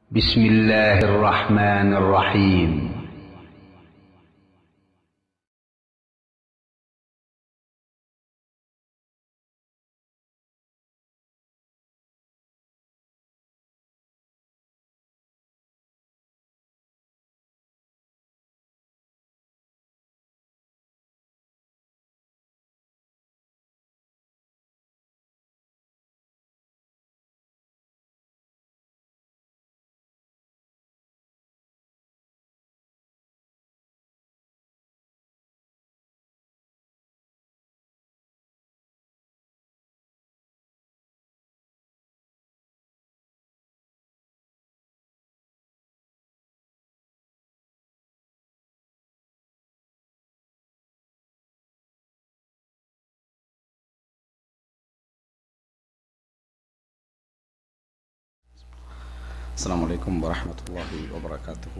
بسم الله الرحمن الرحيم السلام عليكم ورحمة الله وبركاته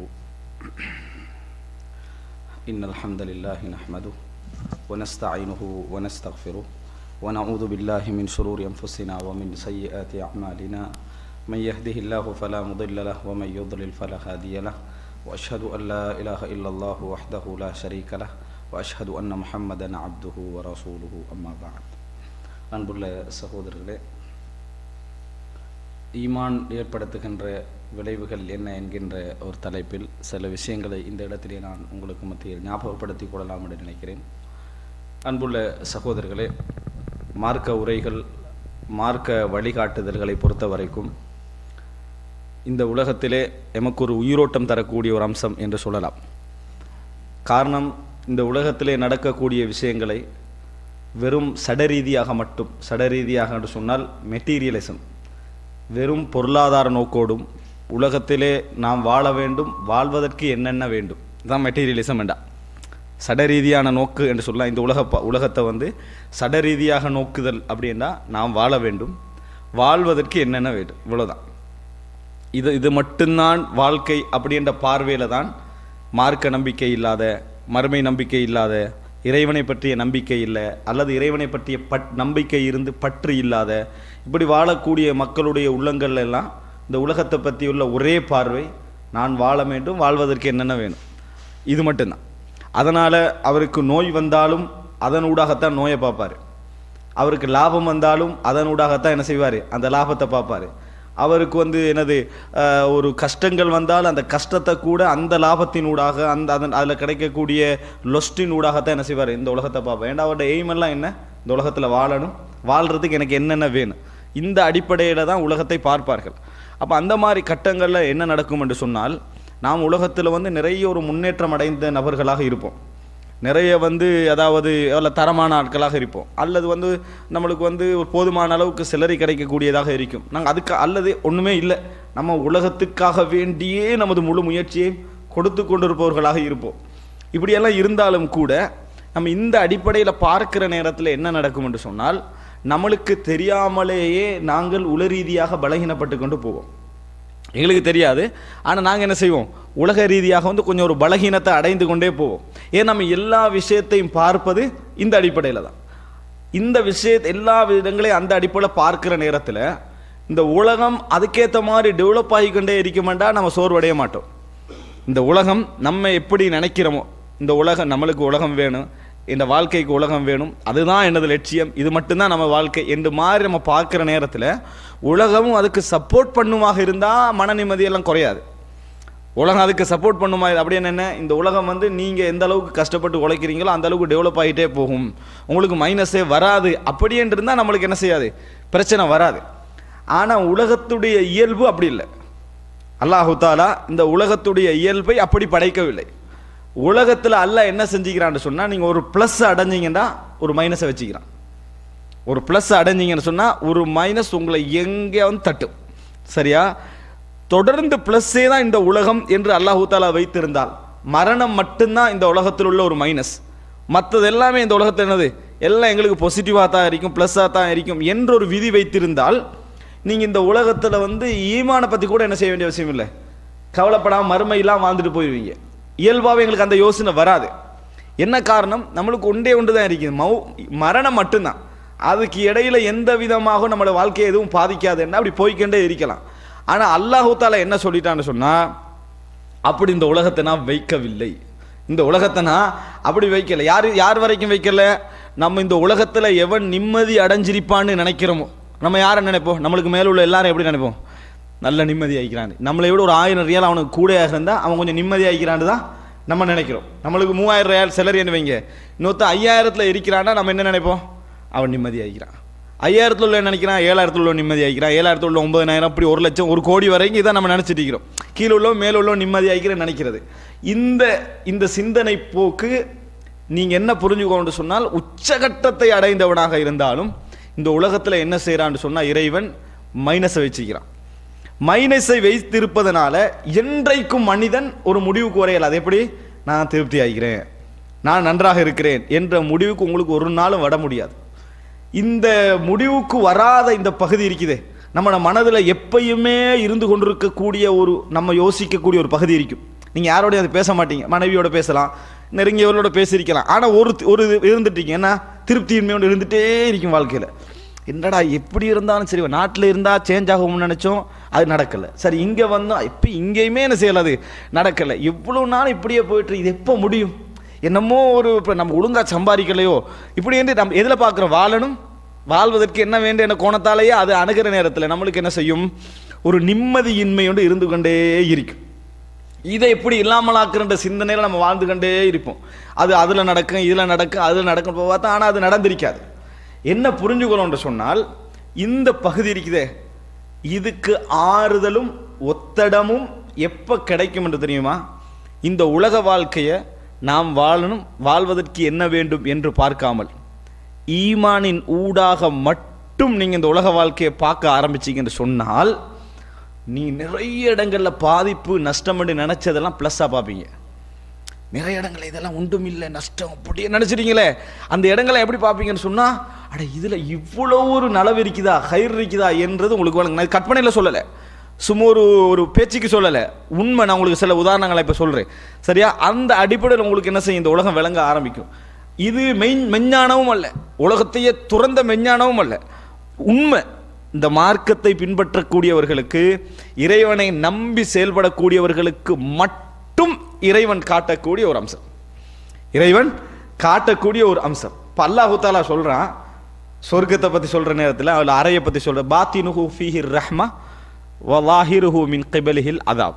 إن الحمد لله نحمده ونستعينه ونستغفره ونعوذ بالله من شرور أنفسنا ومن سيئات أعمالنا من يهده الله فلا مضل له ومن يضلل فلا هادي له وأشهد أن لا إله إلا الله وحده لا شريك له وأشهد أن محمدا عبده ورسوله أما بعد அன்புள்ள சகோதரர்களே ஈமான் ஏற்படுத்துகின்ற விளைவுகள் என்ன என்கின்ற ஒரு தலைப்பில் சில விஷயங்களை இந்த இடத்திலே நான் உங்களுக்கு மத்தியில் ஞாபகப்படுத்தி கொள்ளலாம் என்று நினைக்கிறேன் அன்புள்ள சகோதரர்களே மார்க்க உரைகள் மார்க்க வழிகாட்டுதல்களை பொறுத்த வரைக்கும் இந்த உலகத்திலே எமக்கு ஒரு உயிரோட்டம் தரக்கூடிய ஒரு அம்சம் என்று சொல்லலாம் காரணம் இந்த உலகத்திலே நடக்கக்கூடிய விஷயங்களை வெறும் சடரீதியாக மட்டும் சடரீதியாக என்று சொன்னால் மெட்டீரியலிசம் வெறும் பொருளாதார நோக்கோடும் உலகத்திலே நாம் வாழ வேண்டும் வாழ்வதற்கு என்னென்ன வேண்டும் இதுதான் மெட்டீரியலிசம் வேண்டாம் சடரீதியான நோக்கு என்று சொல்லலாம் இந்த உலக ப- உலகத்தை வந்து சடரீதியாக நோக்குதல் அப்படின்னா நாம் வாழ வேண்டும் வாழ்வதற்கு என்னென்ன வேண்டும் இவ்வளோதான் இது இது மட்டும்தான் வாழ்க்கை அப்படின்ற பார்வையில் தான் மார்க்க நம்பிக்கை இல்லாத மறுமை நம்பிக்கை இல்லாத இறைவனை பற்றிய நம்பிக்கை இல்லை அல்லது இறைவனை பற்றிய பட் நம்பிக்கை இருந்து பற்று இல்லாத இப்படி வாழக்கூடிய மக்களுடைய உள்ளங்கள்ல எல்லாம் இந்த உலகத்தை பற்றியுள்ள ஒரே பார்வை நான் வாழ வேண்டும் வாழ்வதற்கு என்னென்ன வேணும் இது மட்டும்தான் அதனால் அவருக்கு நோய் வந்தாலும் அதனூடாகத்தான் நோயை பார்ப்பாரு அவருக்கு லாபம் வந்தாலும் அதனூடாகத்தான் என்ன செய்வார் அந்த லாபத்தை பார்ப்பாரு அவருக்கு வந்து என்னது அஹ், ஒரு கஷ்டங்கள் வந்தால் அந்த கஷ்டத்தை கூட அந்த லாபத்தினூடாக அந்த அதன் அதில் கிடைக்கக்கூடிய லொஸ்டின் ஊடாகத்தான் என்ன செய்வார் இந்த உலகத்தை பார்ப்பேன் ஏன்னா அவரோட எய்ம் எல்லாம் என்ன இந்த உலகத்தில் வாழணும் வாழ்கிறதுக்கு எனக்கு என்னென்ன வேணும் இந்த அடிப்படையில் தான் உலகத்தை பார்ப்பார்கள் அப்போ அந்த மாதிரி கட்டங்களில் என்ன நடக்கும் என்று சொன்னால் நாம் உலகத்தில் வந்து நிறைய ஒரு முன்னேற்றம் அடைந்த நபர்களாக இருப்போம் நிறைய வந்து அதாவது அதில் தரமான ஆட்களாக இருப்போம் அல்லது வந்து நம்மளுக்கு வந்து ஒரு போதுமான அளவுக்கு சிலரி கிடைக்கக்கூடியதாக இருக்கும் நாங்கள் அதுக்கு அல்லது ஒன்றுமே இல்லை நம்ம உலகத்துக்காக வேண்டியே நமது முழு முயற்சியை கொடுத்து கொண்டிருப்பவர்களாக இருப்போம் இப்படியெல்லாம் இருந்தாலும் கூட நம்ம இந்த அடிப்படையில் பார்க்கிற நேரத்தில் என்ன நடக்கும் என்று சொன்னால் நம்மளுக்கு தெரியாமலேயே நாங்கள் உள ரீதியாக பலகீனப்பட்டு கொண்டு போவோம் எங்களுக்கு தெரியாது ஆனால் நாங்கள் என்ன செய்வோம் உலக ரீதியாக வந்து கொஞ்சம் ஒரு பலகீனத்தை அடைந்து கொண்டே போவோம் ஏன் நம்ம எல்லா விஷயத்தையும் பார்ப்பது இந்த அடிப்படையில் தான் இந்த விஷயத்தை எல்லா விதங்களையும் அந்த அடிப்படையில் பார்க்கிற நேரத்தில் இந்த உலகம் அதுக்கேற்ற மாதிரி டெவலப் ஆகிக்கொண்டே இருக்குமெண்டா நம்ம சோர்வடைய மாட்டோம் இந்த உலகம் நம்ம எப்படி நினைக்கிறோமோ இந்த உலகம் நம்மளுக்கு உலகம் வேணும் இந்த வாழ்க்கைக்கு உலகம் வேணும் அதுதான் எனது லட்சியம் இது மட்டும்தான் நம்ம வாழ்க்கை என்று மாதிரி நம்ம பார்க்குற நேரத்தில் உலகமும் அதுக்கு சப்போர்ட் பண்ணுமாக இருந்தால் மன நிம்மதியெல்லாம் குறையாது உலகம் அதுக்கு சப்போர்ட் பண்ணுமா அப்படின்னு என்ன இந்த உலகம் வந்து நீங்கள் எந்த அளவுக்கு கஷ்டப்பட்டு உழைக்கிறீங்களோ அந்த அளவுக்கு டெவலப் ஆகிட்டே போகும் உங்களுக்கு மைனஸே வராது அப்படின்ட்டு இருந்தால் நம்மளுக்கு என்ன செய்யாது பிரச்சனை வராது ஆனால் உலகத்துடைய இயல்பு அப்படி இல்லை அல்லாஹு தாலா இந்த உலகத்துடைய இயல்பை அப்படி படைக்கவில்லை உலகத்தில் அல்லாஹ் என்ன செஞ்சுக்கிறான்னு சொன்னால் நீங்கள் ஒரு ப்ளஸ் அடைஞ்சீங்கன்னா ஒரு மைனஸை வச்சுக்கிறான் ஒரு ப்ளஸ் அடைஞ்சீங்கன்னு சொன்னால் ஒரு மைனஸ் உங்களை எங்கே வந்து தட்டும் சரியா தொடர்ந்து ப்ளஸ்ஸே தான் இந்த உலகம் என்று அல்லாஹு தாலா வைத்திருந்தால் மரணம் மட்டும்தான் இந்த உலகத்தில் உள்ள ஒரு மைனஸ் மற்றது எல்லாமே இந்த உலகத்தில் என்னது எல்லாம் எங்களுக்கு பாசிட்டிவாக தான் இருக்கும் ப்ளஸ்ஸாக தான் இருக்கும் என்ற ஒரு விதி வைத்திருந்தால் நீங்கள் இந்த உலகத்தில் வந்து ஈமானை பற்றி கூட என்ன செய்ய வேண்டிய அவசியம் இல்லை கவலைப்படாமல் மறுமையெல்லாம் வாழ்ந்துட்டு போயிடுவீங்க இயல்பாகவே எங்களுக்கு அந்த யோசனை வராது என்ன காரணம் நம்மளுக்கு ஒன்றே ஒன்று தான் இருக்குது மௌ மரணம் மட்டும்தான் அதுக்கு இடையில எந்த விதமாக நம்மளோட வாழ்க்கையை எதுவும் பாதிக்காதுன்னா அப்படி போய்க்கொண்டே இருக்கலாம் ஆனால் அல்லாஹு தாலா என்ன சொல்லிட்டான்னு சொன்னால் அப்படி இந்த உலகத்தை நான் வைக்கவில்லை இந்த உலகத்தை நான் அப்படி வைக்கல யார் யார் வரைக்கும் வைக்கல நம்ம இந்த உலகத்தில் எவன் நிம்மதி அடைஞ்சிருப்பான்னு நினைக்கிறோமோ நம்ம யாரை நினைப்போம் நம்மளுக்கு மேல உள்ள எல்லாரும் எப்படி நினைப்போம் நல்ல நிம்மதி ஆகிக்கிறான் நம்மளை விட ஒரு ஆயிரம் ரியால் அவனுக்கு கூடையாக இருந்தால் அவன் கொஞ்சம் நிம்மதி ஆகிக்கிறான்னு தான் நம்ம நினைக்கிறோம் நம்மளுக்கு மூவாயிரம் ரியால் சிலர் என்ன வைங்க இன்னொருத்த ஐயாயிரத்தில் இருக்கிறான்னா நம்ம என்ன நினைப்போம் அவன் நிம்மதி ஆகிக்கிறான் ஐயாயிரத்தில் உள்ள நினைக்கிறான் ஏழாயிரத்தில் உள்ள நிம்மதி ஆகிக்கிறான் ஏழாயிரத்தில் உள்ள ஒன்பதாயிரம் அப்படி ஒரு லட்சம் ஒரு கோடி வரைக்கும் இதான் நம்ம நினச்சிட்டு இருக்கிறோம் கீழே உள்ள மேல உள்ள நிம்மதி ஆகிக்கிறேன் நினைக்கிறது இந்த இந்த சிந்தனை போக்கு நீங்கள் என்ன புரிஞ்சுக்கணும்னு சொன்னால் உச்சகட்டத்தை அடைந்தவனாக இருந்தாலும் இந்த உலகத்தில் என்ன செய்கிறான்னு சொன்னால் இறைவன் மைனஸை வச்சுக்கிறான் மைனஸை வைத்திருப்பதனால என்றைக்கும் மனிதன் ஒரு முடிவுக்கு வரையல அது எப்படி நான் திருப்தி ஆகிறேன் நான் நன்றாக இருக்கிறேன் என்ற முடிவுக்கு உங்களுக்கு ஒரு நாளும் வர முடியாது இந்த முடிவுக்கு வராத இந்த பகுதி இருக்குதே நம்ம மனதில் எப்பயுமே இருந்து கொண்டிருக்கக்கூடிய ஒரு நம்ம யோசிக்கக்கூடிய ஒரு பகுதி இருக்கும் நீங்கள் யாரோடையும் அது பேச மாட்டீங்க மனைவியோட பேசலாம் நெருங்கியவர்களோட பேசியிருக்கலாம் ஆனால் ஒரு ஒரு இது இருந்துட்டீங்க என்ன திருப்தியின்மையோடு இருந்துகிட்டே இருக்கும் வாழ்க்கையில் என்னடா எப்படி இருந்தாலும் சரி நாட்டில் இருந்தால் சேஞ்ச் ஆகும்னு நினச்சோம் அது நடக்கலை சரி இங்கே வந்தோம் இப்போ இங்கேயுமே என்ன செய்யலை அது நடக்கலை எவ்வளோ நாள் இப்படியே போயிட்டு இது எப்போ முடியும் என்னமோ ஒரு இப்போ நம்ம ஒழுங்காக சம்பாதிக்கலையோ இப்படி என்று நம்ம எதில் பார்க்குறோம் வாழணும் வாழ்வதற்கு என்ன வேண்டும் என்ற கோணத்தாலேயே அது அணுகிற நேரத்தில் நம்மளுக்கு என்ன செய்யும் ஒரு நிம்மதியின்மையோடு இருந்து கொண்டே இருக்கும் இதை எப்படி இல்லாமலாக்குற சிந்தனையில் நம்ம வாழ்ந்து கொண்டே இருப்போம் அது அதில் நடக்கும் இதில் நடக்கும் அதில் நடக்கும் இப்போ பார்த்தா ஆனால் அது நடந்திருக்காது என்ன புரிஞ்சுக்கணும்னு சொன்னால் இந்த பகுதி இருக்குதே இதுக்கு ஆறுதலும் ஒத்தடமும் எப்போ கிடைக்கும் என்று தெரியுமா இந்த உலக வாழ்க்கையை நாம் வாழணும் வாழ்வதற்கு என்ன வேண்டும் என்று பார்க்காமல் ஈமானின் ஊடாக மட்டும் நீங்கள் இந்த உலக வாழ்க்கையை பார்க்க ஆரம்பிச்சீங்கன்னு சொன்னால் நீ நிறைய இடங்களில் பாதிப்பு நஷ்டம் நினச்சதெல்லாம் ப்ளஸ்ஸாக பார்ப்பீங்க நிறைய இடங்கள் இதெல்லாம் ஒன்றும் இல்லை நஷ்டம் அப்படியே நினச்சிட்டீங்களே அந்த இடங்களை எப்படி பார்ப்பீங்கன்னு சொன்னால் அட இதில் இவ்வளோ ஒரு நலவு இருக்குதா கயிறு இருக்குதா என்றது உங்களுக்கு வழங்க நான் கற்பனையில் சொல்லலை சும்மா ஒரு ஒரு பேச்சுக்கு சொல்லலை உண்மை நான் உங்களுக்கு சில உதாரணங்களை இப்போ சொல்கிறேன் சரியா அந்த அடிப்படையில் உங்களுக்கு என்ன செய்யும் இந்த உலகம் விளங்க ஆரம்பிக்கும் இது மெய் மெஞ்ஞானமும் அல்ல உலகத்தையே துறந்த மெஞ்ஞானமும் அல்ல உண்மை இந்த மார்க்கத்தை பின்பற்றக்கூடியவர்களுக்கு இறைவனை நம்பி செயல்படக்கூடியவர்களுக்கு மட்டும் இறைவன் காட்டக்கூடிய ஒரு அம்சம் இறைவன் காட்டக்கூடிய ஒரு அம்சம் இப்போ அல்லாஹு தாலா சொல்கிறான் சொர்க்கத்தை பற்றி சொல்கிற நேரத்தில் அதில் அறையை பற்றி சொல்கிற பாத்தினுஹு ஃபீஹிர் ரஹ்மா வலாஹிருஹு மின் கிபலிஹில் அதாப்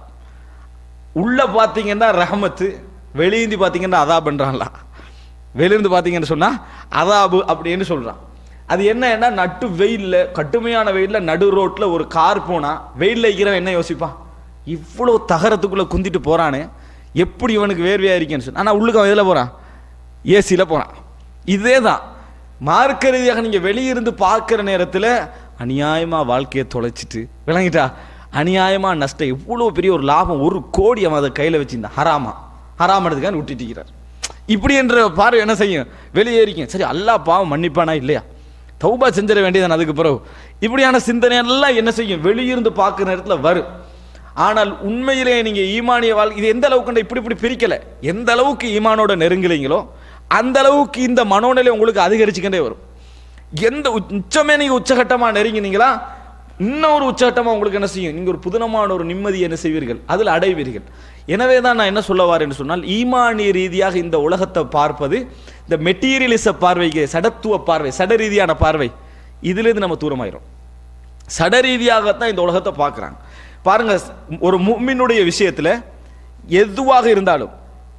உள்ள பார்த்தீங்கன்னா ரஹமத்து வெளியிருந்து பார்த்தீங்கன்னா அதாப்ன்றான்ல வெளியிருந்து பார்த்தீங்கன்னு சொன்னால் அதாபு அப்படின்னு சொல்கிறான் அது என்னன்னா நட்டு வெயிலில் கடுமையான வெயிலில் நடு ரோட்டில் ஒரு கார் போனால் வெயிலில் இருக்கிறவன் என்ன யோசிப்பான் இவ்வளோ தகரத்துக்குள்ளே குந்திட்டு போகிறானே எப்படி இவனுக்கு வேர்வையாக இருக்கேன்னு சொல்லி ஆனால் உள்ளுக்கு அவன் எதில் போகிறான் ஏசியில் போகிறான் இதே தான் மார்க்க ரீதியாக நீங்கள் வெளியிருந்து பார்க்குற நேரத்தில் அநியாயமாக வாழ்க்கையை தொலைச்சிட்டு விளங்கிட்டா அநியாயமாக நஷ்டம் எவ்வளோ பெரிய ஒரு லாபம் ஒரு கோடி அவன் அதை கையில் வச்சிருந்தான் ஹராமா ஹராமனதுக்கான விட்டுட்டு இருக்கிறார் இப்படி என்ற பார்வை என்ன செய்யும் வெளியேறிக்கும் சரி அல்லா பாவம் மன்னிப்பானா இல்லையா தௌபா செஞ்சிட வேண்டியதான் அதுக்கு பிறகு இப்படியான சிந்தனை எல்லாம் என்ன செய்யும் வெளியிருந்து பார்க்குற நேரத்தில் வரும் ஆனால் உண்மையிலே நீங்கள் ஈமானிய வாழ்க்கை இது எந்த அளவுக்கு இப்படி இப்படி பிரிக்கலை எந்த அளவுக்கு ஈமானோட நெருங்குறீங்களோ அந்த அளவுக்கு இந்த மனோநிலை உங்களுக்கு அதிகரிச்சுக்கிட்டே வரும் எந்த உச்சமே நீங்கள் உச்சகட்டமாக நெருங்கினீங்களா இன்னொரு உச்சகட்டமாக உங்களுக்கு என்ன செய்யும் நீங்கள் ஒரு புதினமான ஒரு நிம்மதி என்ன செய்வீர்கள் அதில் அடைவீர்கள் எனவே தான் நான் என்ன சொல்ல வரேன்னு சொன்னால் ஈமானிய ரீதியாக இந்த உலகத்தை பார்ப்பது இந்த மெட்டீரியலிச பார்வைக்கு சடத்துவ பார்வை சட ரீதியான பார்வை இதுலேருந்து நம்ம தூரமாயிரும் சட ரீதியாகத்தான் இந்த உலகத்தை பார்க்குறாங்க பாருங்க ஒரு மும்மினுடைய விஷயத்தில் எதுவாக இருந்தாலும்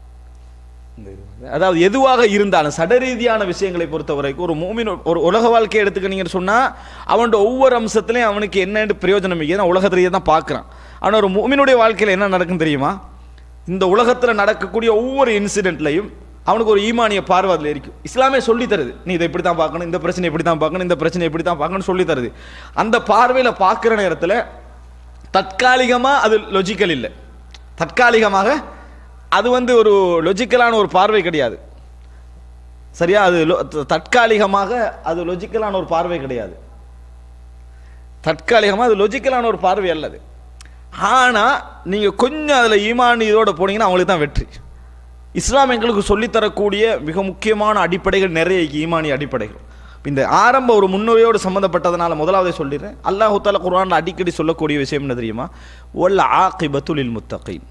அதாவது எதுவாக இருந்தாலும் சடரீதியான விஷயங்களை பொறுத்த வரைக்கும் ஒரு மூமின் ஒரு உலக வாழ்க்கையை எடுத்துக்கினீங்கன்னு சொன்னால் அவனோட ஒவ்வொரு அம்சத்துலையும் அவனுக்கு என்னென்று பிரயோஜனம் இல்லை உலகத்திலேயே தான் பார்க்குறான் ஆனால் ஒரு மூமினுடைய வாழ்க்கையில் என்ன நடக்கும் தெரியுமா இந்த உலகத்தில் நடக்கக்கூடிய ஒவ்வொரு இன்சிடென்ட்லையும் அவனுக்கு ஒரு ஈமானிய பார்வை அதில் இருக்கும் இஸ்லாமே சொல்லி தருது நீ இதை இப்படி தான் பார்க்கணும் இந்த பிரச்சனை இப்படி தான் பார்க்கணும் இந்த பிரச்சனை இப்படி தான் பார்க்கணும்னு சொல்லி தருது அந்த பார்வையில் பார்க்குற நேரத்தில் தற்காலிகமாக அது லொஜிக்கல் இல்லை தற்காலிகமாக அது வந்து ஒரு லொஜிக்கலான ஒரு பார்வை கிடையாது சரியா அது தற்காலிகமாக அது லொஜிக்கலான ஒரு பார்வை கிடையாது தற்காலிகமாக அது லொஜிக்கலான ஒரு பார்வை அல்லது ஆனால் நீங்கள் கொஞ்சம் அதில் ஈமான் இதோட போனீங்கன்னா அவங்களுக்கு தான் வெற்றி இஸ்லாம் எங்களுக்கு சொல்லித்தரக்கூடிய மிக முக்கியமான அடிப்படைகள் நிறைய ஈமானிய அடிப்படைகள் இந்த ஆரம்ப ஒரு முன்னுரையோடு சம்மந்தப்பட்டதனால முதலாவதே சொல்லிடுறேன் அல்லாஹு தாலா குர்ஆன்ல அடிக்கடி சொல்லக்கூடிய விஷயம் என்ன தெரியுமா ஒல் ஆகிபத்துலில் முத்தகீன்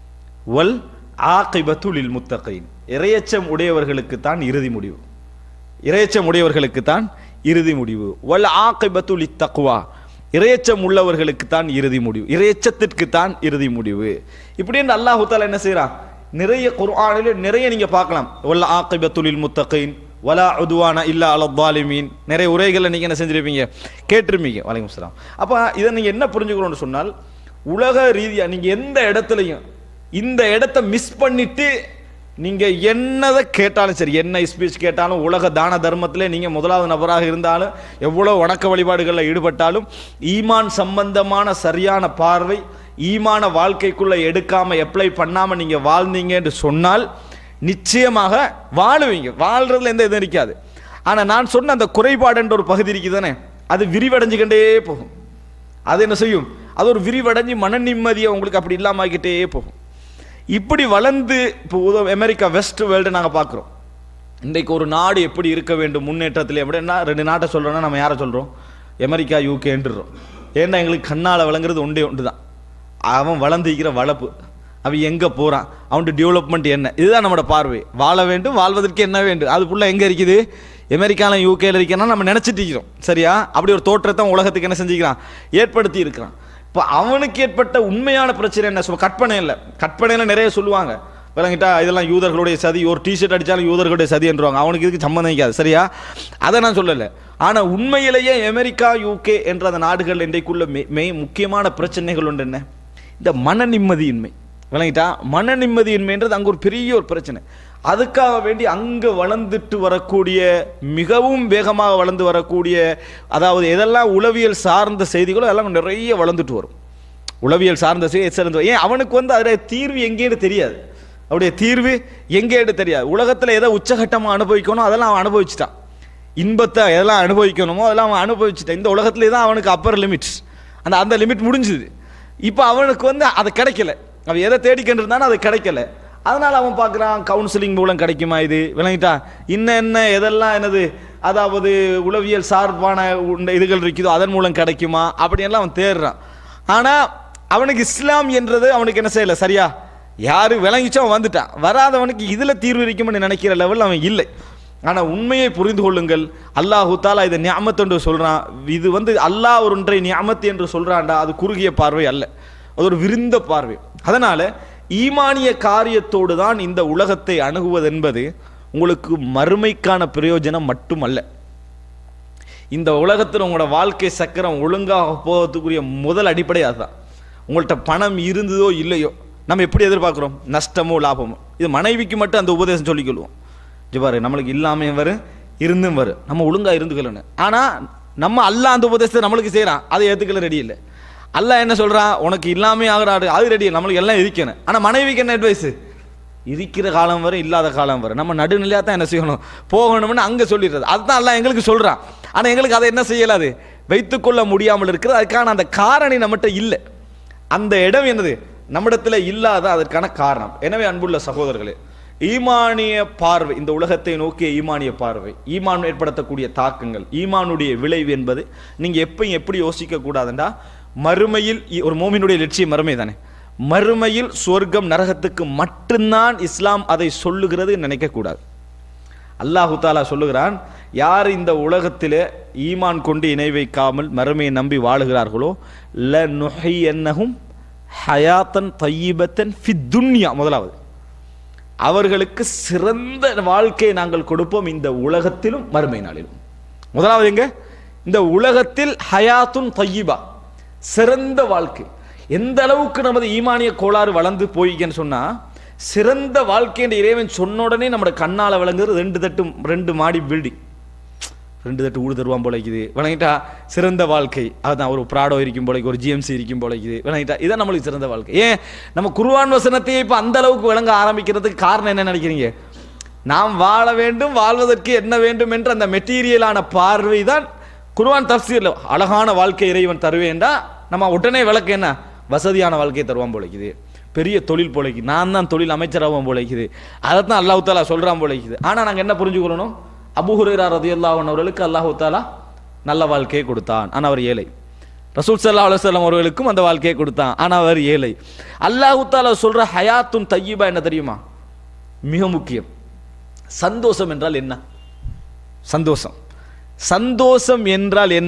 வல் ஆகிபத்துலில் முத்தகீன் இரையச்சம் உடையவர்களுக்கு தான் இறுதி முடிவு இரையச்சம் உடையவர்களுக்கு தான் இறுதி முடிவு வல் ஆகிபத்துலி தக்குவா இரையச்சம் உள்ளவர்களுக்கு தான் இறுதி முடிவு இரையச்சத்திற்கு தான் இறுதி முடிவு இப்படின்னு அல்லாஹு தாலா என்ன செய்றான் நிறைய குர்ஆனில் நிறைய நீங்க பார்க்கலாம் வல் ஆகிபத்துலில் முத்தகீன் வலா உதுவான இல்லா அலத்தாலிமீன் நிறைய உரைகளை நீங்க என்ன செஞ்சிருப்பீங்க கேட்டிருப்பீங்க வலைக்கம் சலாம் அப்ப இதை நீங்க என்ன புரிஞ்சுக்கணும்னு சொன்னால் உலக ரீதியா நீங்க எந்த இடத்துலையும் இந்த இடத்த மிஸ் பண்ணிட்டு நீங்க என்னதை கேட்டாலும் சரி என்ன ஸ்பீச் கேட்டாலும் உலக தான தர்மத்திலே நீங்க முதலாவது நபராக இருந்தாலும் எவ்வளவு வணக்க வழிபாடுகளில் ஈடுபட்டாலும் ஈமான் சம்பந்தமான சரியான பார்வை ஈமான வாழ்க்கைக்குள்ள எடுக்காம அப்ளை பண்ணாம நீங்க வாழ்ந்தீங்க என்று சொன்னால் நிச்சயமாக வாழுவீங்க வாழ்றதுல எந்த இதுவும் இருக்காது ஆனா நான் சொன்ன அந்த குறைபாடு என்ற ஒரு பகுதி இருக்குதானே அது விரிவடைஞ்சுக்கிட்டே போகும் அது என்ன செய்யும் அது ஒரு விரிவடைஞ்சு மன நிம்மதியை உங்களுக்கு அப்படி இல்லாம ஆக்கிட்டே போகும் இப்படி வளர்ந்து இப்போ உத- அமெரிக்கா வெஸ்ட் வேர்ல்டு நாங்க பார்க்குறோம் இன்றைக்கு ஒரு நாடு எப்படி இருக்க வேண்டும் முன்னேற்றத்தில் எப்படின்னா ரெண்டு நாட்டை சொல்றோம்னா நம்ம யாரை சொல்றோம் அமெரிக்கா யூகேன்றோம் ஏன்னா எங்களுக்கு கண்ணால விளங்குறது ஒன்றே ஒன்று தான் அவன் வளர்ந்துக்கிற வளர்ப்பு அவன் எங்க போறான் அவனுடைய டெவலப்மெண்ட் என்ன இதுதான் நம்மளோட பார்வை வாழ வேண்டும் வாழ்வதற்கு என்ன வேண்டும் அது புள்ள எங்க இருக்குது அமெரிக்கால யூகேல இருக்கேன்னா நம்ம நினைச்சிட்டு இருக்கிறோம் சரியா அப்படி ஒரு தோற்றத்தை உலகத்துக்கு என்ன செஞ்சுக்கிறான் ஏற்படுத்தி இருக்கிறான் இப்போ அவனுக்கு ஏற்பட்ட உண்மையான பிரச்சனை என்ன சொல்ல கற்பனை இல்லை கற்பனையில் நிறைய சொல்லுவாங்க விளங்கிட்டா இதெல்லாம் யூதர்களுடைய சதி ஒரு டிஷர்ட் அடிச்சாலும் யூதர்களுடைய சதி என்றுவாங்க அவனுக்கு இதுக்கு சம்மந்தம் இருக்காது சரியா அதை நான் சொல்லலை ஆனால் உண்மையிலேயே அமெரிக்கா யூகே என்ற அந்த நாடுகள் இன்றைக்குள்ள மெய் மெய் முக்கியமான பிரச்சனைகள் ஒன்று என்ன இந்த மன நிம்மதியின்மை விளங்கிட்டா மன நிம்மதியின்மைன்றது அங்கே ஒரு பெரிய ஒரு பிரச்சனை அதுக்காக வேண்டி அங்கே வளர்ந்துட்டு வரக்கூடிய மிகவும் வேகமாக வளர்ந்து வரக்கூடிய அதாவது எதெல்லாம் உளவியல் சார்ந்த செய்திகளோ அதெல்லாம் நிறைய வளர்ந்துட்டு வரும் உளவியல் சார்ந்த செய்தி சிறந்து ஏன் அவனுக்கு வந்து அதோடைய தீர்வு எங்கேன்னு தெரியாது அவருடைய தீர்வு எங்கேன்னு தெரியாது உலகத்தில் எதை உச்சகட்டமாக அனுபவிக்கணும் அதெல்லாம் அவன் அனுபவிச்சுட்டான் இன்பத்தை எதெல்லாம் அனுபவிக்கணுமோ அதெல்லாம் அவன் அனுபவிச்சுட்டான் இந்த உலகத்திலே தான் அவனுக்கு அப்பர் லிமிட் அந்த அந்த லிமிட் முடிஞ்சுது இப்போ அவனுக்கு வந்து அது கிடைக்கல அவன் எதை தேடிக்கிட்டு இருந்தானோ அது கிடைக்கல அதனால அவன் பார்க்குறான் கவுன்சிலிங் மூலம் கிடைக்குமா இது விளங்கிட்டா இன்ன என்ன எதெல்லாம் என்னது அதாவது உளவியல் சார்பான உண்ட- இதுகள் இருக்குதோ அதன் மூலம் கிடைக்குமா அப்படியெல்லாம் அவன் தேடுறான் ஆனால் அவனுக்கு இஸ்லாம் என்றது அவனுக்கு என்ன செய்யலை சரியா யாரு விளங்கிச்சோ அவன் வந்துட்டான் வராதவனுக்கு இதில் தீர்வு இருக்கும்னு நினைக்கிற லெவல் அவன் இல்லை ஆனால் உண்மையை புரிந்து கொள்ளுங்கள் அல்லாஹு தாலா இதை நியாமத் என்று சொல்றான் இது வந்து அல்லாஹ் ஒரு ஒன்றை நியாமத் என்று சொல்றான்டா அது குறுகிய பார்வை அல்ல அது ஒரு விருந்த பார்வை அதனால ஈமானிய காரியத்தோடு தான் இந்த உலகத்தை அணுகுவது என்பது உங்களுக்கு மறுமைக்கான பிரயோஜனம் மட்டுமல்ல இந்த உலகத்தில் உங்களோட வாழ்க்கை சக்கரம் ஒழுங்காக போகிறதுக்குரிய முதல் அடிப்படை அதுதான் உங்கள்கிட்ட பணம் இருந்ததோ இல்லையோ நம்ம எப்படி எதிர்பார்க்குறோம் நஷ்டமோ லாபமோ இது மனைவிக்கு மட்டும் அந்த உபதேசம் சொல்லிக்கொள்வோம் இங்க பாரு நம்மளுக்கு இல்லாமையும் வரும் இருந்தும் வரும் நம்ம ஒழுங்காக இருந்துக்கலன்னு ஆனால் நம்ம அல்லாஹ் அந்த உபதேசத்தை நம்மளுக்கு செய்கிறான் அதை ஏற்றுக்கல ரெடி இல்லை அல்லாஹ் என்ன சொல்றான் உனக்கு இல்லாமே ஆகிறாரு அது ரெடி நம்மளுக்கு எல்லாம் இருக்கணும் ஆனால் மனைவிக்கு என்ன அட்வைஸ் இருக்கிற காலம் வரை இல்லாத காலம் வரை நம்ம நடுநிலையாக தான் என்ன செய்யணும் போகணும்னு அங்கே சொல்லிடுறது அதுதான் எல்லாம் எங்களுக்கு சொல்கிறான் ஆனால் எங்களுக்கு அதை என்ன செய்யலாது வைத்துக்கொள்ள முடியாமல் இருக்கிறது அதுக்கான அந்த காரணி நம்மகிட்ட இல்லை அந்த இடம் என்னது நம்மிடத்தில் இல்லாத அதற்கான காரணம் எனவே அன்புள்ள சகோதரர்களே ஈமானிய பார்வை இந்த உலகத்தை நோக்கிய ஈமானிய பார்வை ஈமான் ஏற்படுத்தக்கூடிய தாக்கங்கள் ஈமானுடைய விளைவு என்பது நீங்க எப்பயும் எப்படி யோசிக்க கூடாதுண்டா மறுமையில் இ- ஒரு மோமினுடைய லட்சியம் மறுமை தானே மறுமையில் சொர்க்கம் நரகத்துக்கு மட்டும்தான் இஸ்லாம் அதை சொல்லுகிறது நினைக்க கூடாது அல்லாஹு தாலா சொல்லுகிறான் யார் இந்த உலகத்திலே ஈமான் கொண்டு இணை வைக்காமல் மறுமையை நம்பி வாழுகிறார்களோ ல நுஹை என்னகும் ஹயாத்தன் தையிபத்தன் ஃபித்துன்யா முதலாவது அவர்களுக்கு சிறந்த வாழ்க்கையை நாங்கள் கொடுப்போம் இந்த உலகத்திலும் மறுமை நாளிலும் முதலாவது எங்க இந்த உலகத்தில் ஹயாத்துன் தையிபா சிறந்த வாழ்க்கை எந்த அளவுக்கு நமது ஈமானிய கோளாறு வளர்ந்து போய்க்கன்னு சொன்னா சிறந்த வாழ்க்கை என்று இறைவன் சொன்ன உடனே நம்ம கண்ணால விளங்குறது ரெண்டு தட்டு ரெண்டு மாடி பில்டிங் ரெண்டு தட்டு ஊடு தருவான் போலைக்குது விளங்கிட்டா சிறந்த வாழ்க்கை அதுதான் ஒரு ப்ராடோ இருக்கும் போலைக்கு ஒரு ஜிஎம்சி இருக்கும் போலைக்குது விளங்கிட்டா இதான் நம்மளுக்கு சிறந்த வாழ்க்கை ஏன் நம்ம குர்ஆன் வசனத்தையே இப்போ அந்த அளவுக்கு விளங்க ஆரம்பிக்கிறதுக்கு காரணம் என்ன நினைக்கிறீங்க நாம் வாழ வேண்டும் வாழ்வதற்கு என்ன வேண்டும் என்ற அந்த மெட்டீரியலான பார்வை தான் குர்ஆன் தப்சீர்ல அழகான வாழ்க்கை இறைவன் தருவேன்டா நம்ம உடனே விளக்கு என்ன வசதியான வாழ்க்கையை தருவான் போலைக்குது பெரிய தொழில் போலைக்குது நான் தான் தொழில் அமைச்சராகவும் போலைக்குது அதைத்தான் அல்லாஹ் தாலா சொல்றான் போலைக்குது ஆனா நாங்க என்ன புரிஞ்சுக்கொள்ளணும் அபு ஹுரைரா ரதியல்லாஹன் அவர்களுக்கு அல்லாஹு தாலா நல்ல வாழ்க்கையை கொடுத்தான் ஆனால் அவர் ஏழை ரசூல் சல்லா அலுவலம் அவர்களுக்கும் அந்த வாழ்க்கையை கொடுத்தான் ஆனால் அவர் ஏழை அல்லாஹு தாலா சொல்ற ஹயாத்துன் தையீபா என்ன தெரியுமா மிக முக்கியம் சந்தோஷம் என்றால் என்ன சந்தோஷம் சந்தோஷம் என்றால் என்ன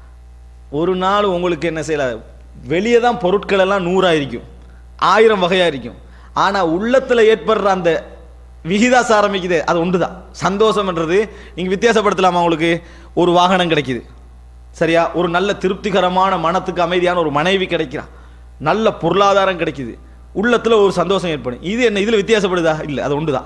ஒரு நாள் உங்களுக்கு என்ன செய்யல வெளியே தான் பொருட்கள் எல்லாம் நூறா இருக்கும் ஆயிரம் வகையா இருக்கும் ஆனா உள்ளத்துல ஏற்படுற அந்த விகிதாசாரம் இருக்குது அது ஒன்றுதான் சந்தோஷம்ன்றது நீங்க வித்தியாசப்படுத்தலாமா உங்களுக்கு ஒரு வாகனம் கிடைக்குது சரியா ஒரு நல்ல திருப்திகரமான மனத்துக்கு அமைதியான ஒரு மனைவி கிடைக்கிறா நல்ல பொருளாதாரம் கிடைக்குது உள்ளத்துல ஒரு சந்தோஷம் ஏற்படும் இது என்ன இதுல வித்தியாசப்படுதா இல்ல அது ஒன்றுதான்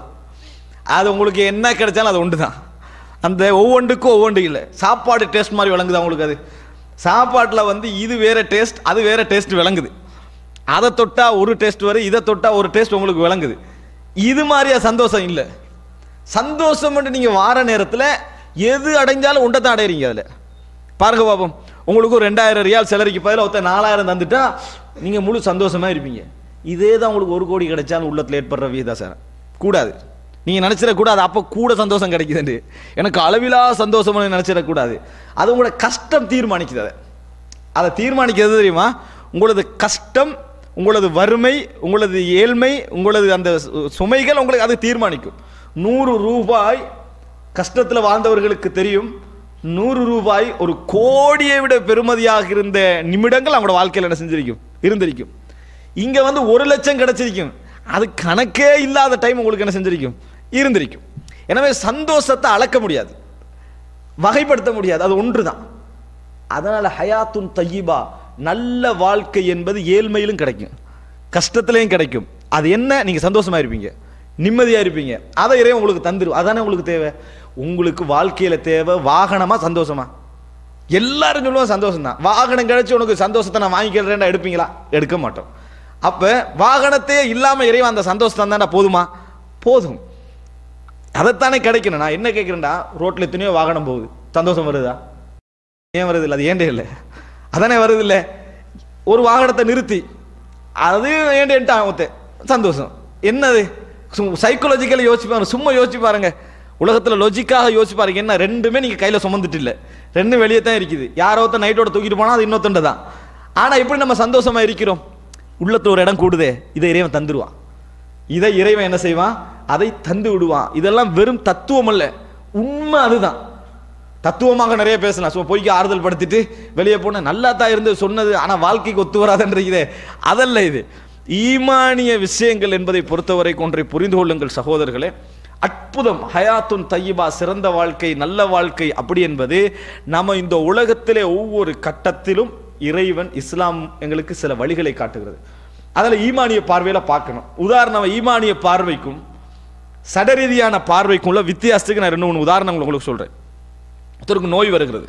அது உங்களுக்கு என்ன கிடைச்சாலும் அது ஒன்று தான் அந்த ஒவ்வொன்றுக்கும் ஒவ்வொன்று இல்லை சாப்பாடு டேஸ்ட் மாதிரி விளங்குதா உங்களுக்கு அது சாப்பாட்டில் வந்து இது வேற டேஸ்ட் அது வேற டேஸ்ட் விளங்குது அதை தொட்டா ஒரு டேஸ்ட் வரும் இதை தொட்டா ஒரு டேஸ்ட் உங்களுக்கு விளங்குது இது மாதிரியா சந்தோஷம் இல்லை சந்தோஷம் நீங்க வார நேரத்தில் எது அடைஞ்சாலும் ஒன்றை தான் அடையிறீங்க அதில் பாருங்க பாப்போம் உங்களுக்கு ஒரு ரெண்டாயிரம் ரியால் செலரிக்கு பதிலாக ஒருத்தர் நாலாயிரம் தந்துட்டா நீங்க முழு சந்தோஷமா இருப்பீங்க இதே தான் உங்களுக்கு ஒரு கோடி கிடைச்சாலும் உள்ளத்தில் ஏற்படுற விகிதாசாரம் கூடாது நீங்க நினைச்சிடக்கூடாது அப்போ கூட சந்தோஷம் கிடைக்குதுண்டு எனக்கு அளவிலா சந்தோஷம் நினைச்சிடக்கூடாது அது உங்களோட கஷ்டம் தீர்மானிக்குது அதை அதை தீர்மானிக்கிறது தெரியுமா உங்களது கஷ்டம் உங்களது வறுமை உங்களது ஏழ்மை உங்களது அந்த சு- சுமைகள் உங்களுக்கு அது தீர்மானிக்கும் நூறு ரூபாய் கஷ்டத்தில் வாழ்ந்தவர்களுக்கு தெரியும் நூறு ரூபாய் ஒரு கோடியை விட பெருமதியாக இருந்த நிமிடங்கள் அவங்களோட வாழ்க்கையில் என்ன செஞ்சிருக்கும் இருந்திருக்கும் இங்க வந்து ஒரு லட்சம் கிடைச்சிருக்கும் அது கணக்கே இல்லாத டைம் உங்களுக்கு என்ன செஞ்சிருக்கும் இருந்திருக்கும் எனவே சந்தோஷத்தை அளக்க முடியாது வகைப்படுத்த முடியாது அது ஒன்றுதான் அதனால ஹயாத்துன் தையிபா நல்ல வாழ்க்கை என்பது ஏழ்மையிலும் கிடைக்கும் கஷ்டத்திலையும் கிடைக்கும் அது என்ன நீங்க சந்தோஷமா இருப்பீங்க நிம்மதியா இருப்பீங்க அதை இறைவன் உங்களுக்கு தந்துரும் அதானே உங்களுக்கு தேவை உங்களுக்கு வாழ்க்கையில தேவை வாகனமா சந்தோஷமா எல்லாரும் சொல்லுவோம் சந்தோஷம் தான் வாகனம் கிடைச்சு உனக்கு சந்தோஷத்தை நான் வாங்கிக்கிறேன் எடுப்பீங்களா எடுக்க மாட்டோம் அப்ப வாகனத்தையே இல்லாம இறைவன் அந்த சந்தோஷம் தானே போதுமா போதும் அதைத்தானே கிடைக்கணும் நான் என்ன கேட்கிறேன்டா ரோட்ல எத்தனையோ வாகனம் போகுது சந்தோஷம் வருதா ஏன் வருது இல்லை அது ஏண்டே இல்லை அதானே வருது இல்லை ஒரு வாகனத்தை நிறுத்தி அது ஏண்டேன்ட்டான் ஒருத்தன் சந்தோஷம் என்னது சைக்கோலஜிக்கலி யோசிச்சு பாருங்க சும்மா யோசிச்சு பாருங்க உலகத்தில் லொஜிக்காக யோசிச்சு பாருங்க என்ன ரெண்டுமே நீங்கள் கையில் சுமந்துட்டு இல்லை ரெண்டும் வெளியே தான் இருக்குது யாரோ ஒருத்தன் நைட்டோட தூக்கிட்டு போனால் அது இன்னொருத்தண்ட தான் ஆனால் எப்படி நம்ம சந்தோஷமா இருக்கிறோம் உள்ளத்துல ஒரு இடம் கூடுதே இதை இறைவன் தந்துருவான் இதை இறைவன் என்ன செய்வான் அதை தந்து விடுவான் இதெல்லாம் வெறும் தத்துவம் அல்ல உண்மை அதுதான் தத்துவமாக நிறைய பேசலாம் சும்மா பொய்க்கு ஆறுதல் படுத்திட்டு வெளியே போன நல்லா தான் இருந்து சொன்னது ஆனால் வாழ்க்கைக்கு ஒத்து வராதுன்றீங்களே அதல்ல இது ஈமானிய விஷயங்கள் என்பதை பொறுத்தவரை ஒன்றை புரிந்து கொள்ளுங்கள் சகோதரர்களே அற்புதம் ஹயாத்துன் தையிபா சிறந்த வாழ்க்கை நல்ல வாழ்க்கை அப்படி என்பது நம்ம இந்த உலகத்திலே ஒவ்வொரு கட்டத்திலும் இறைவன் இஸ்லாம் எங்களுக்கு சில வழிகளை காட்டுகிறது அதில் ஈமானிய பார்வையில பார்க்கணும் உதாரணம் ஈமானிய பார்வைக்கும் சடரீதியான பார்வைக்கும் உள்ள வித்தியாசத்துக்கு நான் ரெண்டு மூணு உதாரணங்கள் உங்களுக்கு சொல்றேன் ஒருத்தருக்கு நோய் வருகிறது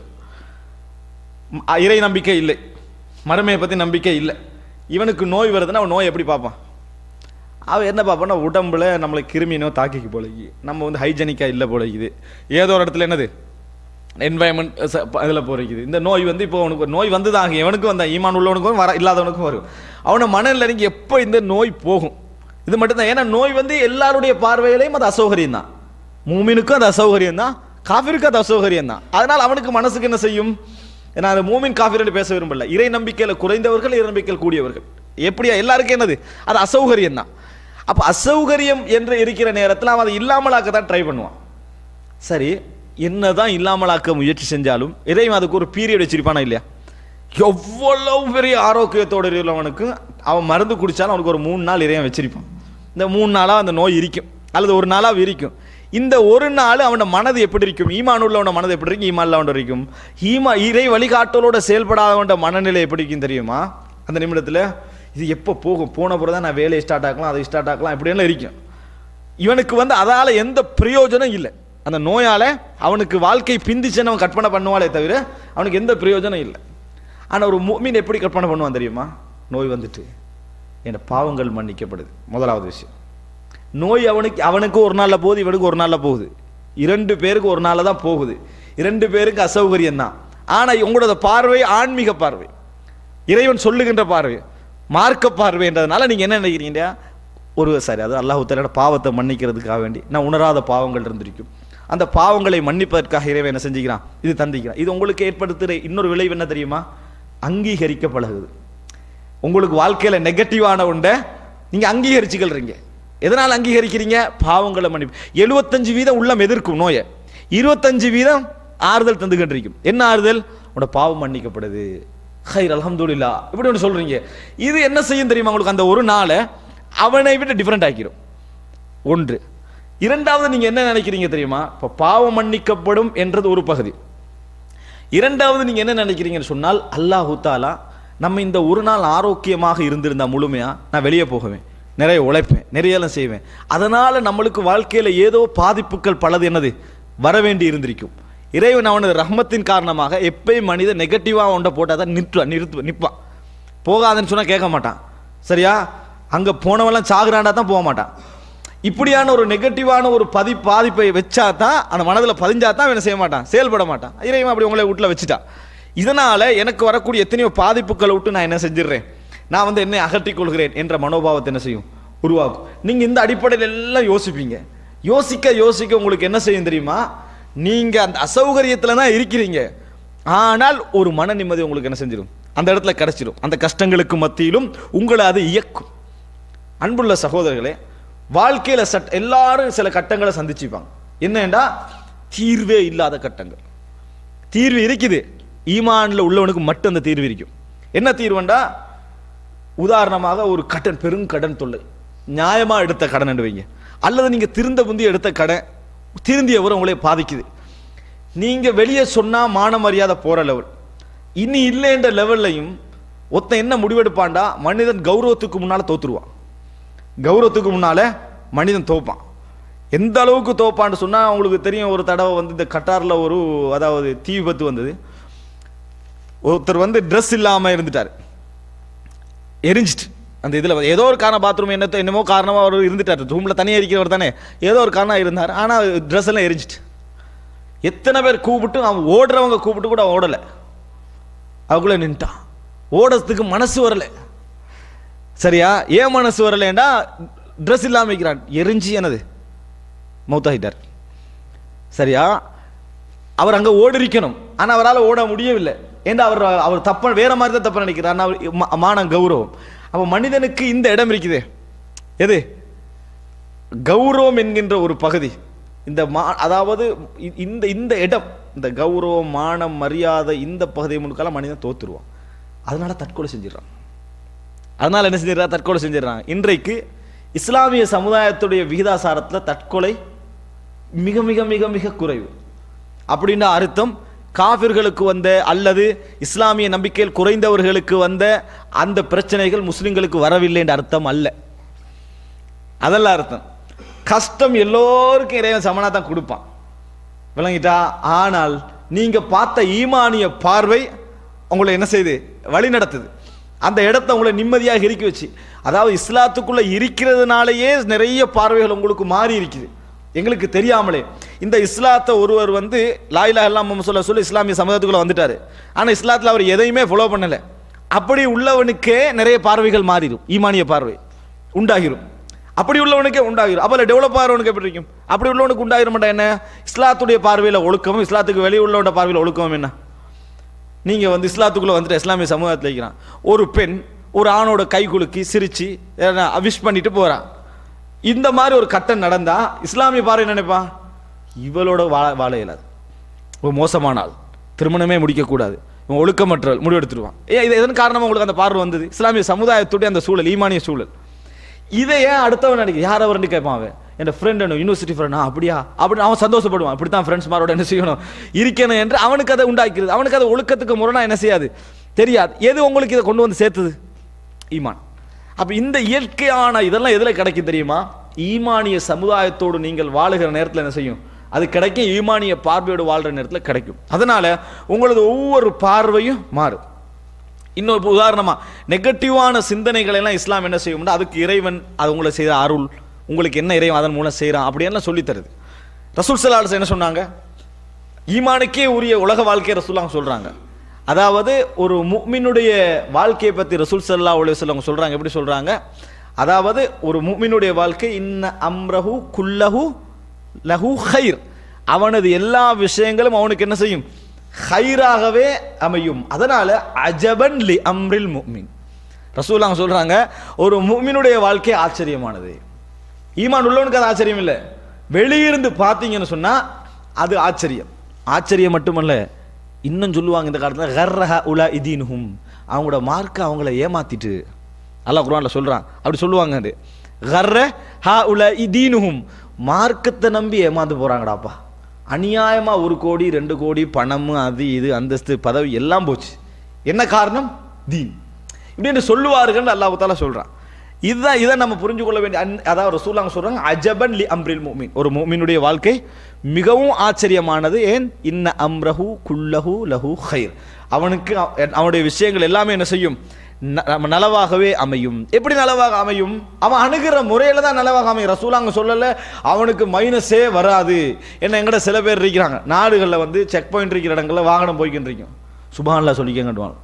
ம், அ, இறை நம்பிக்கை இல்லை மறுமையை பற்றி நம்பிக்கை இல்லை இவனுக்கு நோய் வருதுன்னா அவன் நோய் எப்படி பார்ப்பான் அவன் என்ன பார்ப்பான்னா உடம்புல நம்மளை கிருமினோ தாக்கிக்கு போலக்கு நம்ம வந்து ஹைஜெனிக்காக இல்லை போலக்குது ஏதோ ஒரு இடத்துல என்னது என்வாயன்மெண்ட் இதில் போறீக்குது இந்த நோய் வந்து இப்போ உனக்கு ஒரு நோய் வந்து தான் எவனுக்கும் வந்தா ஈமான் உள்ளவனுக்கும் வர இல்லாதவனுக்கும் வரும் அவனை மனநிலை இறங்கி எப்போ இந்த நோய் போகும் இது மட்டும்தான் ஏன்னா நோய் வந்து எல்லாருடைய பார்வையிலையும் அது அசௌகரியம் தான் மூமினுக்கும் அது அசௌகரியம் தான் காஃபிருக்கும் அது அசௌகரியம் தான் அதனால் அவனுக்கு மனசுக்கு என்ன செய்யும் நான் அந்த மூமின் காஃபிர் பேச விரும்பல இறை நம்பிக்கையில குறைந்தவர்கள் இறை நம்பிக்கையில் கூடியவர்கள் எப்படியா எல்லாருக்கும் என்னது அது அசௌகரியம் தான் அப்போ அசௌகரியம் என்று இருக்கிற நேரத்தில் அவன் அதை இல்லாமலாக்க தான் ட்ரை பண்ணுவான் சரி என்னதான் இல்லாமலாக்க முயற்சி செஞ்சாலும் இறைவன் அதுக்கு ஒரு பீரியட் வச்சிருப்பானா இல்லையா எவ்வளவு பெரிய ஆரோக்கியத்தோடு இருக்கிறவனுக்கு அவன் மருந்து குடிச்சாலும் அவனுக்கு ஒரு மூணு நாள் இறைவன் வச்சிருப்பான் இந்த மூணு நாளாக அந்த நோய் இருக்கும் அல்லது ஒரு நாளாக இருக்கும் இந்த ஒரு நாள் அவனோட மனது எப்படி இருக்கும் ஈமான் உள்ளவன மனது எப்படி இருக்கும் ஈமான் இல்லாமல் இருக்கும் ஈமா இறை வழிகாட்டலோட செயல்படாதவன் மனநிலை எப்படி இருக்கும் தெரியுமா அந்த நிமிடத்தில் இது எப்போ போகும் போன பிறகு தான் நான் வேலையை ஸ்டார்ட் ஆக்கலாம் அதை ஸ்டார்ட் ஆக்கலாம் இப்படியெல்லாம் இருக்கும் இவனுக்கு வந்து அதால எந்த பிரயோஜனம் இல்லை அந்த நோயால அவனுக்கு வாழ்க்கை பிந்திச்சுன்னு அவன் கற்பனை பண்ணுவாளே தவிர அவனுக்கு எந்த பிரயோஜனம் இல்லை ஆனா ஒரு மூமின் எப்படி கற்பனை பண்ணுவான் தெரியுமா நோய் வந்துட்டு என் பாவங்கள் மன்னிக்கப்படுது முதலாவது விஷயம் நோய் அவனுக்கு அவனுக்கு ஒரு நாள்ல போகுது இவனுக்கு ஒரு நாள்ல போகுது இரண்டு பேருக்கு ஒரு நாள்ல தான் போகுது இரண்டு பேருக்கு அசௌகரியம் தான் ஆனா உங்களோட பார்வை ஆன்மீக பார்வை இறைவன் சொல்லுகின்ற பார்வை மார்க்க பார்வைன்றதுனால நீங்க என்ன நினைக்கிறீங்க ஒரு சரி அது அல்லாஹ் தஆலா பாவத்தை மன்னிக்கிறதுக்காக வேண்டி நான் உணராத பாவங்கள் இருந்திருக்கும் அந்த பாவங்களை மன்னிப்பதற்காக இறைவன் என்ன செஞ்சுக்கிறான் இது தந்திக்கிறான் இது உங்களுக்கு ஏற்படுத்துகிற இன்னொரு விளைவு என்ன தெரியுமா அங்கீகரிக்க பழகுது உங்களுக்கு வாழ்க்கையில நெகட்டிவான ஒன்றை நீங்க அங்கீகரிச்சுக்கல்றீங்க எதனால் அங்கீகரிக்கிறீங்க பாவங்களை மன்னிப்பு எழுபத்தஞ்சு வீதம் உள்ளம் எதிர்க்கும் நோயை இருபத்தஞ்சு வீதம் ஆறுதல் தந்துகின்றிருக்கும் என்ன ஆறுதல் உன்னோட பாவம் மன்னிக்கப்படுது ஹைர் அல்ஹம்துலில்லா இப்படி ஒன்று சொல்றீங்க இது என்ன செய்யும் தெரியுமா உங்களுக்கு அந்த ஒரு நாளை அவனை விட டிஃப்ரெண்ட் ஆக்கிரும் ஒன்று இரண்டாவது நீங்க என்ன நினைக்கிறீங்க தெரியுமா இப்போ பாவம் மன்னிக்கப்படும் என்றது ஒரு பகுதி இரண்டாவது நீங்க என்ன நினைக்கிறீங்கன்னு சொன்னால் அல்லாஹு தாலா நம்ம இந்த ஒரு நாள் ஆரோக்கியமாக இருந்திருந்தா முழுமையா நான் வெளியே போகுவேன் நிறைய உழைப்பேன் நிறைய எல்லாம் செய்வேன் அதனால நம்மளுக்கு வாழ்க்கையில ஏதோ பாதிப்புகள் பலது என்னது வர வேண்டி இருந்திருக்கும் இறைவன் அவனது ரஹ்மத்தின் காரணமாக எப்பயும் மனிதன் நெகட்டிவாக ஒன்றை போட்டால் தான் நிறுத்துவான் நிறுத்து நிற்பான் போகாதன்னு சொன்னா கேட்க மாட்டான் சரியா அங்க போனவெல்லாம் சாகுறாண்டா தான் போக மாட்டான் இப்படியான ஒரு நெகட்டிவான ஒரு பதி பாதிப்பை வச்சா தான் அந்த மனதில் பதிஞ்சா தான் அவன் செய்ய மாட்டான் செயல்பட மாட்டான் இறைவன் அப்படி உங்களை வீட்டில் வச்சுட்டான் இதனால எனக்கு வரக்கூடிய எத்தனையோ பாதிப்புகளை விட்டு நான் என்ன செஞ்சிடுறேன் நான் வந்து என்னை அகற்றிக் கொள்கிறேன் என்ற மனோபாவத்தை என்ன செய்யும் உருவாக்கும் நீங்க இந்த அடிப்படையில் எல்லாம் யோசிப்பீங்க யோசிக்க யோசிக்க உங்களுக்கு என்ன செய்யும் தெரியுமா நீங்க அந்த அசௌகரியத்துல தான் இருக்கிறீங்க ஆனால் ஒரு மன நிம்மதி உங்களுக்கு என்ன செஞ்சிடும் அந்த இடத்துல கிடைச்சிடும் அந்த கஷ்டங்களுக்கு மத்தியிலும் உங்களை அது இயக்கும் அன்புள்ள சகோதரர்களே வாழ்க்கையில சட் எல்லாரும் சில கட்டங்களை சந்திச்சுப்பாங்க என்னண்டா தீர்வே இல்லாத கட்டங்கள் தீர்வு இருக்குது ஈமான்ல உள்ளவனுக்கு மட்டும் அந்த தீர்வு இருக்கும் என்ன தீர்வுண்டா உதாரணமாக ஒரு கடன் பெரும் கடன் தொல்லை நியாயமா எடுத்த கடன் வைங்க அல்லது நீங்க திருந்த முந்தி எடுத்த கடன் திருந்தியவர் உங்களை பாதிக்குது நீங்க வெளியே சொன்னா மான மரியாதை போற லெவல் இனி இல்லைன்ற லெவல்லையும் ஒருத்தன் என்ன முடிவெடுப்பான்டா மனிதன் கௌரவத்துக்கு முன்னால தோத்துருவான் கௌரவத்துக்கு முன்னால மனிதன் தோப்பான் எந்த அளவுக்கு தோப்பான்னு சொன்னா உங்களுக்கு தெரியும் ஒரு தடவை வந்து இந்த கட்டார்ல ஒரு அதாவது தீ விபத்து வந்தது ஒருத்தர் வந்து ட்ரெஸ் இல்லாம இருந்துட்டார் எரிஞ்சிட்டு அந்த இதுல வந்து ஏதோ ஒரு காரணம் பாத்ரூம் என்னத்தோ என்னமோ காரணமா அவர் இருந்துட்டார் ரூம்ல தனியா இருக்கிறவர் தானே ஏதோ ஒரு காரணம் இருந்தார் ஆனா ட்ரெஸ் எல்லாம் எரிஞ்சிட்டு எத்தனை பேர் கூப்பிட்டு அவன் ஓடுறவங்க கூப்பிட்டு கூட அவன் ஓடல அவக்குள்ள நின்ட்டான் ஓடுறதுக்கு மனசு வரல சரியா ஏன் மனசு வரலன்னா ட்ரெஸ் இல்லாம இருக்கிறான் எரிஞ்சு என்னது மௌத்தாகிட்டார் சரியா அவர் அங்க ஓடிருக்கணும் ஆனா அவரால் ஓட முடியவில்லை ஏன்னா அவர் அவர் தப்ப வேற மாதிரி தான் தப்ப நினைக்கிறார் ஆனா அவர் ம- மானம் கௌரவம் அப்ப மனிதனுக்கு இந்த இடம் இருக்குதே எது கௌரவம் என்கின்ற ஒரு பகுதி இந்த மா அதாவது இ- இந்த இந்த இடம் இந்த கௌரவம் மானம் மரியாதை இந்த பகுதியை முன்கால மனிதன் தோத்துருவான் அதனால தற்கொலை செஞ்சிடறான் அதனால என்ன செஞ்சிடறா தற்கொலை செஞ்சிடறாங்க இன்றைக்கு இஸ்லாமிய சமுதாயத்துடைய விகிதாசாரத்துல தற்கொலை மிக மிக மிக மிக குறைவு அப்படின்ற அர்த்தம் காபிர்களுக்கு வந்த அல்லது இஸ்லாமிய நம்பிக்கையில் குறைந்தவர்களுக்கு வந்த அந்த பிரச்சனைகள் முஸ்லிம்களுக்கு வரவில்லை என்ற அர்த்தம் அல்ல அதெல்லாம் அர்த்தம் கஷ்டம் எல்லோருக்கும் இறைவன் சமனா தான் கொடுப்பான் விளங்கிட்டா ஆனால் நீங்க பார்த்த ஈமானிய பார்வை உங்களை என்ன செய்யுது வழி நடத்துது அந்த இடத்த உங்களை நிம்மதியாக இருக்க வச்சு அதாவது இஸ்லாத்துக்குள்ள இருக்கிறதுனாலயே நிறைய பார்வைகள் உங்களுக்கு மாறி இருக்குது எங்களுக்கு தெரியாமலே இந்த இஸ்லாத்தை ஒருவர் வந்து லாயிலா எல்லாம் சொல்ல சொல்ல இஸ்லாமிய சமுதாயத்துக்குள்ள வந்துட்டாரு ஆனா இஸ்லாத்துல அவர் எதையுமே ஃபாலோ பண்ணல அப்படி உள்ளவனுக்கே நிறைய பார்வைகள் மாறிடும் ஈமானிய பார்வை உண்டாகிரும் அப்படி உள்ளவனுக்கே உண்டாகிரும் அப்போ டெவலப் ஆகிறவனுக்கு எப்படி இருக்கும் அப்படி உள்ளவனுக்கு உண்டாகிருமாட்டா என்ன இஸ்லாத்துடைய பார்வையில் ஒழுக்கமும் இஸ்லாத்துக்கு வெளியே உள்ளவனோட பார்வையில் ஒழுக்கமும் என்ன நீங்க வந்து இஸ்லாத்துக்குள்ள வந்துட்டு இஸ்லாமிய சமூகத்தில் இருக்கிறான் ஒரு பெண் ஒரு ஆணோட கை குலுக்கி சிரிச்சு விஷ் பண்ணிட்டு போறான் இந்த மாதிரி ஒரு கட்டம் நடந்தா இஸ்லாமிய பார்வை என்ன நினைப்பான் இவளோட வாழ வாழ இயலாது ஒரு மோசமான ஆள் திருமணமே முடிக்கக்கூடாது இவன் ஒழுக்கமற்றவள் முடிவெடுத்துருவான் ஏன் இது எதன் காரணமா உங்களுக்கு அந்த பார்வை வந்தது இஸ்லாமிய சமுதாயத்துடைய அந்த சூழல் ஈமானிய சூழல் இதை ஏன் அடுத்தவன் நினைக்க யார் அவர்னு கேட்பான் அவன் என் ஃப்ரெண்ட் யூனிவர்சிட்டி ஃப்ரெண்ட் அப்படியா அப்படி அவன் சந்தோஷப்படுவான் இப்படி தான் ஃப்ரெண்ட்ஸ் மாரோட என்ன செய்யணும் இருக்கணும் என்று அவனுக்கு அதை உண்டாக்கிறது அவனுக்கு அது ஒழுக்கத்துக்கு முரணா என்ன செய்யாது தெரியாது எது உங்களுக்கு இதை கொண்டு வந்து சேர்த்தது ஈமான் அப்ப இந்த இயற்கையான இதெல்லாம் எதுல கிடைக்கும் தெரியுமா ஈமானிய சமுதாயத்தோடு நீங்கள் வாழுகிற நேரத்தில் என்ன செய்யும் அது கிடைக்கும் ஈமானிய பார்வையோடு வாழ்ற நேரத்தில் கிடைக்கும் அதனால உங்களது ஒவ்வொரு பார்வையும் மாறும் இன்னொரு உதாரணமா நெகட்டிவான சிந்தனைகளை எல்லாம் இஸ்லாம் என்ன செய்யும்னா அதுக்கு இறைவன் அது உங்களை செய்த அருள் உங்களுக்கு என்ன இறைவன் அதன் மூலம் செய்கிறான் அப்படியெல்லாம் சொல்லித் தருது ரசூல் சலாஸ் என்ன சொன்னாங்க ஈமானுக்கே உரிய உலக வாழ்க்கையை ரசூல்லாம் சொல்றாங்க அதாவது ஒரு முக்மினுடைய வாழ்க்கையை பத்தி ரசூல் சல்லா அலுவலம் சொல்றாங்க எப்படி சொல்றாங்க அதாவது ஒரு முக்மினுடைய வாழ்க்கை இன்ன அம்ரஹு குல்லஹு லஹு ஹைர் அவனது எல்லா விஷயங்களும் அவனுக்கு என்ன செய்யும் ஹைராகவே அமையும் அதனால அஜபன் லி அம்ரில் முக்மின் ரசூலாங்க சொல்றாங்க ஒரு முக்மினுடைய வாழ்க்கை ஆச்சரியமானது ஈமான் உள்ளவனுக்கு அது ஆச்சரியம் இல்லை வெளியிருந்து பார்த்தீங்கன்னு சொன்னா அது ஆச்சரியம் ஆச்சரியம் மட்டுமல்ல இன்னும் சொல்லுவாங்க இந்த காலத்தில் கர்ரஹ உலா இதீனுஹும் அவங்களோட மார்க்க அவங்கள ஏமாத்திட்டு அல்லாஹ் குர்ஆன்ல சொல்றான் அப்படி சொல்லுவாங்க அது கர்ர ஹா உல இதீனுஹும் மார்க்கத்தை நம்பி ஏமாந்து போறாங்கடாப்பா அநியாயமா ஒரு கோடி ரெண்டு கோடி பணம் அது இது அந்தஸ்து பதவி எல்லாம் போச்சு என்ன காரணம் தீன் இப்படின்னு சொல்லுவார்கள் அல்லாஹ் தாலா சொல்றான் இதுதான் இதை நம்ம புரிஞ்சு கொள்ள வேண்டிய அன்- அதாவது ரசூலாங்க சொல்றாங்க அஜபன் லி அம்ரில் முஃமின் ஒரு முஃமினுடைய வாழ்க்கை மிகவும் ஆச்சரியமானது ஏன் இன்ன அம்ரஹு குல்லஹு லஹு ஹைர் அவனுக்கு அவ- அவனுடைய விஷயங்கள் எல்லாமே என்ன செய்யும் ந- நம்ம நலவாகவே அமையும் எப்படி நலவாக அமையும் அவன் அணுகிற முறையில தான் நலவாக அமையும் ரசூலாங்க சொல்லல அவனுக்கு மைனஸே வராது என்ன எங்கட சில பேர் இருக்கிறாங்க நாடுகளில் வந்து செக் பாயிண்ட் இருக்கிற இடங்கள்ல வாகனம் போய்க்கிட்டு இருக்கும் சுபான்லா சொல்லிக்கங்கட்டுவாங்க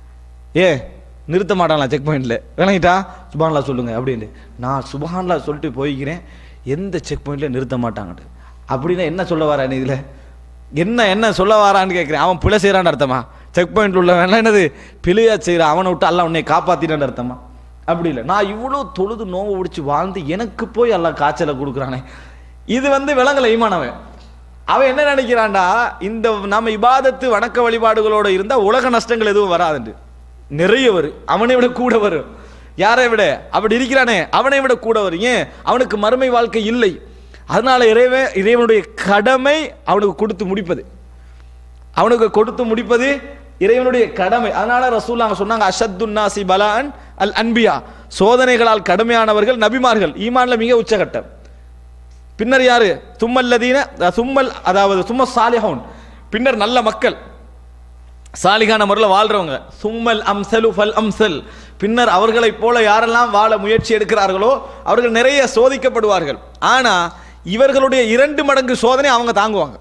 ஏ நிறுத்த மாட்டாங்களா செக் பாயிண்ட்ல விளங்கிட்டா சுபான்லா சொல்லுங்க அப்படின்னு நான் சுபான்லா சொல்லிட்டு போய்க்கிறேன் எந்த செக் பாயிண்ட்ல நிறுத்த மாட்டாங்கட்டு அப்படின்னா என்ன சொல்ல வர நீ இதுல என்ன என்ன சொல்ல வரான்னு கேட்கிறேன் அவன் பிழை செய்யறான்னு அர்த்தமா செக் பாயிண்ட்ல உள்ள என்னது பிழையா செய்யறான் அவனை விட்டு அல்ல உன்னை காப்பாத்தினான்னு அர்த்தமா அப்படி இல்லை நான் இவ்வளோ தொழுது நோவு பிடிச்சி வாழ்ந்து எனக்கு போய் எல்லாம் காய்ச்சலை கொடுக்குறானே இது வந்து விலங்கல ஈமானவன் அவன் என்ன நினைக்கிறான்டா இந்த நம்ம இபாதத்து வணக்க வழிபாடுகளோட இருந்தா உலக நஷ்டங்கள் எதுவும் வராதுண்டு நிறைய வரும் அவனை விட கூட வரும் யாரை விட அப்படி இருக்கிறானே அவனை விட கூட வரும் ஏன் அவனுக்கு மறுமை வாழ்க்கை இல்லை அதனால இறைவன் இறைவனுடைய கடமை அவனுக்கு கொடுத்து முடிப்பது அவனுக்கு கொடுத்து முடிப்பது இறைவனுடைய கடமை அதனால ரசூலாங்க சொன்னாங்க அஷத்துன்னாசி பலான் அல் அன்பியா சோதனைகளால் கடுமையானவர்கள் நபிமார்கள் ஈமான்ல மிக உச்சகட்டம் பின்னர் யாரு தும்மல்லதீன தும்மல் அதாவது சும்ம சாலிஹவுன் பின்னர் நல்ல மக்கள் சாலிகான முறையில் வாழ்றவங்க சும்மல் அம்சலு ஃபல் அம்சல் பின்னர் அவர்களைப் போல யாரெல்லாம் வாழ முயற்சி எடுக்கிறார்களோ அவர்கள் நிறைய சோதிக்கப்படுவார்கள் ஆனா இவர்களுடைய இரண்டு மடங்கு சோதனை அவங்க தாங்குவாங்க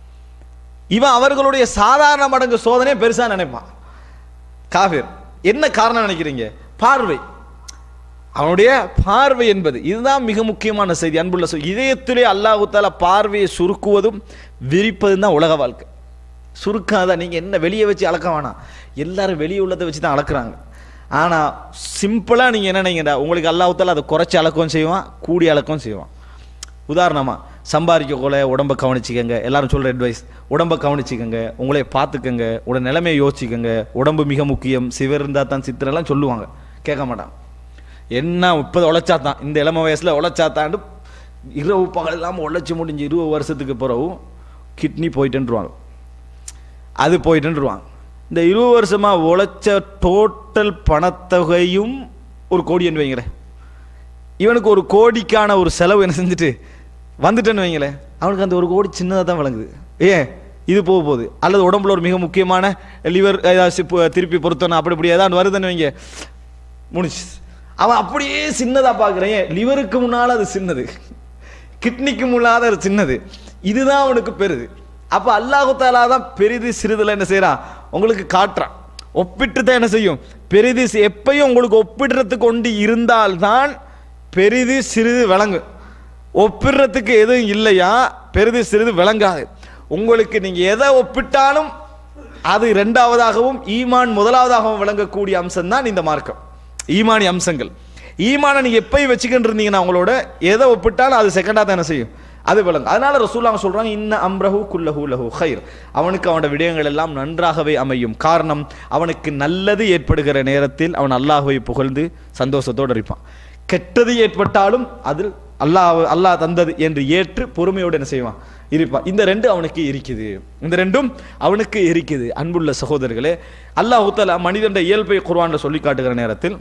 இவன் அவர்களுடைய சாதாரண மடங்கு சோதனையை பெருசா நினைப்பான் காஃபிர் என்ன காரணம் நினைக்கிறீங்க பார்வை அவனுடைய பார்வை என்பது இதுதான் மிக முக்கியமான செய்தி அன்புள்ள செய்தி இதயத்திலே அல்லாஹு தாலா பார்வையை சுருக்குவதும் விரிப்பதும் தான் உலக வாழ்க்கை சுருக்காதான் நீங்க என்ன வெளியே வச்சு அளக்க வேணாம் எல்லாரும் வெளியே உள்ளதை வச்சு தான் அளக்குறாங்க ஆனா சிம்பிளா நீங்க என்ன நினைக்கிறா உங்களுக்கு அல்லாஹு தாலா அதை குறைச்சி அளக்கவும் செய்வான் கூடி அளக்கவும் செய்வான் உதாரணமா சம்பாதிக்க கொலை உடம்ப கவனிச்சுக்கங்க எல்லாரும் சொல்ற அட்வைஸ் உடம்ப கவனிச்சுக்கங்க உங்களை பார்த்துக்கங்க உட நிலைமையை யோசிச்சுக்கங்க உடம்பு மிக முக்கியம் சிவர் இருந்தா தான் சித்திரெல்லாம் சொல்லுவாங்க கேட்க மாட்டான் என்ன முப்பது உழைச்சாத்தான் இந்த இளம வயசுல உழைச்சாத்தாண்டு இரவு பகல் இல்லாமல் உழைச்சி முடிஞ்சு இருபது வருஷத்துக்கு பிறகு கிட்னி போயிட்டுருவாங்க அது போயிட்டுருவாங்க இந்த இருபது வருஷமா உழைச்ச டோட்டல் பணத்தொகையும் ஒரு கோடின்னு வைங்களேன் இவனுக்கு ஒரு கோடிக்கான ஒரு செலவு என்ன செஞ்சுட்டு வந்துட்டேன்னு வைங்களேன் அவனுக்கு அந்த ஒரு கோடி சின்னதாக தான் விளங்குது ஏன் இது போக போகுது அல்லது உடம்புல ஒரு மிக முக்கியமான லிவர் ஏதாச்சும் இப்போ திருப்பி பொருத்தணும் அப்படி இப்படி ஏதாவது வருதுன்னு வைங்க முடிச்சு அவன் அப்படியே சின்னதாக பார்க்குறேன் ஏன் லிவருக்கு முன்னால் அது சின்னது கிட்னிக்கு முன்னால அது சின்னது இதுதான் அவனுக்கு பெருது அப்போ அல்லாஹு தாலா தான் பெரிது சிறிதுல என்ன செய்றான் உங்களுக்கு காட்டுறான் ஒப்பிட்டு தான் என்ன செய்யும் பெரிது சி- எப்பயும் உங்களுக்கு ஒப்பிடுறதுக்கு கொண்டு இருந்தால்தான் பெரிது சிறிது விளங்கும் ஒப்பிடுறதுக்கு எதுவும் இல்லையா பெரிது சிறிது விளங்காது உங்களுக்கு நீங்க எதை ஒப்பிட்டாலும் அது இரண்டாவதாகவும் ஈமான் முதலாவதாகவும் விளங்கக்கூடிய அம்சம் தான் இந்த மார்க்கம் ஈமானி அம்சங்கள் ஈமானை நீங்க எப்பயும் வச்சுக்கிட்டு இருந்தீங்கன்னா உங்களோட எதை ஒப்பிட்டாலும் அது செகண்டா தான் என்ன செய்யும் அது விளங்கும் அதனால ரசூலாங்க சொல்றாங்க இன்ன அம்ரஹு குல்லஹு லஹு ஹைர் அவனுக்கு அவனோட விடயங்கள் எல்லாம் நன்றாகவே அமையும் காரணம் அவனுக்கு நல்லது ஏற்படுகிற நேரத்தில் அவன் அல்லாஹ்வை புகழ்ந்து சந்தோஷத்தோடு இருப்பான் கெட்டது ஏற்பட்டாலும் அதில் அல்லாஹ் அல்லாஹ் தந்தது என்று ஏற்று பொறுமையோடு என்ன செய்வான் இருப்பான் இந்த ரெண்டு அவனுக்கு இருக்குது இந்த ரெண்டும் அவனுக்கு இருக்குது அன்புள்ள சகோதரர்களே அல்லாஹ் தஆலா மனிதனுடைய இயல்பை குர்ஆன்ல சொல்லி காட்டுகிற நேரத்தில்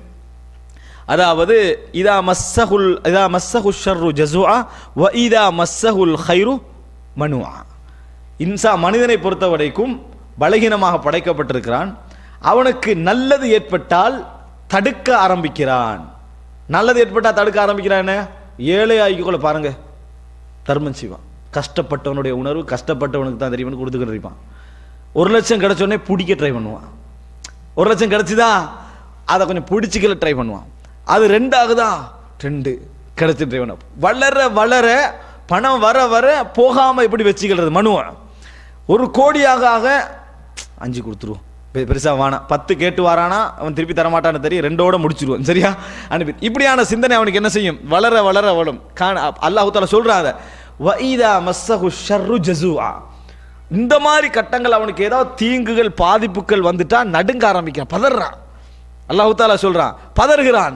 அதாவது இதா மஸ்ஸஹுல் இதா மஸ்ஸஹு ஷர்ரு ஜஸுஆ வ இதா மஸ்ஸஹுல் ஹைரு மனுஆ இன்சா மனிதனை பொறுத்த வரைக்கும் பலகீனமாக படைக்கப்பட்டிருக்கிறான் அவனுக்கு நல்லது ஏற்பட்டால் தடுக்க ஆரம்பிக்கிறான் நல்லது ஏற்பட்டால் தடுக்க ஆரம்பிக்கிறான் என்ன ஏழை ஆகிக்கொள்ள பாருங்க தர்மம் செய்வான் கஷ்டப்பட்டவனுடைய உணர்வு கஷ்டப்பட்டவனுக்கு தான் தெரியும்னு கொடுத்துக்கிட்டு இருப்பான் ஒரு லட்சம் கிடைச்ச உடனே பிடிக்க ட்ரை பண்ணுவான் ஒரு லட்சம் கிடைச்சுதா அதை கொஞ்சம் பிடிச்சிக்கல ட்ரை பண்ணுவான் அது ரெண்டு ஆகுதா ரெண்டு கிடைச்சு ட்ரை பண்ண வளர வளர பணம் வர வர போகாம எப்படி வச்சுக்கிறது மனுவை ஒரு கோடியாக ஆக அஞ்சு கொடுத்துருவோம் பெ- பெருசா வேணாம் பத்து கேட்டு வரானா அவன் திருப்பி தரமாட்டான்னு தெரியும் ரெண்டோட முடிச்சிருவான் சரியா அனுப்பி இப்படியான சிந்தனை அவனுக்கு என்ன செய்யும் வளர வளர வளரும் காண அல்லாஹு தாலா சொல்றான் அதை வஇதா மஸ்ஸஹு ஷர்ரு ஜஸூஆ இந்த மாதிரி கட்டங்கள் அவனுக்கு ஏதாவது தீங்குகள் பாதிப்புகள் வந்துட்டா நடுங்க ஆரம்பிக்கிறான் பதறான் அல்லாஹு தாலா சொல்றான் பதறுகிறான்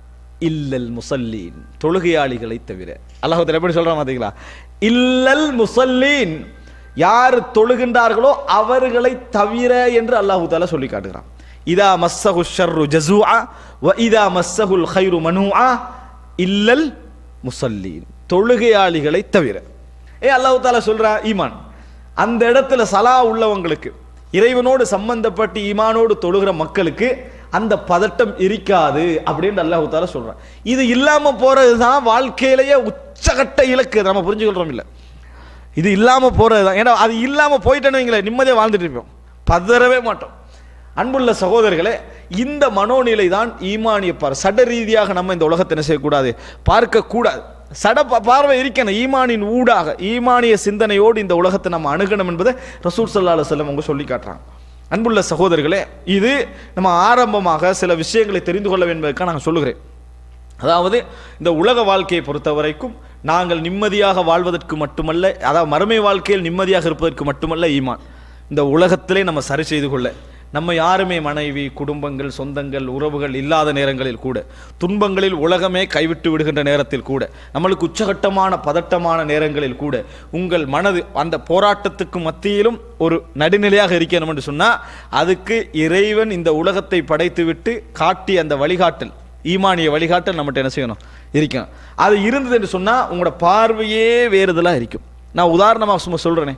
இல்லல் முசல்லீன் தொழுகையாளிகளை தவிர அல்லாஹு தாலா எப்படி சொல்றான் பாத்தீங்களா இல்லல் முசல்லீன் யார் தொழுகின்றார்களோ அவர்களை தவிர என்று அல்லாஹு தாலா சொல்லி காட்டுகிறான் இதா மஸ்ஸஹு ஷர்ரு ஜஸூஆ வ இதா மஸ்ஸஹுல் கைரு மனூஆ இல்லல் முசல்லீன் தொழுகையாளிகளை தவிர ஏ அல்லாஹு தாலா சொல்றா ஈமான் அந்த இடத்துல சலா உள்ளவங்களுக்கு இறைவனோடு சம்பந்தப்பட்டு ஈமானோடு தொழுகிற மக்களுக்கு அந்த பதட்டம் இருக்காது அப்படின்னு அல்லாஹு தாலா சொல்றான் இது இல்லாம போறது தான் வாழ்க்கையிலேயே உச்சகட்ட இலக்கு நம்ம புரிஞ்சுக்கிறோம் இல்ல இது இல்லாம போறது தான் ஏன்னா அது இல்லாம போயிட்டேன்னு வைங்களேன் நிம்மதியா வாழ்ந்துட்டு இருப்போம் பதறவே மாட்டோம் அன்புள்ள சகோதரர்களே இந்த மனோநிலை தான் ஈமானிய பார் சட ரீதியாக நம்ம இந்த உலகத்தை என்ன செய்யக்கூடாது பார்க்க கூடாது சட பா- பார்வை இருக்கணும் ஈமானின் ஊடாக ஈமானிய சிந்தனையோடு இந்த உலகத்தை நம்ம அணுகணும் என்பதை ரசூல் சல்லா அலுவலம் அவங்க சொல்லி காட்டுறாங்க அன்புள்ள சகோதரர்களே இது நம்ம ஆரம்பமாக சில விஷயங்களை தெரிந்து கொள்ள வேண்டும் என்பதற்காக நான் சொல்லுகிறேன் அதாவது இந்த உலக வாழ்க்கையை பொறுத்த வரைக்கும் நாங்கள் நிம்மதியாக வாழ்வதற்கு மட்டுமல்ல அதாவது மறுமை வாழ்க்கையில் நிம்மதியாக இருப்பதற்கு மட்டுமல்ல ஈமான் இந்த உலகத்திலே நம்ம சரி செய்து கொள்ள நம்ம யாருமே மனைவி குடும்பங்கள் சொந்தங்கள் உறவுகள் இல்லாத நேரங்களில் கூட துன்பங்களில் உலகமே கைவிட்டு விடுகின்ற நேரத்தில் கூட நம்மளுக்கு உச்சகட்டமான பதட்டமான நேரங்களில் கூட உங்கள் மனது அந்த போராட்டத்துக்கு மத்தியிலும் ஒரு நடுநிலையாக இருக்கணும் என்று சொன்னா அதுக்கு இறைவன் இந்த உலகத்தை படைத்துவிட்டு காட்டிய அந்த வழிகாட்டல் ஈமானிய வழிகாட்டல் நம்மகிட்ட என்ன செய்யணும் இருக்கணும் அது இருந்தது என்று சொன்னா உங்களோட பார்வையே வேறுதலா இருக்கும் நான் உதாரணமா சும்மா சொல்றேனே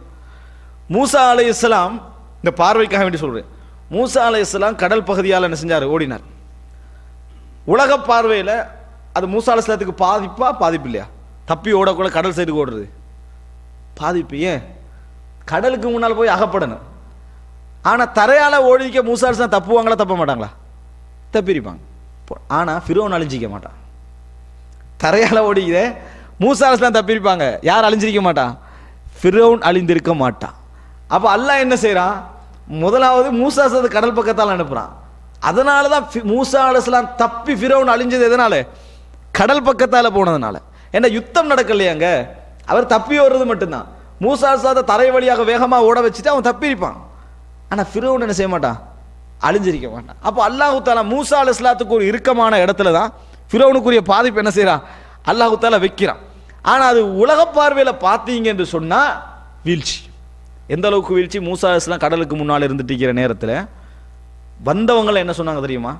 மூசா அலை இஸ்லாம் இந்த பார்வைக்காக வேண்டி சொல்றேன் மூசா அலை இஸ்லாம் கடல் பகுதியால் என்ன செஞ்சாரு ஓடினார் உலக பார்வையில அது மூசா அலை இஸ்லாத்துக்கு பாதிப்பா பாதிப்பு இல்லையா தப்பி ஓடக்கூட கடல் சைடுக்கு ஓடுறது பாதிப்பு ஏன் கடலுக்கு முன்னால் போய் அகப்படணும் ஆனா தரையால ஓடிக்க மூசா அலை இஸ்லாம் தப்புவாங்களா தப்ப மாட்டாங்களா தப்பிருப்பாங்க போ- ஆனா ஃபிரோன் அழிஞ்சிக்க மாட்டான் தரையால ஓடிக்குதே மூசா அலிஸ்லாம் தப்பிருப்பாங்க யார் அழிஞ்சிருக்க மாட்டான் ஃபிரௌன் அழிந்திருக்க மாட்டான் அப்ப அல்லாஹ் என்ன செய்றான் முதலாவது மூசா சது கடல் பக்கத்தால் அனுப்புறான் அதனால தான் ஃபி- மூசா அலிஸ்லாம் தப்பி ஃபிரௌன் அழிஞ்சது எதனால கடல் பக்கத்தால போனதுனால ஏன்னா யுத்தம் நடக்கலையாங்க அவர் தப்பி வர்றது மட்டும்தான் மூசா அலிஸ்லாத்தை தரை வழியாக வேகமா ஓட வச்சுட்டு அவன் தப்பியிருப்பான் ஆனா ஃபிரௌன் என்ன செய்ய மாட்டான் அழிஞ்சிருக்க மாட்டான் அப்போ அல்லாஹு தாலா மூசா அலி இஸ்லாத்துக்கு ஒரு இறுக்கமான இடத்துல தான் ஃபிரௌனுக்குரிய பாதிப்பு என்ன செய்றான் அல்லாஹு தாலா வைக்கிறான் ஆனா அது உலக பார்வையில பார்த்தீங்க என்று சொன்னா வீழ்ச்சி எந்த அளவுக்கு வீழ்ச்சி மூசா அலி இஸ்லாம் கடலுக்கு முன்னால் இருந்துட்டு இருக்கிற நேரத்தில் வந்தவங்களை என்ன சொன்னாங்க தெரியுமா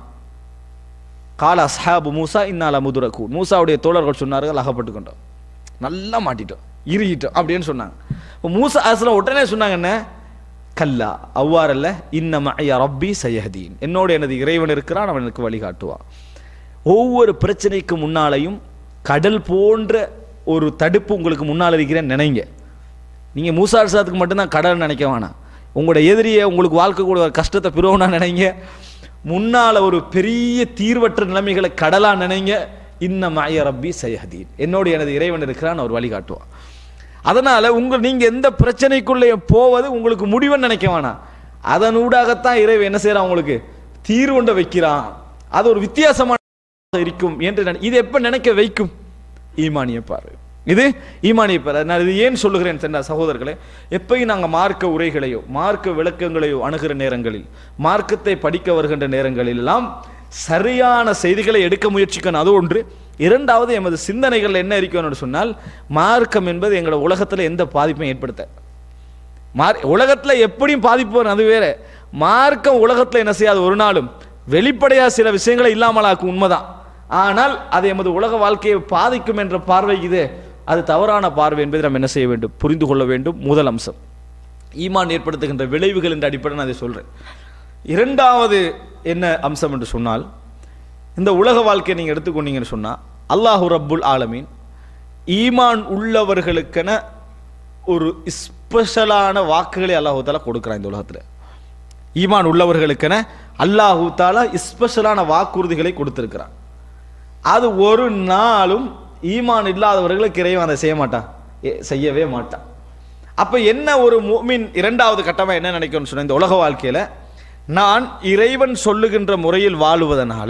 கால அஸ்ஹாபு மூசா இன்னால முதுரக்கூ மூசாவுடைய தோழர்கள் சொன்னார்கள் அகப்பட்டு கொண்டோம் நல்லா மாட்டிட்டோம் இறுகிட்டோம் அப்படின்னு சொன்னாங்க இப்போ மூசா அஸ்லாம் உடனே சொன்னாங்க என்ன கல்லா அவ்வாறல்ல இன்னம ஐயா ரப்பி சயஹதீன் என்னோட எனது இறைவன் இருக்கிறான் அவன் எனக்கு வழிகாட்டுவான் ஒவ்வொரு பிரச்சனைக்கு முன்னாலையும் கடல் போன்ற ஒரு தடுப்பு உங்களுக்கு முன்னால் இருக்கிறேன்னு நினைங்க நீங்க மூசா அலிஸ்லாத்துக்கு மட்டும்தான் கடல் நினைக்க வேணாம் உங்களோட எதிரியை உங்களுக்கு வாழ்க்கை கூட ஒரு கஷ்டத்தை பிறவனா நினைங்க முன்னால ஒரு பெரிய தீர்வற்ற நிலைமைகளை கடலா நினைங்க இன்ன மாய ரப்பி சயஹதீன் என்னோடு எனது இறைவன் இருக்கிறான் அவர் வழிகாட்டுவான் அதனால உங்க நீங்க எந்த பிரச்சனைக்குள்ளே போவது உங்களுக்கு முடிவுன்னு நினைக்க வேணாம் அதன் ஊடாகத்தான் இறைவன் என்ன செய்யறான் உங்களுக்கு தீர்வுண்ட வைக்கிறான் அது ஒரு வித்தியாசமான இருக்கும் என்று நினை- இது எப்ப நினைக்க வைக்கும் ஈமானிய பார்வை இது ஈமானிய பார்வை நான் இது ஏன் சொல்லுகிறேன் சென்ற சகோதரர்களே எப்பயும் நாங்க மார்க்க உரைகளையோ மார்க்க விளக்கங்களையோ அணுகிற நேரங்களில் மார்க்கத்தை படிக்க வருகின்ற நேரங்களில் எல்லாம் சரியான செய்திகளை எடுக்க முயற்சிக்கணும் அது ஒன்று இரண்டாவது எமது சிந்தனைகள் என்ன இருக்கணும்னு சொன்னால் மார்க்கம் என்பது எங்களோட உலகத்துல எந்த பாதிப்பையும் ஏற்படுத்த மார் உலகத்துல எப்படியும் பாதிப்பு வரும் அது வேற மார்க்கம் உலகத்துல என்ன செய்யாது ஒரு நாளும் வெளிப்படையா சில விஷயங்களை இல்லாமலாக்கும் உண்மைதான் ஆனால் அது எமது உலக வாழ்க்கையை பாதிக்கும் என்ற பார்வை இது அது தவறான பார்வை என்பதை நாம் என்ன செய்ய வேண்டும் புரிந்து கொள்ள வேண்டும் முதல் அம்சம் ஈமான் ஏற்படுத்துகின்ற விளைவுகள் என்ற அடிப்படை நான் அதை சொல்றேன் இரண்டாவது என்ன அம்சம் என்று சொன்னால் இந்த உலக வாழ்க்கையை நீங்க எடுத்துக்கொண்டீங்கன்னு சொன்னா அல்லாஹு ரப்புல் ஆலமீன் ஈமான் உள்ளவர்களுக்கென ஒரு ஸ்பெஷலான வாக்குகளை அல்லாஹு தாலா கொடுக்குறான் இந்த உலகத்துல ஈமான் உள்ளவர்களுக்கென அல்லாஹு தாலா ஸ்பெஷலான வாக்குறுதிகளை கொடுத்திருக்கிறான் அது ஒரு நாளும் ஈமான் இல்லாதவர்களுக்கு இறைவன் அதை செய்ய மாட்டான் எ- செய்யவே மாட்டான் அப்ப என்ன ஒரு முஃமின் இரண்டாவது கட்டமா என்ன நினைக்கணும்னு சொன்ன இந்த உலக வாழ்க்கையில நான் இறைவன் சொல்லுகின்ற முறையில் வாழுவதனால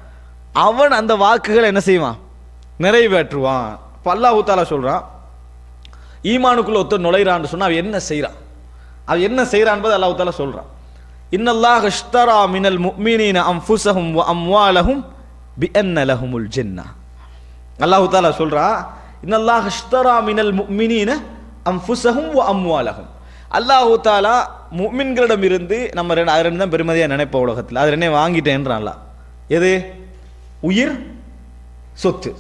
அவன் அந்த வாக்குகளை என்ன செய்வான் நிறைவேற்றுவான் இப்ப அல்லாஹு தாலா சொல்றான் ஈமானுக்குள்ள ஒருத்தர் நுழைறான்னு சொன்னா அவன் என்ன செய்றான் அவன் என்ன செய்றான் என்பதை அல்லாஹ் தாலா சொல்றான் இன்னல்லாஹ் இஷ்தரா மினல் முஃமினீன அன்ஃபுஸஹும் வ அம்வாலஹும் பிஅன்ன லஹுமுல் ஜன்னah அல்லாஹ் தாலா சொல்றான் இன்னல்லாஹ் இஷ்தரா மினல் முஃமினீன அன்ஃபுஸஹும் வ அம்வாலஹும் அல்லாஹ் தாலா முஃமின்களிடம் இருந்து நம்ம ரெண்டு அது ரெண்டு தான் பெருமதியா நினைப்போம் உலகத்தில் அது ரெண்டே வாங்கிட்டேன்றான் அல்லாஹ் எது உயிர் சொத்து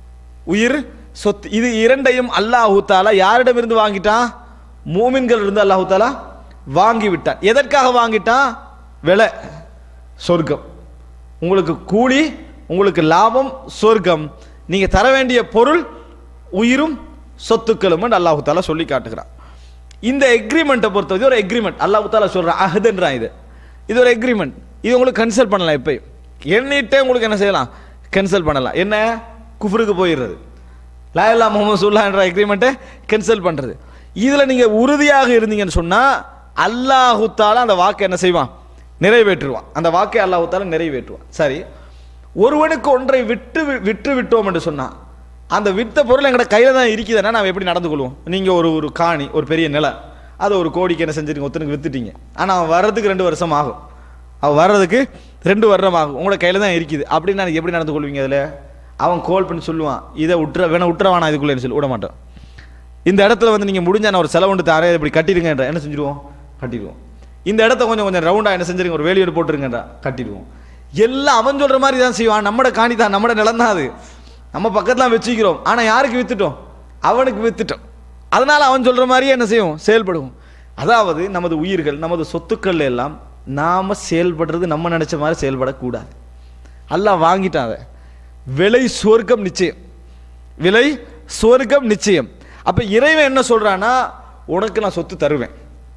உயிர் சொத்து இது இரண்டையும் அல்லாஹு தாலா யாரிடமிருந்து வாங்கிட்டான் மூமின்கள் இருந்து அல்லாஹு தாலா வாங்கி விட்டான் எதற்காக வாங்கிட்டான் விலை சொர்க்கம் உங்களுக்கு கூலி உங்களுக்கு லாபம் சொர்க்கம் நீங்க தர வேண்டிய பொருள் உயிரும் சொத்துக்களும் அல்லாஹு தாலா சொல்லி காட்டுகிறான் இந்த எக்ரிமெண்ட்டை பொறுத்தவரை ஒரு எக்ரிமெண்ட் அல்லாஹு தாலா சொல்றான் அஹதுன்றான் இது இது ஒரு எக்ரிமெண்ட் இது உங்களுக்கு கன்சல்ட் பண்ணலாம் இப்போ எண்ணிட்டே உங்களுக்கு என்ன செய்யலாம் கேன்சல் பண்ணலாம் என்ன குஃப்ருக்கு போயிடுறது லாயல்லா முகமது சுல்லா என்ற எக்ரிமெண்ட்டை கேன்சல் பண்றது இதுல நீங்க உறுதியாக இருந்தீங்கன்னு சொன்னா அல்லாஹு தாலா அந்த வாக்கை என்ன செய்வான் நிறைவேற்றுவான் அந்த வாக்கை அல்லாஹு தாலா நிறைவேற்றுவான் சரி ஒருவனுக்கு ஒன்றை விட்டு வி- விட்டு விட்டோம் என்று சொன்னா அந்த வித்த பொருள் எங்கட கையில தான் இருக்குதுன்னா நாம் எப்படி நடந்து கொள்வோம் நீங்க ஒரு ஒரு காணி ஒரு பெரிய நிலம் அதை ஒரு கோடிக்கு என்ன செஞ்சிருங்க ஒருத்தனுக்கு வித்துட்டீங்க ஆனா அவன் வர்றதுக்கு ரெண்டு வருஷம் ஆகும் அவன் வர்றதுக்கு ரெண்டு வருடம் ஆகும் உங்களோட கையில தான் இருக்குது அப்படின்னு நான் எப்படி நடந்து கொள்வீங்க அதுல அவன் கோல் பண்ணி சொல்லுவான் இதை விட்டுற வேணா விட்டுற வேணாம் இதுக்குள்ளேன்னு சொல்லி விட மாட்டான் இந்த இடத்துல வந்து நீங்க முடிஞ்சா நான் ஒரு செலவுண்டு தாரே இப்படி கட்டிடுங்கன்ற என்ன செஞ்சிருவோம் கட்டிடுவோம் இந்த இடத்த கொஞ்சம் கொஞ்சம் ரவுண்டா என்ன செஞ்சிருங்க ஒரு வேலியோடு போட்டுருங்கன்றா கட்டிடுவோம் எல்லாம் அவன் சொல்ற மாதிரி தான் செய்வான் நம்மட காணி தான் நம்மட நிலம் தான் அது நம்ம பக்கத்துல வச்சுக்கிறோம் ஆனா யாருக்கு வித்துட்டோம் அவனுக்கு வித்துட்டோம் அதனால அவன் சொல்ற மாதிரியே என்ன செய்வோம் செயல்படுவோம் அதாவது நமது உயிர்கள் நமது சொத்துக்கள் எல்லாம் நாம செயல்படுறது நம்ம நினைச்ச மாதிரி செயல்படக்கூடாது அல்லாஹ் வாங்கிட்டான் அதை விலை சொர்க்கம் நிச்சயம் விலை சொர்க்கம் நிச்சயம் அப்ப இறைவன் என்ன சொல்றான்னா உனக்கு நான் சொத்து தருவேன்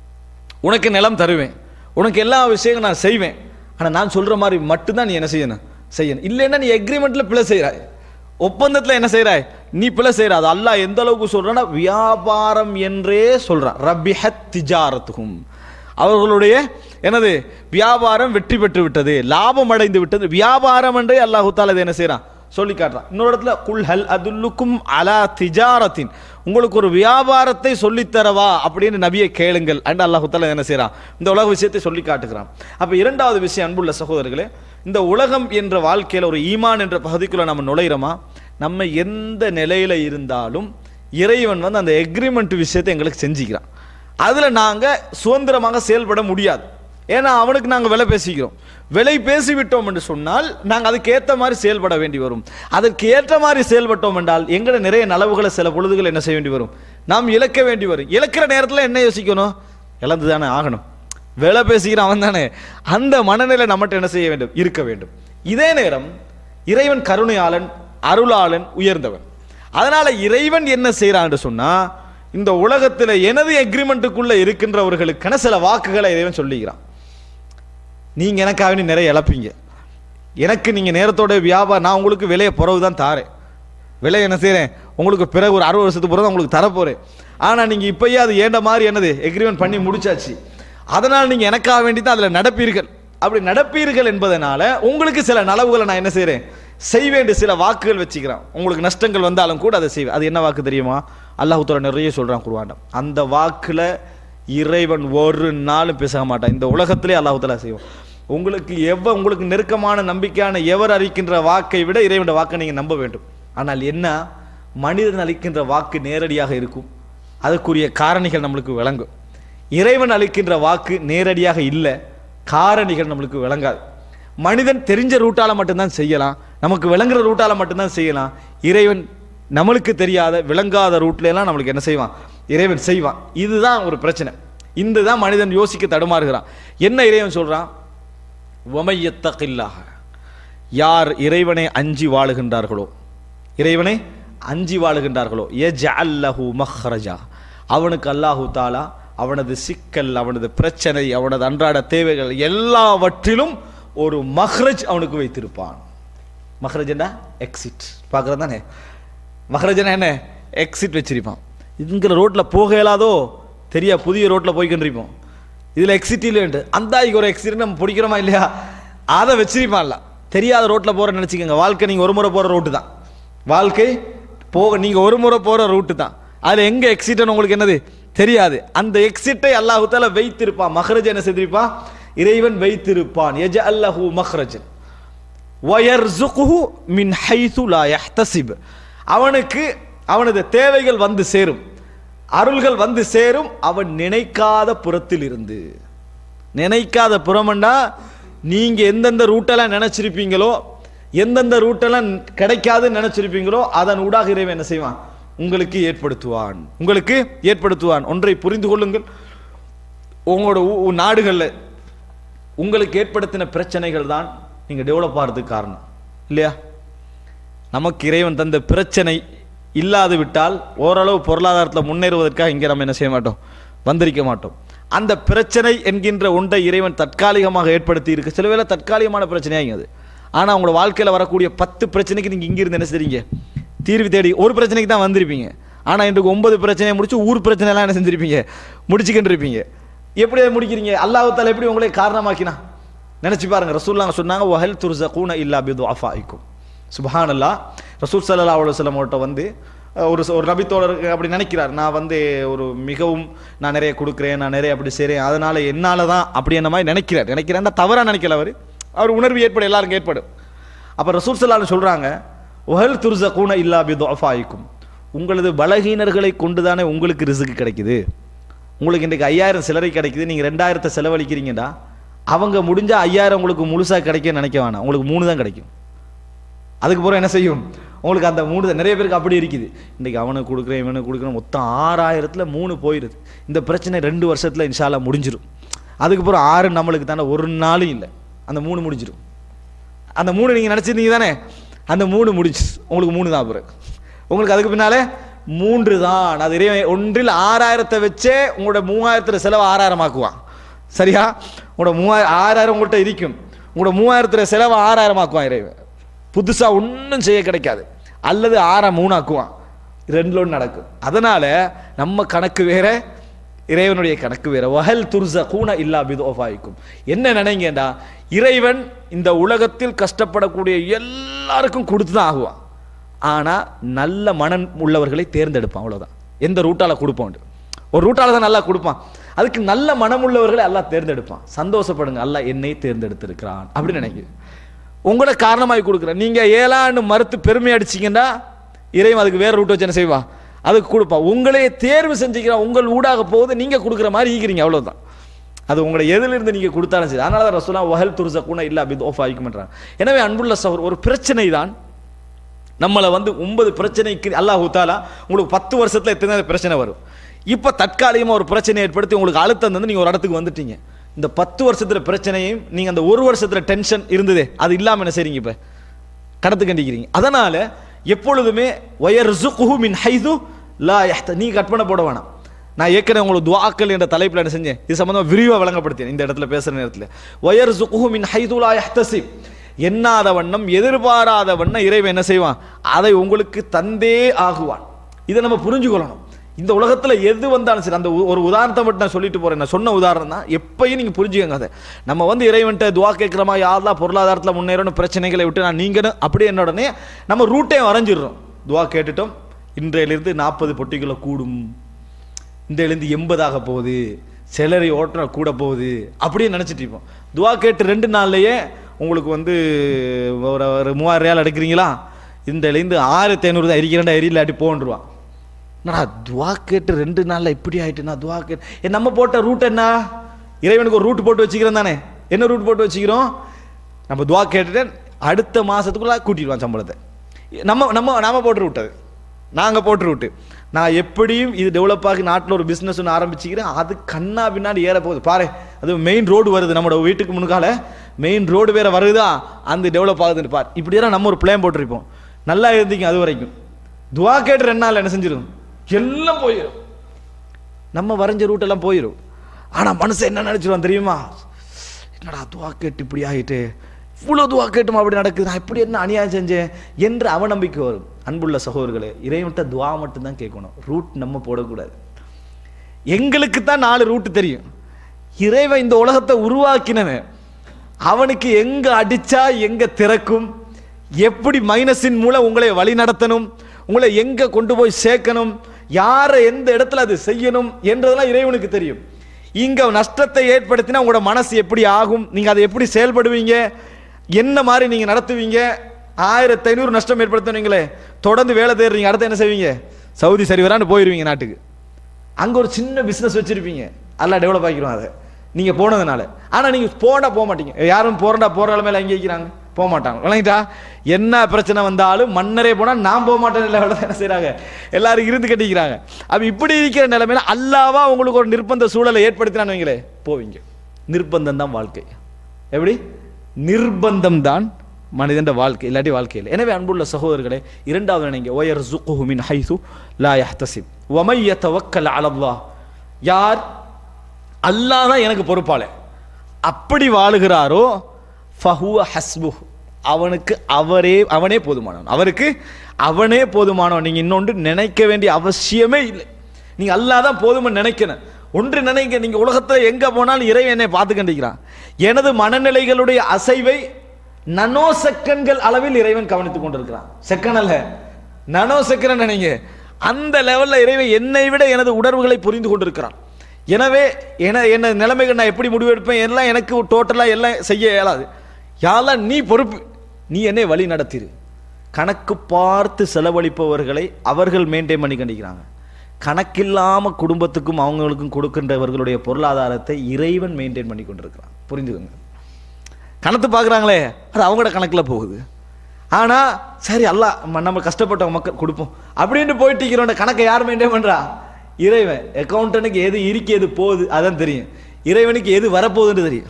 உனக்கு நிலம் தருவேன் உனக்கு எல்லா விஷயங்களும் நான் செய்வேன் ஆனா நான் சொல்ற மாதிரி மட்டும்தான் நீ என்ன செய்யணும் செய்யணும் இல்லைன்னா நீ எக்ரிமெண்ட்ல பிழை செய்கிறாய் ஒப்பந்தத்துல என்ன செய்றாய் நீ பிழை செய்யற அது அல்லாஹ் எந்த அளவுக்கு சொல்றான்னா வியாபாரம் என்றே சொல்றான் ரபிஹத் திஜாரத்துகும் அவர்களுடைய என்னது வியாபாரம் வெற்றி பெற்று விட்டது லாபம் அடைந்து விட்டது வியாபாரம் என்றே அல்லாஹு தாலா இதை என்ன செய்றான் சொல்லி காட்டுறான் இன்னொரு இடத்துல குல் ஹல் அதுல்லுக்கும் அலா திஜாரத்தின் உங்களுக்கு ஒரு வியாபாரத்தை சொல்லித்தரவா அப்படின்னு நபியை கேளுங்கள் அண்ட் அல்லாஹு தாலா என்ன செய்றான் இந்த உலக விஷயத்தை சொல்லி காட்டுகிறான் அப்ப இரண்டாவது விஷயம் அன்புள்ள சகோதரர்களே இந்த உலகம் என்ற வாழ்க்கையில ஒரு ஈமான் என்ற பகுதிக்குள்ள நம்ம நுழையிறோமா நம்ம எந்த நிலையில இருந்தாலும் இறைவன் வந்து அந்த எக்ரிமெண்ட் விஷயத்தை எங்களுக்கு செஞ்சுக்கிறான் அதுல நாங்க சுதந்திரமாக செயல்பட முடியாது ஏன்னா அவனுக்கு நாங்க விலை பேசிக்கிறோம் விலை பேசிவிட்டோம் என்று சொன்னால் நாங்க அதுக்கு ஏத்த மாதிரி செயல்பட வேண்டி வரும் அதற்கு ஏற்ற மாதிரி செயல்பட்டோம் என்றால் எங்கட நிறைய நலவுகளை சில பொழுதுகள் என்ன செய்ய வேண்டி வரும் நாம் இழக்க வேண்டி வரும் இழக்கிற நேரத்தில் என்ன யோசிக்கணும் இழந்து தானே ஆகணும் விலை பேசிக்கிறான் அவன் தானே அந்த மனநிலை நம்மகிட்ட என்ன செய்ய வேண்டும் இருக்க வேண்டும் இதே நேரம் இறைவன் கருணையாளன் அருளாளன் உயர்ந்தவன் அதனால இறைவன் என்ன செய்யறான்னு சொன்னா இந்த உலகத்துல எனது எக்ரிமெண்ட்டுக்குள்ள இருக்கின்றவர்களுக்கான சில வாக்குகளை இறைவன் சொல்லிக்கிறான் நீங்க எனக்காக வேண்டி நிறைய இழப்பீங்க எனக்கு நீங்க நேரத்தோட வியாபாரம் நான் உங்களுக்கு விலையை பிறகு தான் தாரேன் விலை என்ன செய்றேன் உங்களுக்கு பிறகு ஒரு அறுபது வருஷத்துக்கு பிறகு தான் உங்களுக்கு தரப்போறேன் ஆனா நீங்க இப்பயே அது ஏண்ட மாதிரி என்னது எக்ரிமெண்ட் பண்ணி முடிச்சாச்சு அதனால் நீங்க எனக்காக வேண்டி தான் அதுல நடப்பீர்கள் அப்படி நடப்பீர்கள் என்பதனால உங்களுக்கு சில நலவுகளை நான் என்ன செய்றேன் செய்வேன் சில வாக்குகள் வச்சுக்கிறேன் உங்களுக்கு நஷ்டங்கள் வந்தாலும் கூட அதை செய்வேன் அது என்ன வாக்கு தெரியுமா அல்லாஹ் தஆலா நிறைய சொல்றான் குர்ஆன்ல அந்த வாக்குல இறைவன் ஒரு நாளும் பேச மாட்டான் இந்த உலகத்திலே அல்லாஹ் தஆலா செய்வான் உங்களுக்கு எவ உங்களுக்கு நெருக்கமான நம்பிக்கையான எவர் அறிக்கின்ற வாக்கை விட இறைவனுடைய வாக்கை நீங்க நம்ப வேண்டும் ஆனால் என்ன மனிதன் அளிக்கின்ற வாக்கு நேரடியாக இருக்கும் அதுக்குரிய காரணிகள் நம்மளுக்கு விளங்கும் இறைவன் அளிக்கின்ற வாக்கு நேரடியாக இல்லை காரணிகள் நம்மளுக்கு விளங்காது மனிதன் தெரிஞ்ச ரூட்டால மட்டும்தான் செய்யலாம் நமக்கு விளங்குற ரூட்டால மட்டும்தான் செய்யலாம் இறைவன் நம்மளுக்கு தெரியாத விளங்காத ரூட்ல எல்லாம் நம்மளுக்கு என்ன செய்வான் இறைவன் செய்வான் இதுதான் ஒரு பிரச்சனை இந்த தான் மனிதன் யோசிக்க தடுமாறுகிறான் என்ன இறைவன் சொல்றான் ஒமையத்தகில்லாக யார் இறைவனை அஞ்சி வாழுகின்றார்களோ இறைவனை அஞ்சி வாழுகின்றார்களோ யஜ்அல்லஹு மஹ்ரஜா அவனுக்கு அல்லாஹு தாலா அவனது சிக்கல் அவனது பிரச்சனை அவனது அன்றாட தேவைகள் எல்லாவற்றிலும் ஒரு மஹ்ரஜ் அவனுக்கு வைத்திருப்பான் மஹ்ரஜ் என்ன எக்ஸிட் பார்க்குறது தானே மஹ்ரஜ்னா என்ன எக்ஸிட் வச்சிருப்பான் இங்கிற ரோட்டில் போக இயலாதோ தெரியா புதிய ரோட்டில் போய்க்கின்றிருப்போம் இதில் எக்ஸிட்டிலேண்டு அந்த இங்க ஒரு எக்ஸிடென்ட் நம்ம பிடிக்கிறோமா இல்லையா அதை வச்சிருப்பான்ல தெரியாத ரோட்டில் போகிற நினச்சிக்கோங்க வாழ்க்கை நீங்கள் ஒரு முறை போகிற ரோட்டு தான் வாழ்க்கை போக நீங்கள் ஒரு முறை போகிற ரூட்டு தான் அதில் எங்கே எக்ஸிட்னு உங்களுக்கு என்னது தெரியாது அந்த எக்ஸிட்டை அல்லாஹுத்தால வைத்திருப்பான் மஹ்ரஜ் என்ன செய்திருப்பான் இறைவன் வைத்திருப்பான் எஜ அல்லஹு மஹ்ரஜன் வயர்சுகுஹு மின் ஹைசு லா யஹ்தசிப் அவனுக்கு அவனது தேவைகள் வந்து சேரும் அருள்கள் வந்து சேரும் அவன் நினைக்காத புறத்தில் இருந்து நினைக்காத புறமண்டா நீங்க எந்தெந்த ரூட்டெல்லாம் நினைச்சிருப்பீங்களோ எந்தெந்த ரூட்டெல்லாம் கிடைக்காதுன்னு நினைச்சிருப்பீங்களோ அதன் ஊடாக இறைவன் என்ன செய்வான் உங்களுக்கு ஏற்படுத்துவான் உங்களுக்கு ஏற்படுத்துவான் ஒன்றை புரிந்து கொள்ளுங்கள் உங்களோட ஊ- ஊ- நாடுகள்ல உங்களுக்கு ஏற்படுத்தின பிரச்சனைகள் தான் நீங்க டெவலப் ஆகிறதுக்கு காரணம் இல்லையா நமக்கு இறைவன் தந்த பிரச்சனை இல்லாது விட்டால் ஓரளவு பொருளாதாரத்தில் முன்னேறுவதற்காக இங்கே நம்ம என்ன செய்ய மாட்டோம் வந்திருக்க மாட்டோம் அந்த பிரச்சனை என்கின்ற ஒன்றை இறைவன் தற்காலிகமாக ஏற்படுத்தி இருக்கு சில வேளை தற்காலிகமான பிரச்சனையாங்க அது ஆனால் உங்களோட வாழ்க்கையில் வரக்கூடிய பத்து பிரச்சனைக்கு நீங்கள் இங்கிருந்து என்ன செய்றீங்க தீர்வு தேடி ஒரு பிரச்சனைக்கு தான் வந்திருப்பீங்க ஆனால் இன்றைக்கு ஒன்பது பிரச்சனையை முடிச்சு ஊர் பிரச்சனைலாம் என்ன செஞ்சிருப்பீங்க முடிச்சுக்கிட்டு இருப்பீங்க எப்படி அதை முடிக்கிறீங்க அல்லாஹ்வுத்தால எப்படி உங்களை காரணமாக்கினா நினைச்சு பாருங்க ரசூல்லாங்க சொன்னாங்க வஹல் துர்சகூன இல்லா பிது அஃபாய்க்கும் சுபஹானல்லா ரசூல் சல்லா அலுவலம் அவர்கிட்ட வந்து அஹ், ஒரு ஒரு நபித்தோழர் அப்படி நினைக்கிறார் நான் வந்து ஒரு மிகவும் நான் நிறைய கொடுக்குறேன் நான் நிறைய அப்படி செய்கிறேன் அதனால என்னால தான் அப்படி என்ன மாதிரி நினைக்கிறார் நினைக்கிறேன்னா தவறாக நினைக்கல அவர் அவர் உணர்வு ஏற்படும் எல்லாருக்கும் ஏற்படும் அப்போ ரசூல் சல்லான்னு சொல்கிறாங்க வஹல் துர்சகூன இல்லா பிது அஃபாய்க்கும் உங்களது பலகீனர்களை கொண்டு தானே உங்களுக்கு ரிசுக்கு கிடைக்குது உங்களுக்கு இன்றைக்கு ஐயாயிரம் சிலரை கிடைக்குது நீங்கள் ரெண்டாயிரத்தை செலவழிக்கிறீங்கடா அவங்க முடிஞ்சா ஐயாயிரம் உங்களுக்கு முழுசாக கிடைக்க நினைக்க வேணாம் உங்களுக்கு மூணு தான் கிடைக்கும் அதுக்கு பிறகு என்ன செய்யும் உங்களுக்கு அந்த மூணு தான் நிறைய பேருக்கு அப்படி இருக்குது இன்றைக்கி அவனுக்கு கொடுக்குறேன் இவனுக்கு கொடுக்குறேன் மொத்தம் ஆறாயிரத்தில் மூணு போயிடுது இந்த பிரச்சனை ரெண்டு வருஷத்தில் இன்ஷால்லா முடிஞ்சிடும் அதுக்கப்புறம் ஆறு நம்மளுக்கு தானே ஒரு நாளும் இல்லை அந்த மூணு முடிஞ்சிடும் அந்த மூணு நீங்கள் நினச்சிருந்தீங்க தானே அந்த மூணு முடிச்சு உங்களுக்கு மூணு தான் பிறகு உங்களுக்கு அதுக்கு பின்னாலே மூன்று தான் அது இறைவன் ஒன்றில் ஆறாயிரத்தை வச்சே உங்களோட மூவாயிரத்தில் செலவு ஆறாயிரம் ஆக்குவான் சரியா உங்களோட மூவாயிரம் ஆறாயிரம் உங்கள்கிட்ட இருக்கும் உங்களோட மூவாயிரத்தில் செலவு ஆறாயிரம் ஆக்குவான் இறைவன் புதுசாக ஒன்றும் செய்ய கிடைக்காது அல்லது ஆறாம் மூணு ஆக்குவான் ரெண்டுல ஒன்று நடக்கும் அதனால நம்ம கணக்கு வேற இறைவனுடைய கணக்கு வேற வஹல் துர்ச கூன இல்லா பிதோஃபாய்க்கும் என்ன நினைங்கடா இறைவன் இந்த உலகத்தில் கஷ்டப்படக்கூடிய எல்லாருக்கும் கொடுத்து தான் ஆகுவான் ஆனால் நல்ல மனம் உள்ளவர்களை தேர்ந்தெடுப்பான் அவ்வளவுதான் எந்த ரூட்டால கொடுப்போம் ஒரு ரூட்டால தான் நல்லா கொடுப்பான் அதுக்கு நல்ல மனம் உள்ளவர்களை அல்லாஹ் தேர்ந்தெடுப்பான் சந்தோஷப்படுங்க அல்லாஹ் என்னை தேர்ந்தெடுத்திருக்கிறான் அப்படின்னு நினைக்கிறேன் உங்களை காரணமாகி கொடுக்குறேன் நீங்க ஏழாண்டு மறுத்து பெருமை அடிச்சீங்கன்னா இறைவன் அதுக்கு வேற ரூட் வச்சு என்ன செய்வான் அதுக்கு கொடுப்பான் உங்களையே தேர்வு செஞ்சுக்கிறான் உங்கள் ஊடாக போகுது நீங்க கொடுக்குற மாதிரி ஈக்கிறீங்க அவ்வளவுதான் அது உங்களை எதிலிருந்து நீங்க கொடுத்தாலும் சரி அதனால தான் ரசூலா வஹல் துர்ச கூட இல்ல அப்படி ஓஃப் ஆகிக்கும்ன்றாங்க எனவே அன்புள்ள சகோர் ஒரு பிரச்சனை தான் நம்மளை வந்து ஒன்பது பிரச்சனைக்கு அல்லாஹ் தாலா உங்களுக்கு பத்து வருஷத்துல எத்தனை பிரச்சனை வரும் இப்போ தற்காலிகமாக ஒரு பிரச்சனை ஏற்படுத்தி உங்களுக்கு அழுத்தம் வந்து நீங்கள் ஒரு இடத்துக்கு வந்துட்டீங்க இந்த பத்து வருஷத்துல பிரச்சனையும் நீங்கள் அந்த ஒரு வருஷத்துல டென்ஷன் இருந்ததே அது இல்லாமல் என்ன செய்றீங்க இப்போ கடத்து கண்டிக்கிறீங்க அதனால எப்பொழுதுமே ஒயர் மின் ஹைது லா யஹ்த நீ கற்பனை போட வேணாம் நான் ஏற்கனவே உங்களுக்கு துவாக்கள் என்ற தலைப்பில் என்ன செஞ்சேன் இது சம்பந்தமா விரிவாக வழங்கப்படுத்தேன் இந்த இடத்துல பேசுகிற நேரத்தில் ஒயர் மின் ஹைது லா யஹ்தசிப் எண்ணாத வண்ணம் எதிர்பாராத வண்ணம் இறைவன் என்ன செய்வான் அதை உங்களுக்கு தந்தே ஆகுவான் இதை நம்ம புரிஞ்சுக்கொள்ளணும் இந்த உலகத்தில் எது வந்தாலும் சரி அந்த ஒ- ஒரு உதாரணத்தை மட்டும் நான் சொல்லிட்டு போறேன் நான் சொன்ன உதாரணம் தான் எப்பயும் நீங்கள் புரிஞ்சுக்கங்க அதை நம்ம வந்து இறைவன்ட்ட துவா கேட்குறமா யாரெல்லாம் பொருளாதாரத்தில் முன்னேறணும் பிரச்சனைகளை விட்டு நான் நீங்கணும் அப்படி என்ன உடனே நம்ம ரூட்டே வரைஞ்சிடுறோம் துவா கேட்டுட்டோம் இன்றையிலிருந்து நாற்பது பொட்டிகளை கூடும் இந்த எழுந்து எண்பதாக போகுது சிலரி ஓட்டுநர் கூட போகுது அப்படியே நினச்சிட்டு இருப்போம் துவா கேட்டு ரெண்டு நாள்லயே உங்களுக்கு வந்து ஒரு ஒரு மூவாயிரம் ரியால் எடுக்கிறீங்களா இந்த எழுந்து ஆயிரத்தி ஐநூறு தான் எரிக்கிறேன்டா எரியலாட்டி போன்றுவான் என்னடா துவா கேட்டு ரெண்டு நாளில் இப்படி ஆயிட்டுனா துவா கேட்டு ஏ, நம்ம போட்ட ரூட் என்ன இறைவனுக்கு ஒரு ரூட் போட்டு வச்சுக்கிறோம் தானே என்ன ரூட் போட்டு வச்சுக்கிறோம் நம்ம துவா கேட்டுட்டு அடுத்த மாதத்துக்குள்ள கூட்டிடுவான் சம்பளத்தை நம்ம நம்ம நாம போட்டு ரூட் அது நாங்கள் போட்டு ரூட்டு நான் எப்படியும் இது டெவலப் ஆகி நாட்டில் ஒரு பிஸ்னஸ் ஒன்று ஆரம்பிச்சுக்கிறேன் அது கண்ணா பின்னாடி ஏற போகுது பாரு அது மெயின் ரோடு வருது நம்மளோட வீட்டுக்கு முன்னுக்கால மெயின் ரோடு வேற வருதா அந்த டெவலப் ஆகுதுன்னு பார் இப்படியெல்லாம் நம்ம ஒரு பிளான் போட்டிருப்போம் நல்லா இருந்தீங்க அது வரைக்கும் துவா கேட்டு ரெண்டு நாள் என்ன செஞ்சிடும் எல்லாம் போயிடும் நம்ம வரைஞ்ச ரூட் எல்லாம் போயிடும் ஆனால் மனுஷன் என்ன நினைச்சிருவான் தெரியுமா என்னடா துவா கேட்டு இப்படி ஆகிட்டு இவ்வளோ துவா கேட்டும் அப்படி நடக்குது நான் இப்படி என்ன அநியாயம் செஞ்சேன் என்று அவநம்பிக்கை வரும் அன்புள்ள சகோதரர்களே இறைவன்ட்ட துவா மட்டும்தான் கேட்கணும் ரூட் நம்ம போடக்கூடாது எங்களுக்கு தான் நாலு ரூட் தெரியும் இறைவன் இந்த உலகத்தை உருவாக்கினவன் அவனுக்கு எங்க அடிச்சா எங்க திறக்கும் எப்படி மைனஸின் மூலம் உங்களை வழி நடத்தணும் உங்களை எங்க கொண்டு போய் சேர்க்கணும் யாரை எந்த இடத்துல அது செய்யணும் என்றதெல்லாம் இறைவனுக்கு தெரியும் இங்க நஷ்டத்தை ஏற்படுத்தினா உங்களோட மனசு எப்படி ஆகும் நீங்க அதை எப்படி செயல்படுவீங்க என்ன மாதிரி நீங்க நடத்துவீங்க ஆயிரத்தி ஐநூறு நஷ்டம் ஏற்படுத்துனீங்களே தொடர்ந்து வேலை தேடுறீங்க அடுத்து என்ன செய்வீங்க சவுதி சரி வரான்னு போயிருவீங்க நாட்டுக்கு அங்க ஒரு சின்ன பிசினஸ் வச்சிருப்பீங்க எல்லாம் டெவலப் ஆக்கிடும் அதை நீங்க போனதுனால ஆனா நீங்க போனா போக மாட்டீங்க யாரும் போறடா போற மேல அங்கே வைக்கிறாங்க போக மாட்டாங்க விளங்கிட்டா என்ன பிரச்சனை வந்தாலும் மன்னரே போனா நான் போக மாட்டேன் இல்லை என்ன செய்றாங்க எல்லாரும் இருந்து கட்டிக்கிறாங்க அப்ப இப்படி இருக்கிற நிலைமையில அல்லாவா உங்களுக்கு ஒரு நிர்பந்த சூழலை ஏற்படுத்தினான்னு வைங்களே போவீங்க நிர்பந்தம் தான் வாழ்க்கை எப்படி நிர்பந்தம் தான் மனிதன் வாழ்க்கை இல்லாட்டி வாழ்க்கையில் எனவே அன்புள்ள சகோதரர்களே இரண்டாவது நினைங்க ஒயர் ஜுக்குஹு மின் ஹைசு லா யஹ்தசிப் வமைய தவக்கல் அலல்லாஹ் யார் அல்லாஹ் தான் எனக்கு பொறுப்பாளே அப்படி வாழுகிறாரோ ஃபஹுவ ஹஸ்பு அவனுக்கு அவரே அவனே போதுமானவன் அவருக்கு அவனே போதுமானவன் நீங்க இன்னொன்று நினைக்க வேண்டிய அவசியமே இல்லை நீங்க அல்லாஹ் தான் போதும்னு நினைக்கணும் ஒன்று நினைங்க நீங்க உலகத்துல எங்க போனாலும் இறைவன் என்னை பார்த்து கண்டிக்கிறான் எனது மனநிலைகளுடைய அசைவை நனோ செகண்ட்கள் அளவில் இறைவன் கவனித்துக் கொண்டிருக்கிறான் செகண்ட் அல்ல நனோ செகண்ட் நினைங்க அந்த லெவல்ல இறைவன் என்னை விட எனது உணர்வுகளை புரிந்து கொண்டிருக்கிறான் எனவே என என்ன நிலைமைகள் நான் எப்படி முடிவெடுப்பேன் எல்லாம் எனக்கு டோட்டலா எல்லாம் செய்ய இயலாது யாரெல்லாம் நீ பொறுப்பு நீ என்னை வழி நடத்திரு கணக்கு பார்த்து செலவழிப்பவர்களை அவர்கள் மெயின்டைன் பண்ணி கண்டிக்கிறாங்க கணக்கில்லாம குடும்பத்துக்கும் அவங்களுக்கும் கொடுக்கின்றவர்களுடைய பொருளாதாரத்தை இறைவன் மெயின்டைன் பண்ணி கொண்டிருக்கிறான் புரிஞ்சுக்கோங்க கணத்து பார்க்குறாங்களே அது அவங்களோட கணக்கில் போகுது ஆனால் சரி அல்லாஹ் ம- நம்ம கஷ்டப்பட்டவங்க மக்கள் கொடுப்போம் அப்படின்ட்டு போயிட்டு இருக்கிறோம் கணக்கை யார் மெயின்டைன் பண்ணுறா இறைவன் அக்கௌண்டனுக்கு எது இருக்கு எது போகுது அதான் தெரியும் இறைவனுக்கு எது வரப்போகுதுன்னு தெரியும்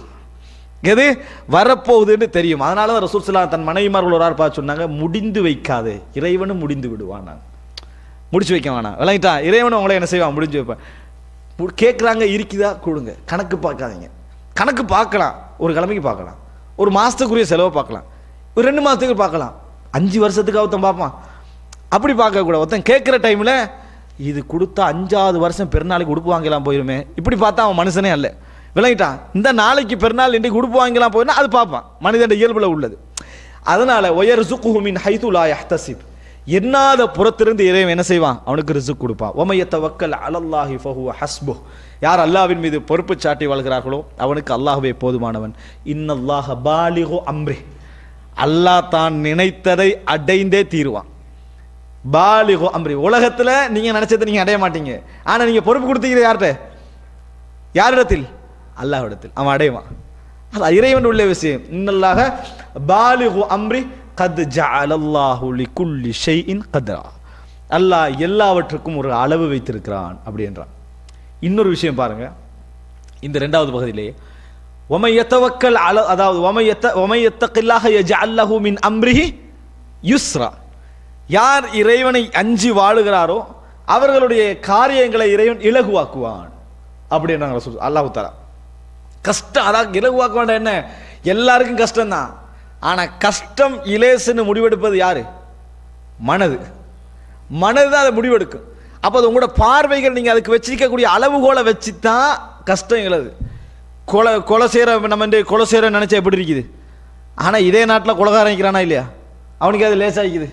எது வரப்போகுதுன்னு தெரியும் அதனால தான் ரசூல் ஸல்லல்லாஹு தன் மனைவிமார்கள் ஒரு ஆள் பார்த்து சொன்னாங்க முடிந்து வைக்காதே இறைவனும் முடிந்து விடுவான் முடிச்சு வைக்க வேணாம் விளங்கிட்டா இறைவனும் உங்களை என்ன செய்வான் முடிஞ்சு வைப்பேன் கேட்குறாங்க இருக்குதா கொடுங்க கணக்கு பார்க்காதீங்க கணக்கு பார்க்கலாம் ஒரு கிழமைக்கு பார்க்கலாம் ஒரு மாதத்துக்குரிய செலவை பார்க்கலாம் ஒரு ரெண்டு மாதத்துக்கு பார்க்கலாம் அஞ்சு வருஷத்துக்கு ஒருத்தன் பார்ப்பான் அப்படி பார்க்கக்கூடாது ஒருத்தன் கேட்குற டைமில் இது கொடுத்தா அஞ்சாவது வருஷம் பெருநாளைக்கு உடுப்பு வாங்கலாம் போயிருமே இப்படி பார்த்தா அவன் மனுஷனே அல்ல விளங்கிட்டான் இந்த நாளைக்கு பெருநாள் இன்றைக்கு உடுப்பு வாங்கலாம் போயிருந்தா அது பார்ப்பான் மனிதன் இயல்புல உள்ளது அதனால ஒயர் சுக்குஹுமின் ஹைதுலா யஹ்தசிப் எண்ணாத புறத்திலிருந்து இறைவன் என்ன செய்வான் அவனுக்கு ரிசுக் கொடுப்பான் ஒமைய தவக்கல் அலல்லாஹி ஃபஹுவ ஹஸ்பு யார் அல்லாஹ்வின் மீது பொறுப்பு சாட்டி வாழ்கிறார்களோ அவனுக்கு அல்லாஹ்வே போதுமானவன் இன்னல்லாஹ பாலிகு அம்ரி அல்லாஹ் தான் நினைத்ததை அடைந்தே தீருவான் பாலிகு அம்ரி உலகத்துல நீங்க நினைச்சதை நீங்க அடைய மாட்டீங்க ஆனா நீங்க பொறுப்பு கொடுத்தீங்க யார்கிட்ட யாரிடத்தில் அல்லாஹ்விடத்தில் அவன் அடைவான் அது இறைவன் உள்ள விஷயம் இன்னல்லாக பாலிகு அம்ரி கத் ஜஅலல்லாஹு லிகுல்லி ஷைஇன் கத்ரா அல்லாஹ் எல்லாவற்றுக்கும் ஒரு அளவு வைத்திருக்கிறான் அப்படின்றான் இன்னொரு விஷயம் பாருங்க இந்த ரெண்டாவது பகுதியிலே ஒமை எத்தவக்கல் அல அதாவது ஒமை எத்த ஒமை எத்தக்கில்லாக யஜஅல்லஹு மின் அம்ரிஹி யுஸ்ரா யார் இறைவனை அஞ்சி வாழுகிறாரோ அவர்களுடைய காரியங்களை இறைவன் இலகுவாக்குவான் அப்படின்றாங்க ரசூல் அல்லாஹ் தாலா கஷ்டம் அதாவது இலகுவாக்க வேண்டாம் என்ன எல்லாருக்கும் கஷ்டம்தான் ஆனா கஷ்டம் இலேசுன்னு முடிவெடுப்பது யாரு மனது மனது தான் அதை முடிவெடுக்கும் அப்போ அது உங்களோட பார்வைகள் நீங்க அதுக்கு வச்சிருக்கக்கூடிய அளவுகோலை வச்சு தான் கஷ்டம் எங்களது கொலை கொலை செய்கிற நம்ம இந்த கொலை செய்கிற நினைச்சா எப்படி இருக்குது ஆனா இதே நாட்டில் கொலகாரம் இருக்கிறானா இல்லையா அவனுக்கு அது லேசாகிக்குது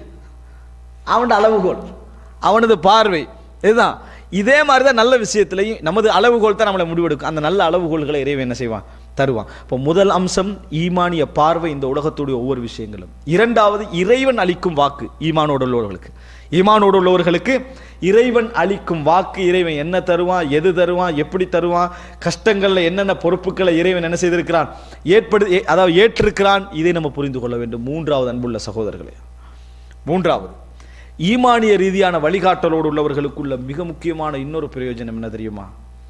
அவனோட அளவுகோல் அவனது பார்வை இதுதான் இதே மாதிரி தான் நல்ல விஷயத்திலையும் நமது அளவுகோல் தான் நம்மளை முடிவெடுக்கும் அந்த நல்ல அளவுகோல்களை இறைவன் என்ன செய்வான் தருவான் இப்போ முதல் அம்சம் ஈமானிய பார்வை இந்த உலகத்துடைய ஒவ்வொரு விஷயங்களும் இரண்டாவது இறைவன் அளிக்கும் வாக்கு ஈமானோடு உள்ளவர்களுக்கு ஈமானோடு உள்ளவர்களுக்கு இறைவன் அளிக்கும் வாக்கு இறைவன் என்ன தருவான் எது தருவான் எப்படி தருவான் கஷ்டங்களில் என்னென்ன பொறுப்புகளை இறைவன் என்ன செய்திருக்கிறான் ஏற்படு ஏ- அதாவது ஏற்றிருக்கிறான் இதை நம்ம புரிந்து கொள்ள வேண்டும் மூன்றாவது அன்புள்ள சகோதரர்களே மூன்றாவது ஈமானிய ரீதியான வழிகாட்டலோடு உள்ளவர்களுக்குள்ள மிக முக்கியமான இன்னொரு பிரயோஜனம் என்ன தெரியுமா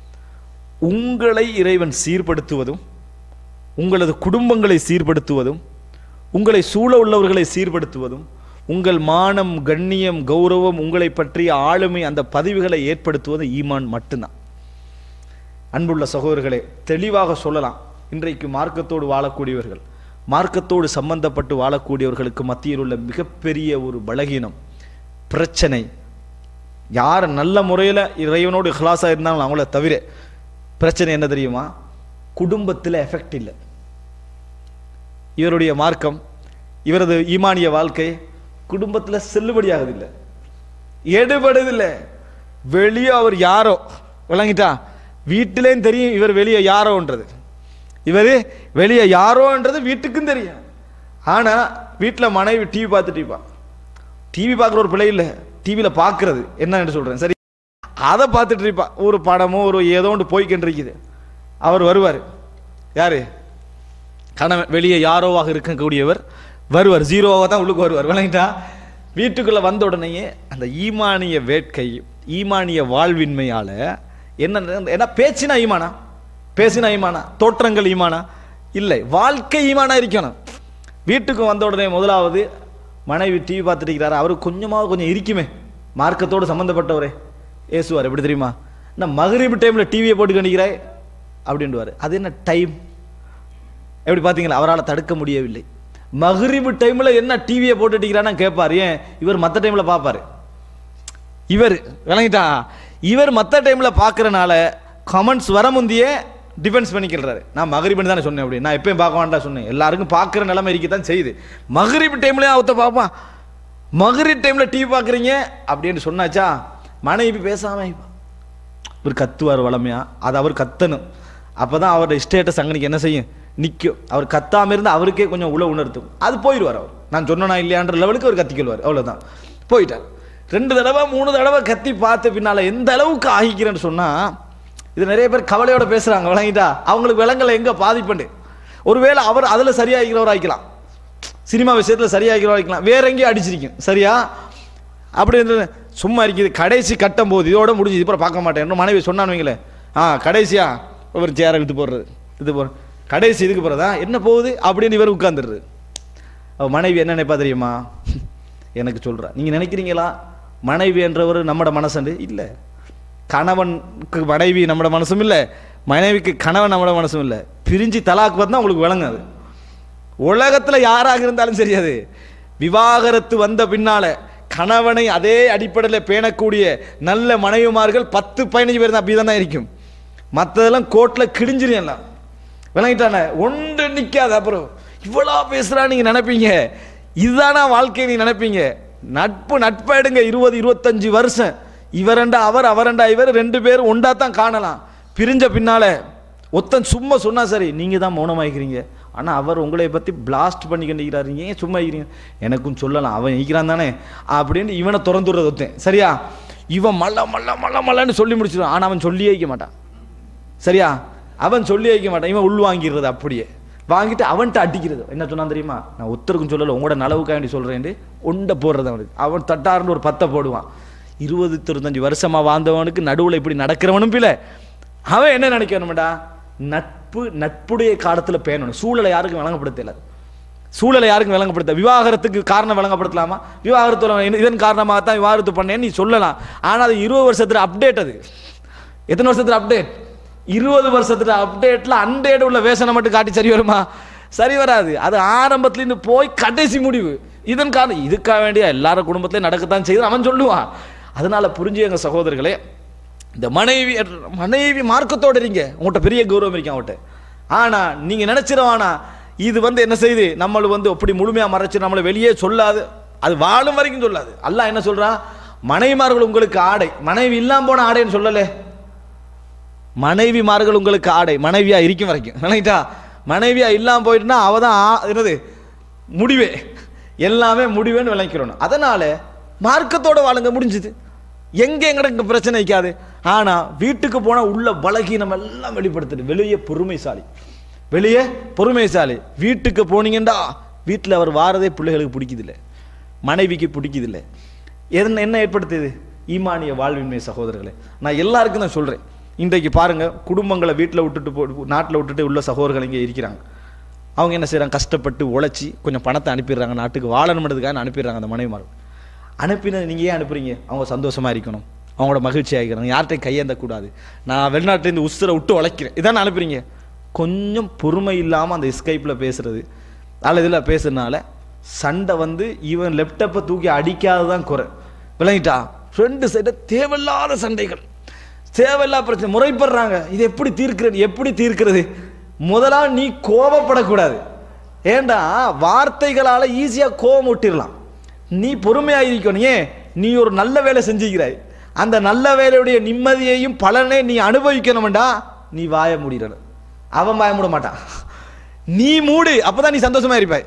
உங்களை இறைவன் சீர்படுத்துவதும் உங்களது குடும்பங்களை சீர்படுத்துவதும் உங்களை சூழ உள்ளவர்களை சீர்படுத்துவதும் உங்கள் மானம் கண்ணியம் கௌரவம் உங்களை பற்றிய ஆளுமை அந்த பதிவுகளை ஏற்படுத்துவது ஈமான் மட்டும்தான் அன்புள்ள சகோதரர்களே தெளிவாக சொல்லலாம் இன்றைக்கு மார்க்கத்தோடு வாழக்கூடியவர்கள் மார்க்கத்தோடு சம்பந்தப்பட்டு வாழக்கூடியவர்களுக்கு மத்தியில் உள்ள மிகப்பெரிய ஒரு பலகீனம் பிரச்சனை யார் நல்ல முறையில் இறைவனோடு இஹ்லாஸாக இருந்தாலும் அவங்கள தவிர பிரச்சனை என்ன தெரியுமா குடும்பத்தில் எஃபெக்ட் இல்லை இவருடைய மார்க்கம் இவரது ஈமானிய வாழ்க்கை குடும்பத்தில் செல்லுபடியாகுதில்லை எடுபடுதில்லை வெளியே அவர் யாரோ விளங்கிட்டா வீட்டிலேயும் தெரியும் இவர் வெளியே யாரோன்றது இவர் வெளியே யாரோன்றது வீட்டுக்கும் தெரியும் ஆனால் வீட்டில் மனைவி டிவி பார்த்துட்டு இருப்பா டிவி பார்க்குற ஒரு பிள்ளை இல்லை டிவியில் பார்க்கறது என்னன்னு சொல்கிறேன் சரி அதை பார்த்துட்டு இருப்பா ஒரு படமோ ஒரு ஏதோ ஒன்று போய்க்கிட்டு இருக்குது அவர் வருவார் யாரு கணவன் வெளியே யாரோவாக இருக்கக்கூடியவர் வருவார் ஜீரோவாக தான் உள்ளுக்கு வருவார் விளங்கிட்டா வீட்டுக்குள்ளே வந்த உடனேயே அந்த ஈமானிய வேட்கை ஈமானிய வாழ்வின்மையால் என்ன ஏன்னா பேச்சினா ஈமானா பேசினா ஈமானா தோற்றங்கள் ஈமானா இல்லை வாழ்க்கை ஈமானா இருக்கணும் வீட்டுக்கு வந்த உடனே முதலாவது மனைவி டிவி பார்த்துட்டு இருக்கிறாரு அவரு கொஞ்சமாக கொஞ்சம் இருக்குமே மார்க்கத்தோடு சம்மந்தப்பட்டவரே ஏசுவார் எப்படி தெரியுமா நான் மகரிபு டைமில் டிவியை போட்டு கணிக்கிறாய் அப்படின்டுவார் அது என்ன டைம் எப்படி பார்த்தீங்களா அவரால் தடுக்க முடியவில்லை மகரிபு டைமில் என்ன டிவியை போட்டுட்டிக்கிறான்னு கேட்பார் ஏன் இவர் மற்ற டைமில் பார்ப்பாரு இவர் விளங்கிட்டா இவர் மற்ற டைமில் பார்க்கறனால கமெண்ட்ஸ் வர முந்தியே டிஃபென்ஸ் பண்ணிக்கிறாரு நான் மகரிபுன்னு தானே சொன்னேன் அப்படி நான் எப்பயும் பார்க்க வேண்டாம் சொன்னேன் எல்லாருக்கும் பார்க்குற நிலைமை இருக்க தான் செய்யுது மகரிபு டைம்லேயே அவத்த பார்ப்பான் மகரிப் டைமில் டிவி பார்க்குறீங்க அப்படின்னு சொன்னாச்சா மனைவி பேசாம இவர் கத்துவார் வளமையா அது அவர் கத்தணும் அப்பதான் அவரோட ஸ்டேட்டஸ் அங்கனைக்கு என்ன செய்யும் நிற்கும் அவர் கத்தாம இருந்து அவருக்கே கொஞ்சம் உள்ள உணர்த்தும் அது போயிடுவார் அவர் நான் சொன்னனா இல்லையான்ற லெவலுக்கு அவர் கத்திக்கொள்வார் அவ்வளவுதான் போயிட்டார் ரெண்டு தடவை மூணு தடவை கத்தி பார்த்த பின்னால எந்த அளவுக்கு ஆகிக்கிறேன்னு சொன்னா இது நிறைய பேர் கவலையோட பேசுறாங்க விளங்கிட்டா அவங்களுக்கு விலங்கலை எங்க பாதிப்புண்டு ஒருவேளை அவர் அதுல சரியாகிறவர் ஆகிக்கலாம் சினிமா விஷயத்துல சரியாகிறவர் ஆகிக்கலாம் வேற எங்கேயும் அடிச்சிருக்கும் சரியா அப்படி இருந்து சும்மா இருக்குது கடைசி கட்டும் போது இதோட முடிஞ்சு இதுப்புறம் பார்க்க மாட்டேன் இன்னும் மனைவி சொன்னான்னு வைங்களேன் ஆ கடைசியா ஒரு சேரை இழுத்து போடுறது இது போற கடைசி இதுக்கு போகிறதா என்ன போகுது அப்படின்னு இவர் உட்காந்துடுறது அவ மனைவி என்ன நினைப்பா தெரியுமா எனக்கு சொல்றா நீங்க நினைக்கிறீங்களா மனைவி என்றவர் நம்மட மனசண்டு இல்லை கணவனுக்கு மனைவி நம்மட மனசும் இல்லை மனைவிக்கு கணவன் நம்மட மனசும் இல்லை பிரிஞ்சு தலாக்கு பார்த்தா உங்களுக்கு விளங்காது உலகத்துல யாராக இருந்தாலும் சரியாது விவாகரத்து வந்த பின்னால கணவனை அதே அடிப்படையில் பேணக்கூடிய நல்ல மனைவிமார்கள் பத்து பதினஞ்சு பேர் தான் அப்படி தான் இருக்கும் மற்றதெல்லாம் கோர்ட்டில் கிழிஞ்சிரும் எல்லாம் விளங்கிட்டானே ஒன்று நிற்காது அப்புறம் இவ்வளோ பேசுகிறா நீங்கள் நினைப்பீங்க இதுதானா வாழ்க்கை நீ நினைப்பீங்க நட்பு நட்பை எடுங்க இருபது இருபத்தஞ்சு வருஷம் இவரண்டா அவர் அவரண்டா இவர் ரெண்டு பேரும் ஒண்டா தான் காணலாம் பிரிஞ்ச பின்னால ஒத்தன் சும்மா சொன்னா சரி நீங்க தான் மௌனமாயிக்கிறீங்க ஆனா அவர் உங்களை பத்தி பிளாஸ்ட் பண்ணிக்கிட்டு ஏன் சும்மா இருக்கிறீங்க எனக்கும் சொல்லலாம் அவன் ஈக்கிறான் தானே அப்படின்னு இவனை திறந்துடுறது ஒத்தன் சரியா இவன் மல்ல மல்ல மல்ல மல்லன்னு சொல்லி முடிச்சிடுவான் ஆனா அவன் சொல்லியே வைக்க மாட்டான் சரியா அவன் சொல்லி வைக்க மாட்டான் இவன் உள் வாங்கிடுறது அப்படியே வாங்கிட்டு அவன்கிட்ட அடிக்கிறது என்ன சொன்னான் தெரியுமா நான் ஒருத்தருக்கும் சொல்லலை உங்களோட நலவுக்காண்டி சொல்றேன் உண்டை போடுறது அவனுக்கு அவன் தட்டாருன்னு ஒரு பத்தை போடுவான் இருபது இருபத்தஞ்சு வருஷமா வாழ்ந்தவனுக்கு நடுவில் இப்படி நடக்கிறவனும் பிள்ளை அவன் என்ன நினைக்கணும்டா நட்பு நட்புடைய காலத்துல பேணணும் சூழலை யாருக்கும் வழங்கப்படுத்தல சூழலை யாருக்கும் விளங்கப்படுத்த விவாகரத்துக்கு காரணம் விளங்கப்படுத்தலாமா விவாகரத்து இதன் காரணமாக தான் விவாகரத்து பண்ணேன்னு நீ சொல்லலாம் ஆனால் அது இருபது வருஷத்துல அப்டேட் அது எத்தனை வருஷத்துல அப்டேட் இருபது வருஷத்துல அப்டேட்ல அன்டேட் உள்ள வேஷனை மட்டும் காட்டி சரி வருமா சரி வராது அது ஆரம்பத்துலேருந்து போய் கடைசி முடிவு இதன் காரணம் இதுக்காக வேண்டிய எல்லாரும் குடும்பத்திலையும் நடக்கத்தான் செய்து அவன் சொல்லுவான் அதனால புரிஞ்சு எங்க சகோதரர்களே இந்த மனைவி மனைவி மார்க்கத்தோட இருங்க உங்கள்கிட்ட பெரிய கௌரவம் இருக்கு அவங்கள்ட்ட ஆனா நீங்க நினைச்சிருவானா இது வந்து என்ன செய்யுது நம்மள வந்து அப்படி முழுமையா மறைச்சு நம்மளை வெளியே சொல்லாது அது வாழும் வரைக்கும் சொல்லாது அல்லாஹ் என்ன சொல்றான் மனைவிமார்கள் உங்களுக்கு ஆடை மனைவி இல்லாம போன ஆடைன்னு சொல்லலே மனைவிமார்கள் உங்களுக்கு ஆடை மனைவியா இருக்கும் வரைக்கும் நினைட்டா மனைவியா இல்லாம போயிட்டுனா அவ தான் ஆ- என்னது முடிவே எல்லாமே முடிவேன்னு விளக்கிறோம் அதனால மார்க்கத்தோட வாழுங்க முடிஞ்சுது எங்க எங்களுக்கு பிரச்சனை வைக்காது ஆனா வீட்டுக்கு போனா உள்ள பலகீனம் எல்லாம் வெளிப்படுத்துது வெளியே பொறுமைசாலி வெளியே பொறுமைசாலி வீட்டுக்கு போனீங்கண்டா வீட்டில் அவர் வாரதே பிள்ளைகளுக்கு பிடிக்குதில்ல மனைவிக்கு பிடிக்குதில்ல என்ன என்ன ஏற்படுத்துது ஈமானிய வாழ்வின்மை சகோதரர்களே நான் எல்லாருக்கும் தான் சொல்றேன் இன்றைக்கு பாருங்க குடும்பங்களை வீட்டில் விட்டுட்டு போ நாட்டில் விட்டுட்டு உள்ள சகோதரர்கள் இங்கே இருக்கிறாங்க அவங்க என்ன செய்றாங்க கஷ்டப்பட்டு உழைச்சி கொஞ்சம் பணத்தை அனுப்பிடுறாங்க நாட்டுக்கு வாழணுன்றதுக்காக அனுப்பிடுறாங்க அந்த மனைவிமார்கள் அனுப்பினது நீங்கள் ஏன் அனுப்புறீங்க அவங்க சந்தோஷமா இருக்கணும் அவங்களோட மகிழ்ச்சி ஆகிக்கிறாங்க யார்கிட்டையும் கையேந்த கூடாது நான் வெளிநாட்டிலேருந்து உசுரை விட்டு உழைக்கிறேன் இதான் அனுப்புறீங்க கொஞ்சம் பொறுமை இல்லாமல் அந்த ஸ்கைப்பில் பேசுறது அதில் இதில் பேசுறதுனால சண்டை வந்து இவன் லேப்டாப்பை தூக்கி அடிக்காததான் குறை விளங்கிட்டா ரெண்டு சைடு தேவையில்லாத சண்டைகள் தேவையில்லாத பிரச்சனை முறைப்படுறாங்க இது எப்படி தீர்க்கிறது எப்படி தீர்க்கிறது முதலா நீ கோபப்படக்கூடாது ஏண்டா வார்த்தைகளால ஈஸியா கோபம் விட்டிடலாம் நீ பொறுமையாக இருக்கணும் ஏன் நீ ஒரு நல்ல வேலை செஞ்சுக்கிறாய் அந்த நல்ல வேலையுடைய நிம்மதியையும் பலனை நீ அனுபவிக்கணும்டா நீ வாய மூடிடணும் அவன் வாய மூட மாட்டான் நீ மூடு அப்பதான் நீ சந்தோஷமா இருப்பாய்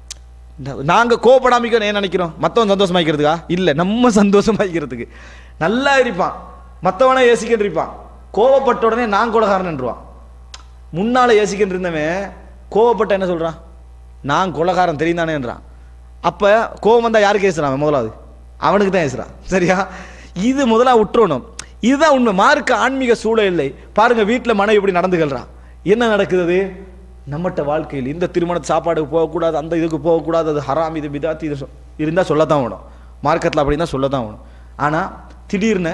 நா- நாங்க கோபப்படாமிக்க ஏன் நினைக்கிறோம் மத்தவன் சந்தோஷமா இருக்கிறதுக்கா இல்ல நம்ம சந்தோஷமா இருக்கிறதுக்கு நல்லா இருப்பான் மத்தவனை ஏசிக்கிட்டு இருப்பான் கோவப்பட்ட உடனே நான் கொலகாரன்ன்றான் முன்னால ஏசிக்கிட்டு இருந்தவன் கோவப்பட்ட என்ன சொல்றான் நான் கொலகாரன் தெரியும் தானேன்றான் அப்ப கோவம் வந்தா யாருக்கு ஏசுறான் அவன் முதலாவது அவனுக்கு தான் ஏசுறான் சரியா இது முதலா விட்டுறணும் இதுதான் உண்மை மார்க்க ஆன்மீக சூழல் இல்லை பாருங்க வீட்டுல மனைவி இப்படி நடந்துகள்றான் என்ன நடக்குது அது? நம்மட்ட வாழ்க்கையில் இந்த திருமண சாப்பாடுக்கு போகக்கூடாது அந்த இதுக்கு போகக்கூடாது அது ஹராம் இது பிதாத்தி இது சொ- இருந்தா சொல்லத்தான் வேணும் மார்க்கெட்டில் அப்படி தான் சொல்லத்தான் வேணும் ஆனா திடீர்னு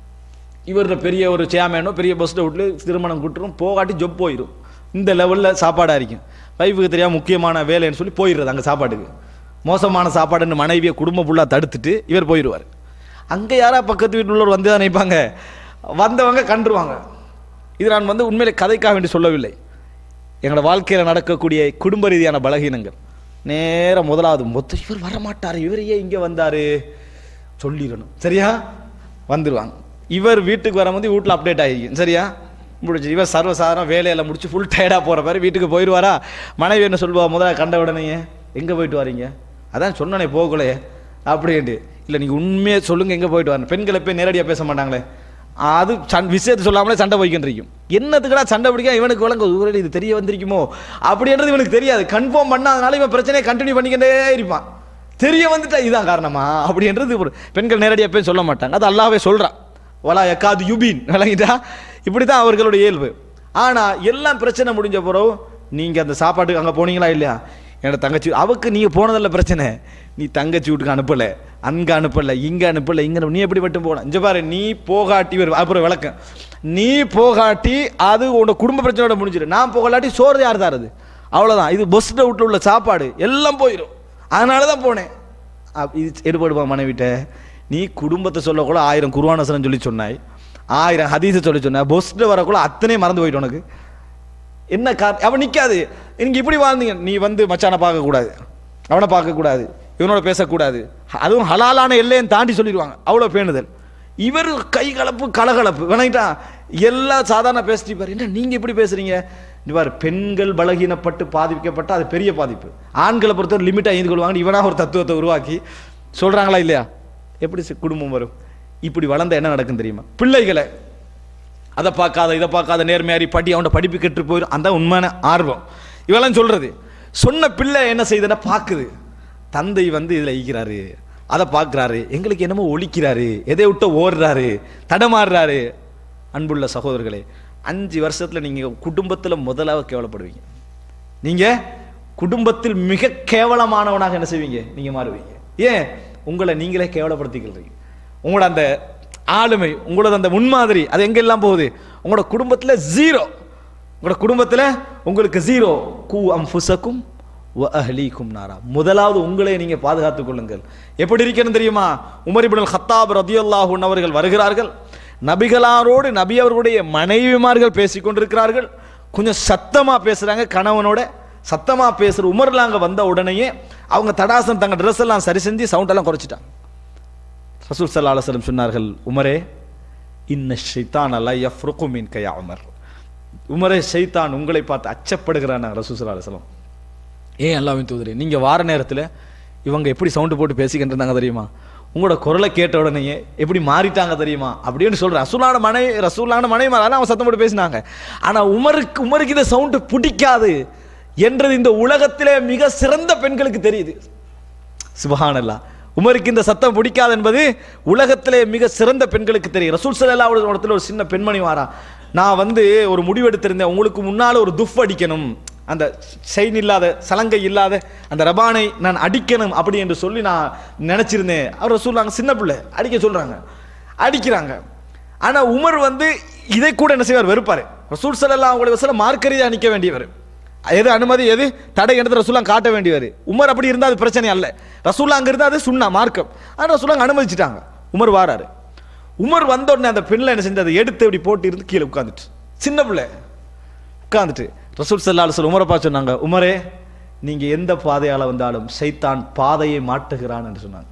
இவரோட பெரிய ஒரு சேர்மேனோ பெரிய பஸ்ஸில் விட்டு திருமணம் கூட்டுரும் போகாட்டி ஜொப் போயிடும் இந்த லெவலில் சாப்பாடாக இருக்கும் வைஃபுக்கு தெரியாம முக்கியமான வேலைன்னு சொல்லி போயிடுறது அங்கே சாப்பாட்டுக்கு மோசமான சாப்பாடுன்னு மனைவியை குடும்பம் ஃபுல்லாக தடுத்துட்டு இவர் போயிடுவார் அங்கே யாரா பக்கத்து வீட்டில் உள்ளவர் வந்து தான் நினைப்பாங்க வந்தவங்க கண்டுருவாங்க இது நான் வந்து உண்மையிலே கதைக்காக வேண்டி சொல்லவில்லை எங்களோட வாழ்க்கையில் நடக்கக்கூடிய குடும்ப ரீதியான பலகீனங்கள் நேரா முதலாவது மொத்தம் இவர் வரமாட்டார் இவர் ஏன் இங்கே வந்தார் சொல்லிடணும் சரியா வந்துருவாங்க இவர் வீட்டுக்கு வரும்போது வீட்டில் அப்டேட் ஆகிருக்கும் சரியா முடிஞ்சு இவர் சர்வசாதாரண வேலையெல்லாம் முடிச்சு ஃபுல் டயர்டாக போகிற மாதிரி வீட்டுக்கு போயிடுவாரா மனைவி என்ன சொல்லுவா முதல்ல கண்ட உடனேயே எங்கே போயிட்டு வரீங்க அதான் சொன்னனே போகலையே அப்படின்ட்டு இல்லை நீங்கள் உண்மையை சொல்லுங்கள் எங்கே போயிட்டு வரணும் பெண்கள் எப்போ நேரடியாக பேச மாட்டாங்களே அது சண் விஷயத்தை சொல்லாமலே சண்டை போய்க்கின்றிருக்கும் என்னத்துக்குடா சண்டை பிடிக்க இவனுக்கு விளங்க ஒருவேளை இது தெரிய வந்திருக்குமோ அப்படின்றது இவனுக்கு தெரியாது கன்ஃபார்ம் பண்ணாதனால இவன் பிரச்சனையை கண்டினியூ பண்ணிக்கிட்டே இருப்பான் தெரிய வந்துட்டா இதுதான் காரணமா அப்படின்றது ஒரு பெண்கள் நேரடியாக போய் சொல்ல மாட்டாங்க அது அல்லாவே சொல்றான் வலா எக்காது யுபீன் விளங்கிட்டா இப்படி தான் அவர்களுடைய இயல்பு ஆனா எல்லாம் பிரச்சனை முடிஞ்ச பிறகு நீங்க அந்த சாப்பாட்டுக்கு அங்க போனீங்களா இல்லையா என்னோட தங்கச்சி அவக்கு நீங்க போனதில்ல பிரச்சனை நீ தங்கச்சி வீட்டுக்கு அனுப்பல அங்க அனுப்பல இங்க அனுப்பல இங்க அனுப்பல. நீ எப்படி மட்டும் போன இங்க பாரு நீ போகாட்டி வரு அப்புறம் விளக்கம் நீ போகாட்டி அது உன்னோட குடும்ப பிரச்சனையோட முடிஞ்சிடும் நான் போகலாட்டி சோறு யார் தாரது அவ்வளவுதான் இது பஸ்ல வீட்டில் உள்ள சாப்பாடு எல்லாம் போயிடும் அதனால தான் போனேன் அப்~ இது எடுபடுவா மனைவிட்ட நீ குடும்பத்தை சொல்லக்கூட ஆயிரம் குருவானசனம் சொல்லி சொன்னாய் ஆயிரம் ஹதீஸை சொல்லி சொன்ன பொஸ்ல வரக்குள்ள அத்தனையும் மறந்து போயிட்டு உனக்கு என்ன கார் அவன் நிக்காது நீங்க இப்படி வாழ்ந்தீங்க நீ வந்து மச்சானை பார்க்க கூடாது அவனை பார்க்க கூடாது இவனோட பேசக்கூடாது அதுவும் ஹலாலான எல்லையும் தாண்டி சொல்லிடுவாங்க அவ்வளவு பேணுதல் இவர் கை கலப்பு கலகலப்பு வேணாட்டா எல்லாம் சாதாரண பேசிட்டு பாரு என்ன நீங்க இப்படி பேசுறீங்க இது பாரு பெண்கள் பலகீனப்பட்டு பாதிக்கப்பட்ட அது பெரிய பாதிப்பு ஆண்களை பொறுத்தவரை லிமிட்டா எழுந்து கொள்வாங்க இவனா ஒரு தத்துவத்தை உருவாக்கி சொல்றாங்களா இல்லையா எப்படி சி- குடும்பம் வரும் இப்படி வளர்ந்த என்ன நடக்கும் தெரியுமா பிள்ளைகளை அதை பார்க்காத இதை பார்க்காத நேர்மையாரி படி அவனோட படிப்பு கெட்டு போயிடும் அந்த உண்மையான ஆர்வம் இவெல்லாம் சொல்றது சொன்ன பிள்ளை என்ன செய்யுதுன்னா பார்க்குது தந்தை வந்து இதில் ஈக்கிறாரு அதை பார்க்குறாரு எங்களுக்கு என்னமோ ஒழிக்கிறாரு எதை விட்டு ஓடுறாரு தடமாறுறாரு அன்புள்ள சகோதரர்களே அஞ்சு வருஷத்துல நீங்க குடும்பத்துல முதலாவது கேவலப்படுவீங்க நீங்க குடும்பத்தில் மிக கேவலமானவனாக என்ன செய்வீங்க நீங்க மாறுவீங்க ஏன் உங்களை நீங்களே கேவலப்படுத்திக்கிறீங்க உங்களோட அந்த ஆளுமை உங்களோட அந்த முன்மாதிரி அது எங்கெல்லாம் போகுது உங்களோட குடும்பத்துல ஜீரோ உங்களோட குடும்பத்துல உங்களுக்கு ஜீரோ கூ அம்புசக்கும் அஹ்லீக்கும் நாரா முதலாவது உங்களை நீங்க பாதுகாத்துக் கொள்ளுங்கள் எப்படி இருக்கணும் தெரியுமா உமர் இப்னுல் ஹத்தாப் ரதியல்லாஹு அவர்கள் வருகிறார்கள் நபிகளாரோடு நபி அவர்களுடைய மனைவிமார்கள் பேசிக் கொண்டிருக்கிறார்கள் கொஞ்சம் சத்தமா பேசுறாங்க கணவனோட சத்தமா பேசுற உமர்ல அங்க வந்த உடனேயே அவங்க தடாசன் தங்க ட்ரெஸ் எல்லாம் சரி செஞ்சு சவுண்ட் எல்லாம் குறைச்சிட்டாங்க ரசூல் சல்லா அலுவலம் சொன்னார்கள் உமரே இன்ன ஷைத்தான் அல்ல யஃப்ருக்கு மீன் கையா உமர் உமரே ஷைத்தான் உங்களை பார்த்து அச்சப்படுகிறான் ரசூல் சல்லா அலுவலம் ஏன் அல்லாவின் தூதரே நீங்க வார நேரத்துல இவங்க எப்படி சவுண்டு போட்டு பேசிக்கிட்டு இருந்தாங்க தெரியுமா உங்களோட குரலை கேட்ட உடனேயே எப்படி மாறிட்டாங்க தெரியுமா அப்படின்னு சொல்ற ரசூலான மனை ரசூலான மனை அதான் அவன் சத்தம் போட்டு பேசினாங்க ஆனா உமருக்கு உமருக்கு இந்த சவுண்டு பிடிக்காது என்றது இந்த உலகத்திலே மிக சிறந்த பெண்களுக்கு தெரியுது சுபஹானல்லா உமருக்கு இந்த சத்தம் பிடிக்காது என்பது உலகத்திலே மிக சிறந்த பெண்களுக்கு தெரியும் ரசூல் சல்லா இடத்துல ஒரு சின்ன பெண்மணி வாரா நான் வந்து ஒரு முடிவெடுத்திருந்தேன் உங்களுக்கு முன்னால ஒரு துஃப் அடிக்கணும் அந்த செயின் இல்லாத சலங்கை இல்லாத அந்த ரபானை நான் அடிக்கணும் அப்படி என்று சொல்லி நான் நினைச்சிருந்தேன் அவர் ரசூல் சின்ன பிள்ளை அடிக்க சொல்றாங்க அடிக்கிறாங்க ஆனா உமர் வந்து இதை கூட என்ன செய்வார் வெறுப்பாரு ரசூல் சல்லா அவங்களுடைய வசல மார்க்கரியா நிக்க வேண்டியவர் எது அனுமதி எது தடை எடுத்து ரசூலா காட்ட வேண்டியவர் உமர் அப்படி இருந்தால் அது பிரச்சனை அல்ல ரசூலா அங்க இருந்தால் அது சுண்ணா மார்க்கம் ஆனால் ரசூலா அங்க அனுமதிச்சிட்டாங்க உமர் வாராரு உமர் வந்த உடனே அந்த பெண்ணில் என்ன செஞ்சு அதை எடுத்து இப்படி போட்டு இருந்து கீழே உட்காந்துட்டு சின்ன பிள்ளை உட்காந்துட்டு ரசூல் சல்லாஹ் சொல்ல உமரை பார்த்து சொன்னாங்க உமரே நீங்க எந்த பாதையால வந்தாலும் சைத்தான் பாதையை மாட்டுகிறான் என்று சொன்னாங்க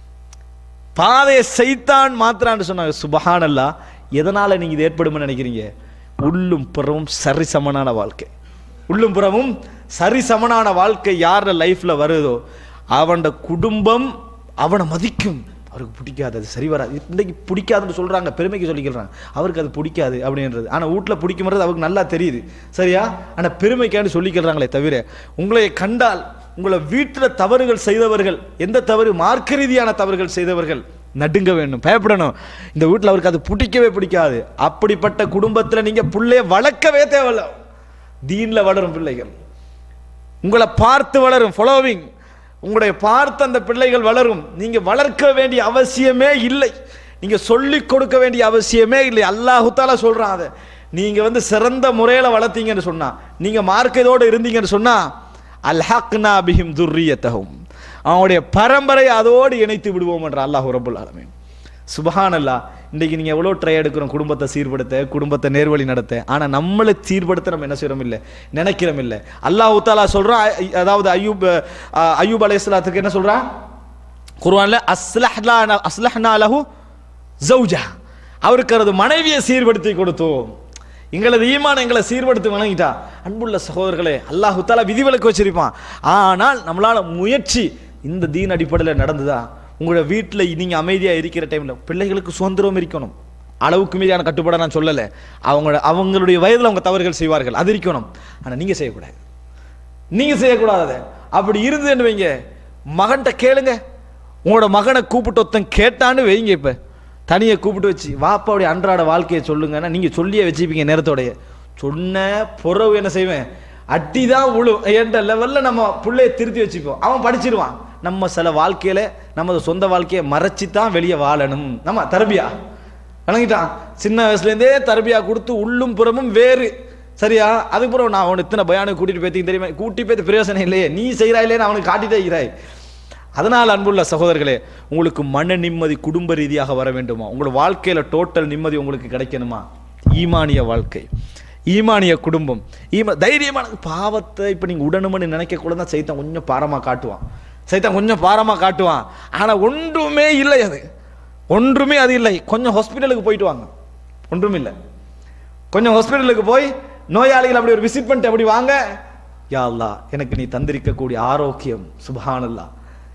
பாதையை சைத்தான் மாத்திரான்னு சொன்னாங்க சுபஹானல்லா எதனால நீங்க இது ஏற்படும்னு நினைக்கிறீங்க உள்ளும் புறமும் சரிசமனான வாழ்க்கை உள்ளும் புறமும் சரிசமனான வாழ்க்கை யார லைஃப்ல வருதோ அவனோட குடும்பம் அவனை மதிக்கும் அவருக்கு பிடிக்காது அது சரி வராது இன்னைக்கு பிடிக்காதுன்னு சொல்றாங்க பெருமைக்கு சொல்லிக்கிறாங்க அவருக்கு அது பிடிக்காது அப்படின்றது ஆனா வீட்டுல பிடிக்கும்ன்றது அவருக்கு நல்லா தெரியுது சரியா ஆனா பெருமைக்கான்னு சொல்லிக்கிறாங்களே தவிர உங்களை கண்டால் உங்களை வீட்டில் தவறுகள் செய்தவர்கள் எந்த தவறு மார்க்க ரீதியான தவறுகள் செய்தவர்கள் நடுங்க வேண்டும் பயப்படணும் இந்த வீட்டில் அவருக்கு அது பிடிக்கவே பிடிக்காது அப்படிப்பட்ட குடும்பத்தில் நீங்க பிள்ளைய வளர்க்கவே தேவையில்ல தீன்ல வளரும் பிள்ளைகள் உங்களை பார்த்து வளரும் ஃபாலோவிங் உங்களுடைய பார்த்து அந்த பிள்ளைகள் வளரும் நீங்க வளர்க்க வேண்டிய அவசியமே இல்லை நீங்க சொல்லிக் கொடுக்க வேண்டிய அவசியமே இல்லை அல்லாஹு தாலா சொல்றான் அதை நீங்க வந்து சிறந்த முறையில வளர்த்தீங்கன்னு சொன்னா நீங்க மார்க்கத்தோடு இருந்தீங்கன்னு சொன்னா அல்ஹக்னா பிஹிம் துர்ரியத்தஹும் அவனுடைய பரம்பரை அதோடு இணைத்து விடுவோம் என்ற அல்லாஹ் ரபுல் ஆலமீன் சுபஹானல்லா இன்னைக்கு நீங்க எவ்வளோ ட்ரை எடுக்கிறோம் குடும்பத்தை சீர்படுத்த குடும்பத்தை நேர்வழி நடத்த ஆனா நம்மளை சீர்படுத்த நம்ம என்ன செய்யறோம் இல்லை நினைக்கிறோம் இல்லை அல்லாஹ் தாலா சொல்றான் அ- அதாவது அய்யூப் அஹ், அய்யூப் அலைஹிஸ்ஸலாத்துக்கு என்ன சொல்றான் குர்ஆன்ல அஸ்லஹ்னா அஸ்லஹ்னா லஹு ஜௌஜா அவருக்கு அவரது மனைவியை சீர்படுத்தி கொடுத்தோம் எங்களது ஈமான் எங்களை சீர்படுத்தி வணங்கிட்டா அன்புள்ள சகோதரர்களே அல்லாஹு தாலா விதிவிலக்கு வச்சிருப்பான் ஆனால் நம்மளால முயற்சி இந்த தீன் அடிப்படையில் நடந்ததா உங்களோட வீட்டில் நீங்க அமைதியா இருக்கிற டைம்ல பிள்ளைகளுக்கு சுதந்திரம் இருக்கணும் அளவுக்கு மீதியான கட்டுப்பாடை நான் சொல்லலை அவங்களோட அவங்களுடைய வயதில் அவங்க தவறுகள் செய்வார்கள் அது இருக்கணும் ஆனா நீங்க செய்யக்கூடாது நீங்க செய்யக்கூடாது அதை. அப்படி இருந்துன்னு வைங்க மகன்கிட்ட கேளுங்க உங்களோட மகனை கூப்பிட்டு ஒருத்தன் கேட்டான்னு வைங்க இப்ப தனியை கூப்பிட்டு வச்சு வாப்பாவுடைய அன்றாட வாழ்க்கையை சொல்லுங்கன்னா நீங்க சொல்லியே வச்சுப்பீங்க நேரத்தோடைய சொன்ன பொறவு என்ன செய்வேன் அட்டிதான் விழு என்ற லெவல்ல நம்ம பிள்ளைய திருத்தி வச்சுப்போம் அவன் படிச்சிருவான் நம்ம சில வாழ்க்கையில நமது சொந்த வாழ்க்கையை மறைச்சு தான் வெளியே வாழணும் நம்ம தரபியா விளங்கிட்டான் சின்ன வயசுலேருந்தே தரபியா கொடுத்து உள்ளும் புறமும் வேறு சரியா அதுக்கப்புறம் நான் அவனை இத்தனை பயானுக்கு கூட்டிட்டு போய் தெரியுமா கூட்டி போய் பிரயோசனம் இல்லையே நீ செய்கிறா இல்லையே அவனுக்கு காட்டிட்டே இருக்கிறாய் அதனால் அன்புள்ள சகோதரர்களே உங்களுக்கு மன நிம்மதி குடும்ப ரீதியாக வர வேண்டுமா உங்களோட வாழ்க்கையில டோட்டல் நிம்மதி உங்களுக்கு கிடைக்கணுமா ஈமானிய வாழ்க்கை ஈமானிய குடும்பம் ஈம தைரியமான பாவத்தை இப்போ நீங்கள் உடனுமன்னு நினைக்க கூட தான் சைத்தான் கொஞ்சம் பாரமாக காட்டுவான் சைத்தான் கொஞ்சம் பாரமாக காட்டுவான் ஆனால் ஒன்றுமே இல்லை அது ஒன்றுமே அது இல்லை கொஞ்சம் ஹாஸ்பிட்டலுக்கு போயிட்டு வாங்க ஒன்றும் இல்லை கொஞ்சம் ஹாஸ்பிட்டலுக்கு போய் நோயாளிகள் அப்படி ஒரு விசிட் பண்ணிட்டு அப்படி வாங்க யா அல்லாஹ் எனக்கு நீ தந்திருக்கக்கூடிய ஆரோக்கியம் சுபஹானல்லாஹ்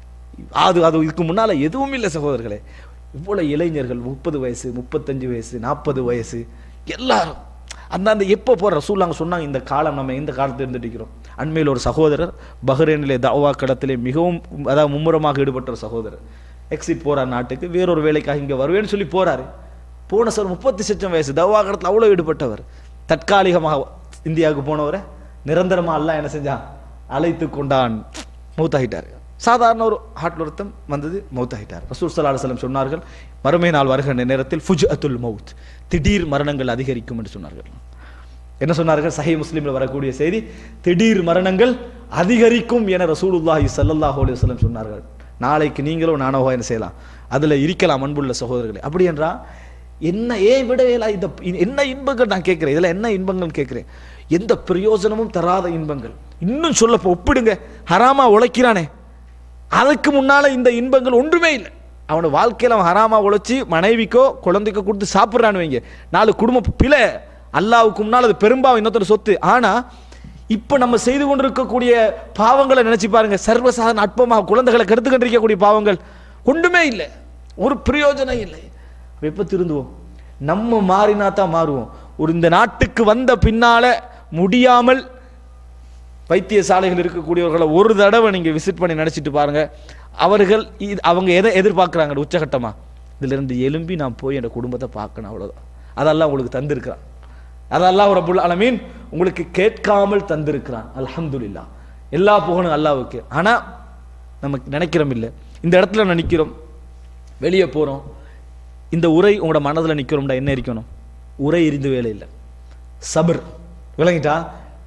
அது அது இதுக்கு முன்னால எதுவும் இல்லை சகோதரர்களே இவ்வளவு இளைஞர்கள் முப்பது வயசு முப்பத்தஞ்சு வயசு நாற்பது வயசு எல்லாரும் அந்தந்த எப்போ போற ரசூலாங்க சொன்னாங்க இந்த காலம் நம்ம இந்த காலத்தில் இருந்துட்டு இருக்கிறோம் அண்மையில் ஒரு சகோதரர் பஹ்ரைனிலே தாவா கடத்திலே மிகவும் அதாவது மும்முரமாக ஈடுபட்ட ஒரு சகோதரர் எக்ஸிட் போறார் நாட்டுக்கு வேறொரு வேலைக்காக இங்க வருவேன்னு சொல்லி போறாரு போன சார் முப்பத்தி சச்சம் வயசு தவா கடத்தில் அவ்வளோ ஈடுபட்டவர் தற்காலிகமாக இந்தியாவுக்கு போனவரை நிரந்தரமா அல்லாஹ் என்ன செஞ்சான் அழைத்து கொண்டான் மூத்தாகிட்டார் சாதாரண ஒரு ஹார்ட் வருத்தம் வந்தது மௌத்தாகிட்டார் ரசூல் சல்லா அலுவலம் சொன்னார்கள் மறுமை நாள் வருகின்ற நேரத்தில் ஃபுஜ் அத்துல் மவுத் திடீர் மரணங்கள் அதிகரிக்கும் என்று சொன்னார்கள் என்ன சொன்னார்கள் சஹி முஸ்லீம்ல வரக்கூடிய செய்தி திடீர் மரணங்கள் அதிகரிக்கும் என ரசூலுல்லாஹி ஸல்லல்லாஹு அலைஹி வஸல்லம் சொன்னார்கள் நாளைக்கு நீங்களும் நானோ என்ன செய்யலாம் அதுல இருக்கலாம் அன்புள்ள சகோதரர்களே அப்படி என்றா என்ன ஏன் விடவே இல்லை இந்த என்ன இன்பங்கள் நான் கேட்கிறேன் இதுல என்ன இன்பங்கள் கேட்கிறேன் எந்த பிரயோஜனமும் தராத இன்பங்கள் இன்னும் சொல்ல போ- ஒப்பிடுங்க ஹராமா உழைக்கிறானே அதுக்கு முன்னால இந்த இன்பங்கள் ஒன்றுமே இல்லை அவன வாழ்க்கையில அவன் ஹராமா உழைச்சி மனைவிக்கோ குழந்தைக்கோ கொடுத்து சாப்பிட்றான்னு வைங்க நாலு குடும்ப பிழை அல்லாவுக்கு முன்னால் அது பெரும்பாவம் இன்னொருத்தர் சொத்து ஆனா இப்ப நம்ம செய்து கொண்டிருக்கக்கூடிய பாவங்களை நினைச்சு பாருங்க சர்வசாதாரண அற்பமாக குழந்தைகளை கெடுத்து கொண்டிருக்கக்கூடிய பாவங்கள் ஒன்றுமே இல்லை ஒரு பிரயோஜனம் இல்லை அப்ப எப்ப திருந்துவோம் நம்ம மாறினா தான் மாறுவோம் ஒரு இந்த நாட்டுக்கு வந்த பின்னால முடியாமல் வைத்தியசாலைகள் இருக்கக்கூடியவர்களை ஒரு தடவை நீங்க விசிட் பண்ணி நினைச்சிட்டு பாருங்க அவர்கள் இது- அவங்க எதை எதிர்பார்க்குறாங்க உச்சகட்டமா இதுல இருந்து எலும்பி நான் போய் என் குடும்பத்தை பார்க்கணும் அவ்வளவுதான் அதெல்லாம் உங்களுக்கு தந்திருக்கிறான் அதெல்லாம் ரப்புல் அலமீன் உங்களுக்கு கேட்காமல் தந்திருக்கிறான் அல்ஹம்துலில்லாஹ் எல்லா புகழும் அல்லாவுக்கு ஆனா நமக்கு நினைக்கிறோம் இல்லை இந்த இடத்துல நினைக்கிறோம் வெளியே போறோம் இந்த உரை உங்களோட மனதுல நிக்கிறோம்டா என்ன இருக்கணும் உரை எரிந்து வேலை இல்லை சபர் விளங்கிட்டா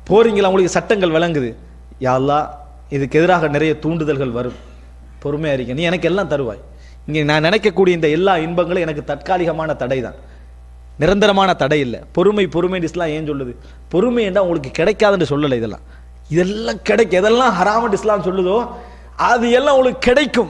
போறீங்களா உங்களுக்கு சட்டங்கள் விளங்குது யா அல்லாஹ் இதுக்கு எதிராக நிறைய தூண்டுதல்கள் வரும் பொறுமையா இருக்க நீ எனக்கு எல்லாம் தருவாய் இங்கே நான் நினைக்கக்கூடிய இந்த எல்லா இன்பங்களும் எனக்கு தற்காலிகமான தடை தான் நிரந்தரமான தடை இல்லை பொறுமை பொறுமை இஸ்லாம் ஏன் சொல்லுது பொறுமை என்றால் உங்களுக்கு கிடைக்காதுன்னு சொல்லலை இதெல்லாம் இதெல்லாம் கிடைக்கும் எதெல்லாம் ஹராமன் இஸ்லாம் சொல்லுதோ அது எல்லாம் உங்களுக்கு கிடைக்கும்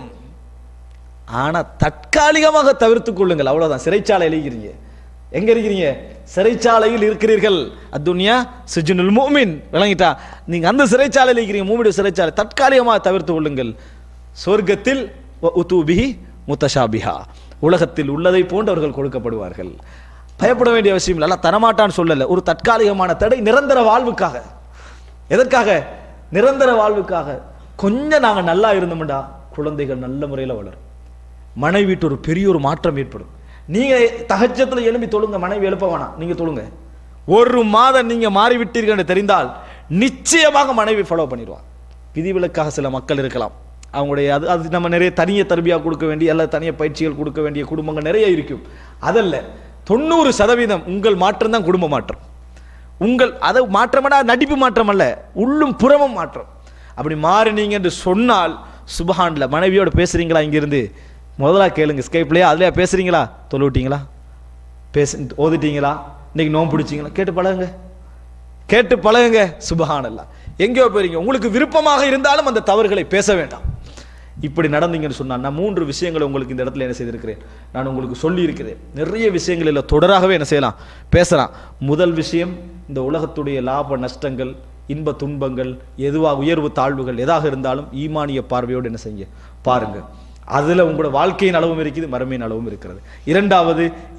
ஆனா தற்காலிகமாக தவிர்த்துக் கொள்ளுங்கள் அவ்வளவுதான் சிறைச்சாலையில் இருக்கிறீங்க எங்க இருக்கிறீங்க சிறைச்சாலையில் இருக்கிறீர்கள் அத்துன்யா சிஜுனுல் மூமின் விளங்கிட்டா நீங்க அந்த சிறைச்சாலையில் இருக்கிறீங்க மூமியுடைய சிறைச்சாலை தற்காலிகமாக தவிர்த்து கொள்ளுங்கள் சொர்க்கத்தில் உத்தூபிஹி முத்தஷாபிஹா உலகத்தில் உள்ளதை போன்று அவர்கள் கொடுக்கப்படுவார்கள் பயப்பட வேண்டிய அவசியம் இல்லை அல்லாஹ் தரமாட்டான்னு சொல்லல ஒரு தற்காலிகமான தடை நிரந்தர வாழ்வுக்காக எதற்காக நிரந்தர வாழ்வுக்காக கொஞ்சம் நாங்க நல்லா இருந்தோம்டா குழந்தைகள் நல்ல முறையில் வளரும் மனைவி வீட்டு ஒரு பெரிய ஒரு மாற்றம் ஏற்படும் நீங்க தகச்சத்துல எழுப்பி தொழுங்க மனைவி எழுப்ப வேணாம் நீங்க தொழுங்க ஒரு மாதம் நீங்க மாறிவிட்டீர்கள் என்று தெரிந்தால் நிச்சயமாக மனைவி ஃபாலோ பண்ணிடுவான் விதிவிலக்காக சில மக்கள் இருக்கலாம் அவங்களுடைய அது அது நம்ம நிறைய தனிய தர்பியா கொடுக்க வேண்டிய அல்ல தனிய பயிற்சிகள் கொடுக்க வேண்டிய குடும்பங்கள் நிறைய இருக்கும் அதல்ல தொண்ணூறு சதவீதம் உங்கள் மாற்றம் தான் குடும்ப மாற்றம் உங்கள் அதை மாற்றமடா நடிப்பு மாற்றம் அல்ல உள்ளும் புறமும் மாற்றம் அப்படி மாறினீங்க என்று சொன்னால் சுபஹான்ல மனைவியோட பேசுறீங்களா இங்கிருந்து முதலா கேளுங்க ஸ்கைப்லயே அதுலயா பேசுறீங்களா தொழுவிட்டீங்களா பேச ஓதிட்டீங்களா இன்னைக்கு நோம்பு பிடிச்சிங்களா கேட்டு பழகுங்க கேட்டு பழகுங்க சுபஹானல்லா எங்கேயோ போறீங்க உங்களுக்கு விருப்பமாக இருந்தாலும் அந்த தவறுகளை பேச வேண்டாம் இப்படி நடந்தீங்கன்னு சொன்னா நான் மூன்று விஷயங்களை உங்களுக்கு இந்த இடத்துல என்ன செய்திருக்கிறேன் நான் உங்களுக்கு சொல்லி இருக்கிறேன் நிறைய விஷயங்கள் இல்லை தொடராகவே என்ன செய்யலாம் பேசலாம் முதல் விஷயம் இந்த உலகத்துடைய லாப நஷ்டங்கள் இன்ப துன்பங்கள் எதுவாக உயர்வு தாழ்வுகள் எதாக இருந்தாலும் ஈமானிய பார்வையோடு என்ன செய்யுங்க பாருங்க அதுல உங்களோட வாழ்க்கையின் அளவும் இருக்குது மறுமையின் அளவும் இருக்கிறது இரண்டாவது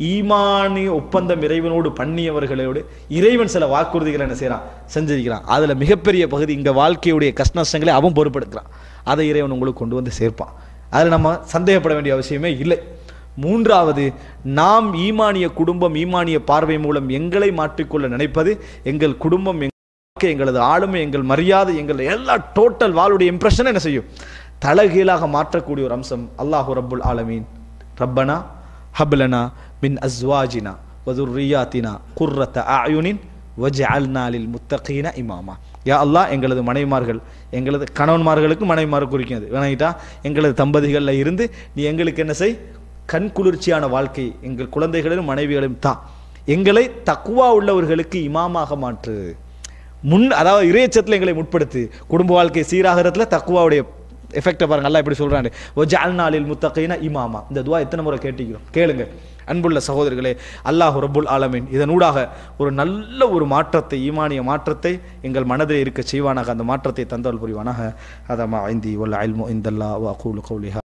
ஈமானிய ஒப்பந்தம் இறைவனோடு பண்ணியவர்களோடு இறைவன் சில வாக்குறுதிகளை என்ன செய்யறான் செஞ்சிருக்கிறான் அதுல மிகப்பெரிய பகுதி இங்க வாழ்க்கையுடைய கஷ்ட நஷ்டங்களை அவன் பொறுப்பெடுக்கிறான் அதை இறைவன் உங்களுக்கு கொண்டு வந்து சேர்ப்பான் அதில் நம்ம சந்தேகப்பட வேண்டிய அவசியமே இல்லை மூன்றாவது நாம் ஈமானிய குடும்பம் ஈமானிய பார்வை மூலம் எங்களை மாற்றிக்கொள்ள நினைப்பது எங்கள் குடும்பம் எங்கள் வாழ்க்கை, எங்களது ஆளுமை எங்கள் மரியாதை எங்கள் எல்லா டோட்டல் வாளுடைய இம்ப்ரெஷன் என்ன செய்யும் தலகீழாக மாற்றக்கூடிய ஒரு அம்சம் அல்லாஹு ரப்புல் ஆலமீன் ரப்பனா ஹப்லனா மின் அஸ்வாஜினா வதுர்ரியாத்தினா குர்ரத்த அயுனின் வஜ்அல்னா லில் முத்தகீன இமாமா யா அல்லாஹ் எங்களது மனைவிமார்கள் எங்களது கணவன்மார்களுக்கு மனைவிமார் குறிக்கும் அது வேணாங்கிட்டா எங்களது தம்பதிகளில் இருந்து நீ எங்களுக்கு என்ன செய் கண் குளிர்ச்சியான வாழ்க்கை எங்கள் குழந்தைகளிலும் மனைவிகளையும் தா எங்களை தக்குவா உள்ளவர்களுக்கு இமாமாக மாற்று முன் அதாவது இறையச்சத்தில் எங்களை முற்படுத்து குடும்ப வாழ்க்கை சீராகிறதுல தக்குவாவுடைய எஃபெக்டை பாருங்க அல்லாஹ் இப்படி சொல்றாரு ஓ ஜால்நாளில் முத்தகைனா இமாமா இந்த துவா எத்தனை முறை கேட்டிக்கிறோம் கேளுங்க அன்புள்ள சகோதரர்களே அல்லாஹ் ரப்புல் ஆலமீன் இதனூடாக ஒரு நல்ல ஒரு மாற்றத்தை ஈமானிய மாற்றத்தை எங்கள் மனதில் இருக்க செய்வானாக அந்த மாற்றத்தை தந்தவள் புரிவானாக அதமா ஐந்தி வல்ல அல்மு இந்தல்லா வ அகூலு கௌலிஹா